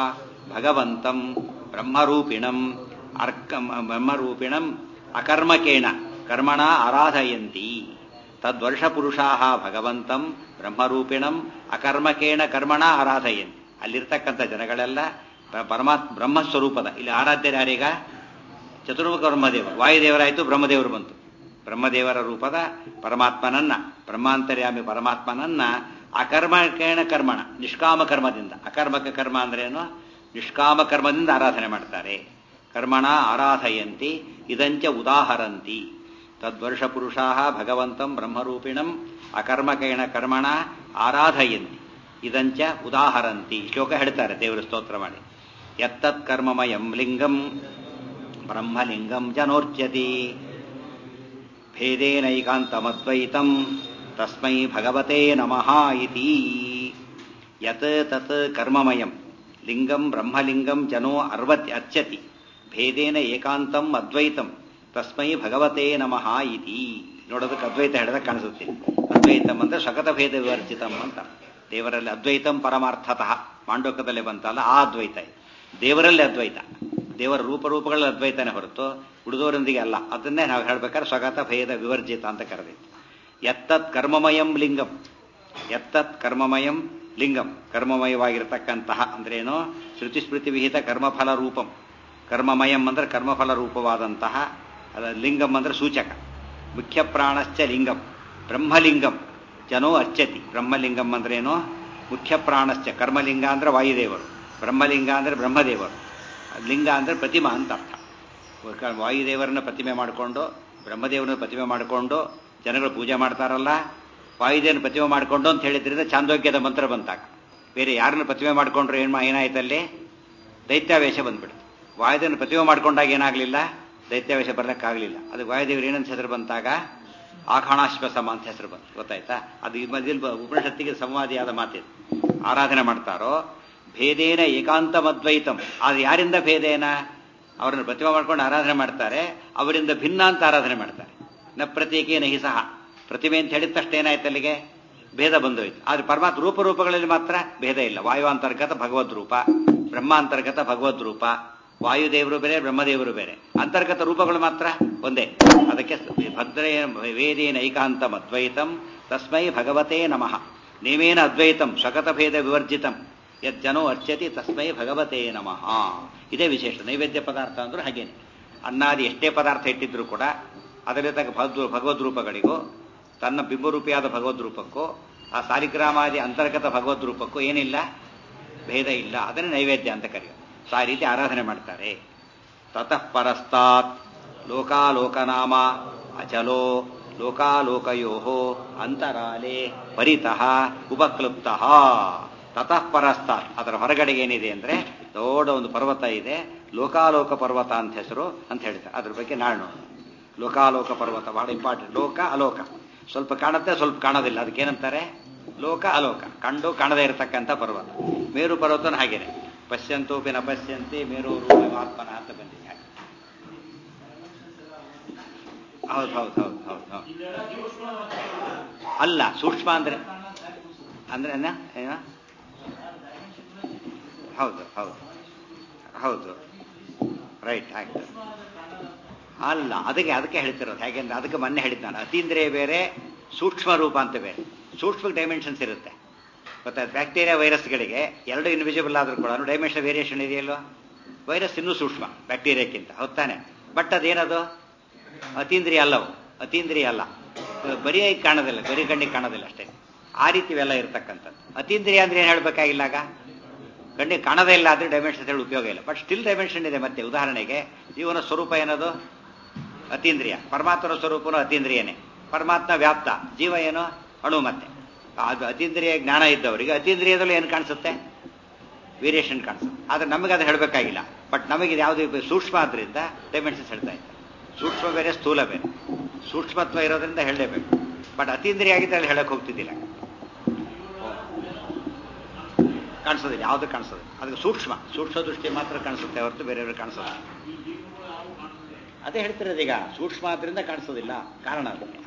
ಭಗವಂತಂ ಬ್ರಹ್ಮರೂಪಿಣಂ ಅರ್ಕ ಬ್ರಹ್ಮರೂಪಿಣಂ ಅಕರ್ಮಕೇಣ ಕರ್ಮಣ ಆರಾಧಯಂತಿ ತದ್ವರ್ಷ ಪುರುಷಾ ಭಗವಂತಂ ಬ್ರಹ್ಮರೂಪಿಣಂ ಅಕರ್ಮಕೇಣ ಕರ್ಮಣ ಆರಾಧಯಂತಿ ಅಲ್ಲಿರ್ತಕ್ಕಂಥ ಜನಗಳೆಲ್ಲ ಪರಮಾತ್ಮ ಬ್ರಹ್ಮಸ್ವರೂಪದ ಇಲ್ಲಿ ಆರಾಧ್ಯರು ಯಾರೀಗ ಚತುರ್ಮುಖ ಬ್ರಹ್ಮದೇವರು ವಾಯುದೇವರಾಯಿತು ಬ್ರಹ್ಮದೇವರು ಬಂತು ಬ್ರಹ್ಮದೇವರ ರೂಪದ ಪರಮಾತ್ಮನನ್ನ ಬ್ರಹ್ಮಾಂತರ್ಯಾಮಿ ಪರಮಾತ್ಮನನ್ನ ಅಕರ್ಮಕೇಣ ಕರ್ಮಣ ನಿಷ್ಕಾಮ ಕರ್ಮದಿಂದ ಅಕರ್ಮಕ ಕರ್ಮ ಅಂದ್ರೇನು ನಿಷ್ಕಾಮ ಕರ್ಮದಿಂದ ಆರಾಧನೆ ಮಾಡ್ತಾರೆ ಕರ್ಮಣ ಆರಾಧಯಂತಿ ಇದಂಚ ಉದಾಹರಂತಿ ತದ್ವರ್ಷ ಪುರುಷಾ ಭಗವಂತಂ ಬ್ರಹ್ಮರೂಪಿಣಂ ಅಕರ್ಮಕೇಣ ಕರ್ಮಣ ಆರಾಧಯಂತಿ ಇದಂಚ ಉದಾಹರಂತಿ ಶ್ಲೋಕ ಹೇಳ್ತಾರೆ ದೇವರು ಸ್ತೋತ್ರ ಮಾಡಿ ಯತ್ತತ್ ಕರ್ಮಮಯಂ ಲಿಂಗಂ ಬ್ರಹ್ಮಲಿಂಗಂ ಜನೋರ್ಚ್ಯತಿ ಭೇದೇನೈಕಾಂತಮದ್ವೈತಂ ತಸ್ಮೈ ಭಗವತೆ ನಮಃ ಇತಿ ಯತ್ ತತ್ ಕರ್ಮಮಯಂ ಲಿಂಗಂ ಬ್ರಹ್ಮಲಿಂಗಂ ಜನೋ ಅರ್ವತ್ ಅರ್ಚತಿ ಭೇದೇನ ಏಕಾಂತಂ ಅದ್ವೈತಂ ತಸ್ಮೈ ಭಗವತೆ ನಮಃ ಇತಿ ನೋಡೋದಕ್ಕೆ ಅದ್ವೈತ ಹೇಳಿದಾಗ ಕಾಣಿಸುತ್ತೆ ಅದ್ವೈತಂ ಅಂದ್ರೆ ಸಕತ ಭೇದ ವಿವರ್ಜಿತಂ ಅಂತ ದೇವರಲ್ಲಿ ಅದ್ವೈತಂ ಪರಮಾರ್ಥತಃ ಮಾಂಡೋಕದಲ್ಲಿ ಬಂತಲ್ಲ ಆ ಅದ್ವೈತ ದೇವರಲ್ಲಿ ಅದ್ವೈತ ದೇವರ ರೂಪರೂಪಗಳಲ್ಲಿ ಅದ್ವೈತನೇ ಹೊರತು ಉಳಿದವರೊಂದಿಗೆ ಅಲ್ಲ ಅದನ್ನೇ ನಾವು ಹೇಳ್ಬೇಕಾದ್ರೆ ಸ್ವಗತ ಭೇದ ವಿವರ್ಜಿತ ಅಂತ ಕರೆದಿತ್ತು ಎತ್ತತ್ ಕರ್ಮಮಯಂ ಲಿಂಗಂ ಎತ್ತತ್ ಕರ್ಮಮಯಂ ಲಿಂಗಂ ಕರ್ಮಮಯವಾಗಿರತಕ್ಕಂತಹ ಅಂದ್ರೇನು ಶ್ರುತಿ ಸ್ಮೃತಿ ವಿಹಿತ ಕರ್ಮಫಲ ರೂಪಂ ಕರ್ಮಮಯಂ ಅಂದ್ರೆ ಕರ್ಮಫಲ ರೂಪವಾದಂತಹ ಅದ ಲಿಂಗಂ ಅಂದ್ರೆ ಸೂಚಕ ಮುಖ್ಯ ಪ್ರಾಣಶ್ಚ ಲಿಂಗಂ ಬ್ರಹ್ಮಲಿಂಗಂ ಜನೋ ಅಚ್ಚತಿ ಬ್ರಹ್ಮಲಿಂಗಂ ಅಂದ್ರೇನು ಮುಖ್ಯ ಪ್ರಾಣಶ್ಚ ಕರ್ಮಲಿಂಗ ಅಂದ್ರೆ ವಾಯುದೇವರು ಬ್ರಹ್ಮಲಿಂಗ ಅಂದ್ರೆ ಬ್ರಹ್ಮದೇವರು ಲಿಂಗ ಅಂದ್ರೆ ಪ್ರತಿಮಾ ಅಂತ ಅರ್ಥ ವಾಯುದೇವರನ್ನ ಪ್ರತಿಮೆ ಮಾಡಿಕೊಂಡು ಬ್ರಹ್ಮದೇವರನ್ನ ಪ್ರತಿಮೆ ಮಾಡಿಕೊಂಡು ಜನಗಳು ಪೂಜೆ ಮಾಡ್ತಾರಲ್ಲ ವಾಯುದೇವನ ಪ್ರತಿಮೆ ಮಾಡಿಕೊಂಡು ಅಂತ ಹೇಳಿದ್ರಿಂದ ಚಾಂದೋಗ್ಯದ ಮಂತ್ರ ಬಂತಾಗ ಬೇರೆ ಯಾರನ್ನ ಪ್ರತಿಮೆ ಮಾಡಿಕೊಂಡ್ರೆ ಏನು ಏನಾಯ್ತಲ್ಲಿ ದೈತ್ಯಾವೇಶ ಬಂದ್ಬಿಡ್ತು ವಾಯುದೇವನ ಪ್ರತಿಮೆ ಮಾಡ್ಕೊಂಡಾಗ ಏನಾಗಲಿಲ್ಲ ದೈತ್ಯಾವೇಶ ಬರ್ಲಿಕ್ಕಾಗಲಿಲ್ಲ ಅದು ವಾಯುದೇವರು ಏನಂತ ಹೆಸರು ಬಂತಾಗ ಆಖಾಣಾಶ್ವಸಮ ಅಂತ ಹೆಸರು ಬಂತು ಗೊತ್ತಾಯ್ತಾ ಅದು ಈ ಮಧ್ಯದಲ್ಲಿ ಉಪನಿಷತ್ತಿಗೆ ಸಂವಾದಿಯಾದ ಮಾತಿದು ಆರಾಧನೆ ಮಾಡ್ತಾರೋ ಭೇದೇನ ಏಕಾಂತಮದ್ವೈತಂ ಅದು ಯಾರಿಂದ ಭೇದೇನ ಅವರನ್ನು ಪ್ರತಿಮೆ ಮಾಡ್ಕೊಂಡು ಆರಾಧನೆ ಮಾಡ್ತಾರೆ ಅವರಿಂದ ಭಿನ್ನ ಅಂತ ಆರಾಧನೆ ಮಾಡ್ತಾರೆ ನ ಪ್ರತೀಕೆ ನಹಿ ಸಹ ಪ್ರತಿಮೆ ಅಂತ ಹೇಳಿದ ತಕ್ಷಣ ಏನಾಯ್ತು ಅಲ್ಲಿಗೆ ಭೇದ ಬಂದೋಯ್ತು ಆದ್ರೆ ಪರಮಾತ್ಮ ರೂಪರೂಪಗಳಲ್ಲಿ ಮಾತ್ರ ಭೇದ ಇಲ್ಲ ವಾಯು ಅಂತರ್ಗತ ಭಗವದ್ ರೂಪ ಬ್ರಹ್ಮ ಅಂತರ್ಗತ ಭಗವದ್ ರೂಪ ವಾಯುದೇವರು ಬೇರೆ ಬ್ರಹ್ಮದೇವರು ಬೇರೆ ಅಂತರ್ಗತ ರೂಪಗಳು ಮಾತ್ರ ಒಂದೇ ಅದಕ್ಕೆ ಭದ್ರೇ ವೇದೇನ ಐಕಾಂತಂ ಅದ್ವೈತಂ ತಸ್ಮೈ ಭಗವತೇ ನಮಃ ನೇಮೇನ ಅದ್ವೈತಂ ಸ್ವಗತ ಭೇದ ವಿವರ್ಜಿತಂ ಯಜ್ಜನೋ ಅರ್ಚತಿ ತಸ್ಮೈ ಭಗವತೇ ನಮಃ ಇದೇ ವಿಶೇಷ ನೈವೇದ್ಯ ಪದಾರ್ಥ ಅಂದ್ರೆ ಹಾಗೇನೆ ಅನ್ನಾದಿ ಎಷ್ಟೇ ಪದಾರ್ಥ ಇಟ್ಟಿದ್ರು ಕೂಡ ಅದರಲ್ಲಿದ್ದಾಗ ಭಗವದ್ ರೂಪಗಳಿಗೂ ತನ್ನ ಬಿಂಬರೂಪಿಯಾದ ಭಗವದ್ ರೂಪಕ್ಕೂ ಆ ಸಾಲಿಗ್ರಾಮಾದಿ ಅಂತರ್ಗತ ಭಗವದ್ ರೂಪಕ್ಕೂ ಏನಿಲ್ಲ ಭೇದ ಇಲ್ಲ ಅದನ್ನೇ ನೈವೇದ್ಯ ಅಂತ ಕರೆಯೋದು ಸೊ ಆ ರೀತಿ ಆರಾಧನೆ ಮಾಡ್ತಾರೆ ತತಃ ಪರಸ್ತಾತ್ ಲೋಕಾಲೋಕನಾಮ ಅಚಲೋ ಲೋಕಾಲೋಕಯೋ ಅಂತರಾಲೆ ಪರಿತಃ ಉಪಕ್ಲುಪ್ತಃ ತತಃ ಪರಸ್ತಾತ್ ಅದರ ಹೊರಗಡೆ ಏನಿದೆ ಅಂದ್ರೆ ದೊಡ್ಡ ಒಂದು ಪರ್ವತ ಇದೆ ಲೋಕಾಲೋಕ ಪರ್ವತ ಅಂತ ಹೆಸರು ಅಂತ ಹೇಳ್ತಾರೆ ಅದ್ರ ಬಗ್ಗೆ ನಾಳೆ ನೋಡೋಣ ಲೋಕಾಲೋಕ ಪರ್ವತ ಬಹಳ ಇಂಪಾರ್ಟೆಂಟ್ ಲೋಕ ಅಲೋಕ ಸ್ವಲ್ಪ ಕಾಣುತ್ತೆ ಸ್ವಲ್ಪ ಕಾಣೋದಿಲ್ಲ ಅದಕ್ಕೇನಂತಾರೆ ಲೋಕ ಅಲೋಕ ಕಂಡು ಕಾಣದೇ ಇರತಕ್ಕಂಥ ಪರ್ವತ ಮೇರು ಪರ್ವತನ ಹಾಗೇನೆ ಪಶ್ಯಂತೂ ಪಿನ ಪಶ್ಯಂತಿ ಮೇರು ಆತ್ಮನ ಅಂತ ಬಂದಿದೆ ಹೌದು ಹೌದು ಹೌದು ಹೌದು ಹೌದು ಅಲ್ಲ ಸೂಕ್ಷ್ಮ ಅಂದ್ರೆ ಅಂದ್ರೆ ಏನ ಹೌದು ಹೌದು ಹೌದು ರೈಟ್ ಆಯ್ತು ಅಲ್ಲ ಅದಕ್ಕೆ ಅದಕ್ಕೆ ಹೇಳ್ತಿರೋದು ಹೇಗೆಂದ್ರೆ ಅದಕ್ಕೆ ಮೊನ್ನೆ ಹೇಳಿದ್ದಾನೆ ಅತೀಂದ್ರಿಯ ಬೇರೆ ಸೂಕ್ಷ್ಮ ರೂಪ ಅಂತ ಬೇರೆ ಸೂಕ್ಷ್ಮ ಡೈಮೆನ್ಷನ್ಸ್ ಇರುತ್ತೆ ಗೊತ್ತಾಯ್ತು ಬ್ಯಾಕ್ಟೀರಿಯಾ ವೈರಸ್ಗಳಿಗೆ ಎರಡು ಇನ್ವಿಸಿಬಲ್ ಆದ್ರೂ ಕೂಡ ಡೈಮೆನ್ಷನ್ ವೇರಿಯೇಷನ್ ಇದೆಯಲ್ಲೋ ವೈರಸ್ ಇನ್ನೂ ಸೂಕ್ಷ್ಮ ಬ್ಯಾಕ್ಟೀರಿಯಾಕ್ಕಿಂತ ಹೊತ್ತಾನೆ ಬಟ್ ಅದೇನದು ಅತೀಂದ್ರಿಯ ಅಲ್ಲವು ಅತೀಂದ್ರಿಯ ಅಲ್ಲ ಬರೀ ಕಾಣೋದಿಲ್ಲ ಬರೀ ಕಣ್ಣಿಗೆ ಕಾಣೋದಿಲ್ಲ ಅಷ್ಟೇ ಆ ರೀತಿ ಇವೆಲ್ಲ ಇರ್ತಕ್ಕಂಥದ್ದು ಅತೀಂದ್ರಿಯ ಅಂದ್ರೆ ಏನು ಹೇಳಬೇಕಾಗಿಲ್ಲಾಗ ಕಣ್ಣಿಗೆ ಕಾಣದೇ ಇಲ್ಲ ಆದ್ರೆ ಡೈಮೆನ್ಷನ್ ಹೇಳಿ ಉಪಯೋಗ ಇಲ್ಲ ಬಟ್ ಸ್ಟಿಲ್ ಡೈಮೆನ್ಷನ್ ಇದೆ ಮತ್ತೆ ಉದಾಹರಣೆಗೆ ಜೀವನ ಸ್ವರೂಪ ಏನದು ಅತೀಂದ್ರಿಯ ಪರಮಾತ್ಮನ ಸ್ವರೂಪನು ಅತೀಂದ್ರಿಯನೇ ಪರಮಾತ್ಮ ವ್ಯಾಪ್ತ ಜೀವ ಏನು ಅಣು ಮತ್ತೆ ಅದು ಅತೀಂದ್ರಿಯ ಜ್ಞಾನ ಇದ್ದವರಿಗೆ ಅತೀಂದ್ರಿಯದಲ್ಲೂ ಏನು ಕಾಣಿಸುತ್ತೆ ವೇರಿಯೇಷನ್ ಕಾಣಿಸುತ್ತೆ ಆದ್ರೆ ನಮಗೆ ಅದು ಹೇಳಬೇಕಾಗಿಲ್ಲ ಬಟ್ ನಮಗೆ ಯಾವುದು ಸೂಕ್ಷ್ಮ ಆದ್ರಿಂದ ಡೈಮೆನ್ಷನ್ಸ್ ಹೇಳ್ತಾ ಇದ್ದಾರೆ ಸೂಕ್ಷ್ಮ ಬೇರೆ ಸ್ಥೂಲ ಬೇರೆ ಸೂಕ್ಷ್ಮತ್ವ ಇರೋದ್ರಿಂದ ಹೇಳಲೇಬೇಕು ಬಟ್ ಅತೀಂದ್ರಿಯ ಆಗಿದ್ದರೆ ಅಲ್ಲಿ ಹೇಳಕ್ ಹೋಗ್ತಿದ್ದಿಲ್ಲ ಕಾಣಿಸೋದಿಲ್ಲ ಯಾವುದು ಕಾಣಿಸೋದಿಲ್ಲ ಅದಕ್ಕೆ ಸೂಕ್ಷ್ಮ ಸೂಕ್ಷ್ಮ ದೃಷ್ಟಿ ಮಾತ್ರ ಕಾಣಿಸುತ್ತೆ ಹೊರತು ಬೇರೆಯವರು ಕಾಣಿಸೋದಿಲ್ಲ ಅದೇ ಹೇಳ್ತಿರೋದು ಈಗ ಸೂಕ್ಷ್ಮ ಆದ್ರಿಂದ ಕಾಣಿಸೋದಿಲ್ಲ ಕಾರಣ ಅದಕ್ಕೆ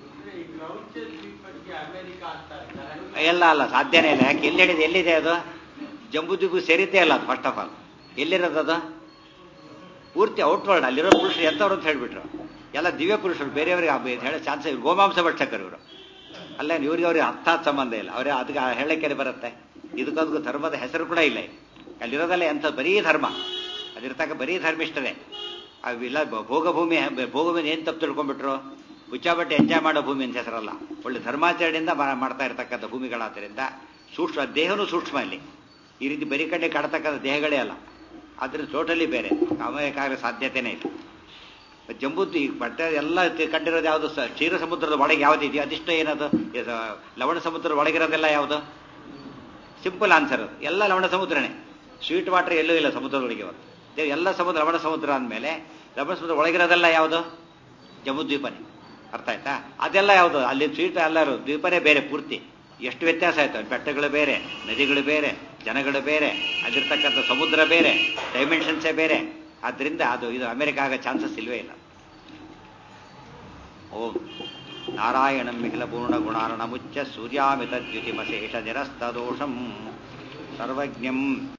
ಎಲ್ಲ ಅಲ್ಲ ಸಾಧ್ಯನೇ ಇಲ್ಲ ಯಾಕೆ ಎಲ್ಲಿ ಹೇಳಿದೆ ಎಲ್ಲಿದೆ ಅದು ಜಂಬುದ್ವೀಪು ಸೇರಿದ್ದೇ ಅಲ್ಲ ಅದು ಫಸ್ಟ್ ಆಫ್ ಆಲ್ ಎಲ್ಲಿರೋದು ಅದು ಪೂರ್ತಿ ಔಟ್ವರ್ಡ್ ಅಲ್ಲಿರೋ ಪುರುಷರು ಎಂಥವ್ರು ಅಂತ ಹೇಳ್ಬಿಟ್ರು ಎಲ್ಲ ದಿವ್ಯ ಪುರುಷರು ಬೇರೆಯವ್ರಿಗೆ ಹೇಳೋ ಚಾನ್ಸ್ ಗೋಮಾಂಸ ಭಕ್ಷಕರು ಇವರು ಅಲ್ಲ ಇವ್ರಿಗೆ ಅವ್ರಿಗೆ ಅರ್ಥಾತ್ ಸಂಬಂಧ ಇಲ್ಲ ಅವ್ರಿಗೆ ಅದಕ್ಕೆ ಹೇಳಕ್ಕೆ ಬರುತ್ತೆ ಇದಕ್ಕೊಂದು ಧರ್ಮದ ಹೆಸರು ಕೂಡ ಇಲ್ಲ ಅಲ್ಲಿರೋದಲ್ಲ ಎಂಥ ಬರೀ ಧರ್ಮ ಅದಿರ್ತಕ್ಕ ಬರೀ ಧರ್ಮಿಷ್ಠರೇ ಅವಿಲ್ಲ ಭೋಗಭೂಮಿ ಭೋಗಭೂಮಿ ಏನು ತಪ್ಪು ತಿಳ್ಕೊಂಡ್ಬಿಟ್ರು ಹುಚ್ಚಾಬಟ್ಟೆ ಎಂಜಾಯ್ ಮಾಡೋ ಭೂಮಿ ಅಂತ ಹೆಸರಲ್ಲ ಒಳ್ಳೆ ಧರ್ಮಾಚರಣೆಯಿಂದ ಮಾ- ಮಾಡ್ತಾ ಇರತಕ್ಕಂಥ ಭೂಮಿಗಳಾದ್ದರಿಂದ ಸೂಕ್ಷ್ಮ ದೇಹನೂ ಸೂಕ್ಷ್ಮ ಇಲ್ಲಿ ಈ ರೀತಿ ಬರೀ ಕಡೆ ಕಾಡ್ತಕ್ಕಂಥ ದೇಹಗಳೇ ಅಲ್ಲ ಆದ್ರಿಂದ ಟೋಟಲಿ ಬೇರೆ ಅಮೆರಿಕಾಗಲಿ ಸಾಧ್ಯತೆನೇ ಇಲ್ಲ ಜಂಬೂದ್ವಿ ಬಟ್ಟೆ ಎಲ್ಲ ತಿ- ಕಂಡಿರೋದು ಯಾವುದು ಸ- ಕ್ಷೀರ ಸಮುದ್ರದ ಒಳಗೆ ಯಾವ್ದು ಇದೆಯೋ ಅದಿಷ್ಟು ಏನದು ಇದು ಲವಣ ಸಮುದ್ರದ ಒಳಗಿರೋದೆಲ್ಲ ಯಾವುದು ಸಿಂಪಲ್ ಆನ್ಸರ್ ಅದು ಎಲ್ಲ ಲವಣ ಸಮುದ್ರನೇ ಸ್ವೀಟ್ ವಾಟರ್ ಎಲ್ಲೂ ಇಲ್ಲ ಸಮುದ್ರದೊಳಗೆ ಇವತ್ತು ದೇ- ಎಲ್ಲ ಸಮುದ್ರ ಲವಣ ಸಮುದ್ರ ಅಂದಮೇಲೆ ಲವಣ ಸಮುದ್ರ ಒಳಗಿರೋದೆಲ್ಲ ಯಾವುದು ಜಂಬೂದ್ವೀಪನೇ ಅರ್ಥ ಆಯ್ತಾ ಅದೆಲ್ಲ ಯಾವುದು ಅಲ್ಲಿ ಸ್ವೀಟ್ ಎಲ್ಲರೂ ದ್ವೀಪನೇ ಬೇರೆ ಪೂರ್ತಿ ಎಷ್ಟು ವ್ಯತ್ಯಾಸ ಆಯ್ತು ಅಲ್ಲಿ ಬೆಟ್ಟಗಳು ಬೇರೆ ನದಿಗಳು ಬೇರೆ ಜನಗಳು ಬೇರೆ ಅಲ್ಲಿರ್ತಕ್ಕಂಥ ಸಮುದ್ರ ಬೇರೆ ಡೈಮೆನ್ಷನ್ಸೇ ಬೇರೆ ಆದ್ರಿಂದ ಅದು ಇದು ಅಮೆರಿಕ ಆಗೋ ಚಾನ್ಸಸ್ ಇಲ್ವೇ ಇಲ್ಲ ಓಂ ನಾರಾಯಣಂ ಮಿಹಿಲ ಪೂರ್ಣ ಗುಣಾರ್ಣ ಮುಚ್ಚ ಸೂರ್ಯಾಮಿತ ದ್ಯುತಿಮಶೇಷ ನಿರಸ್ತದೋಷಂ ಸರ್ವಜ್ಞಂ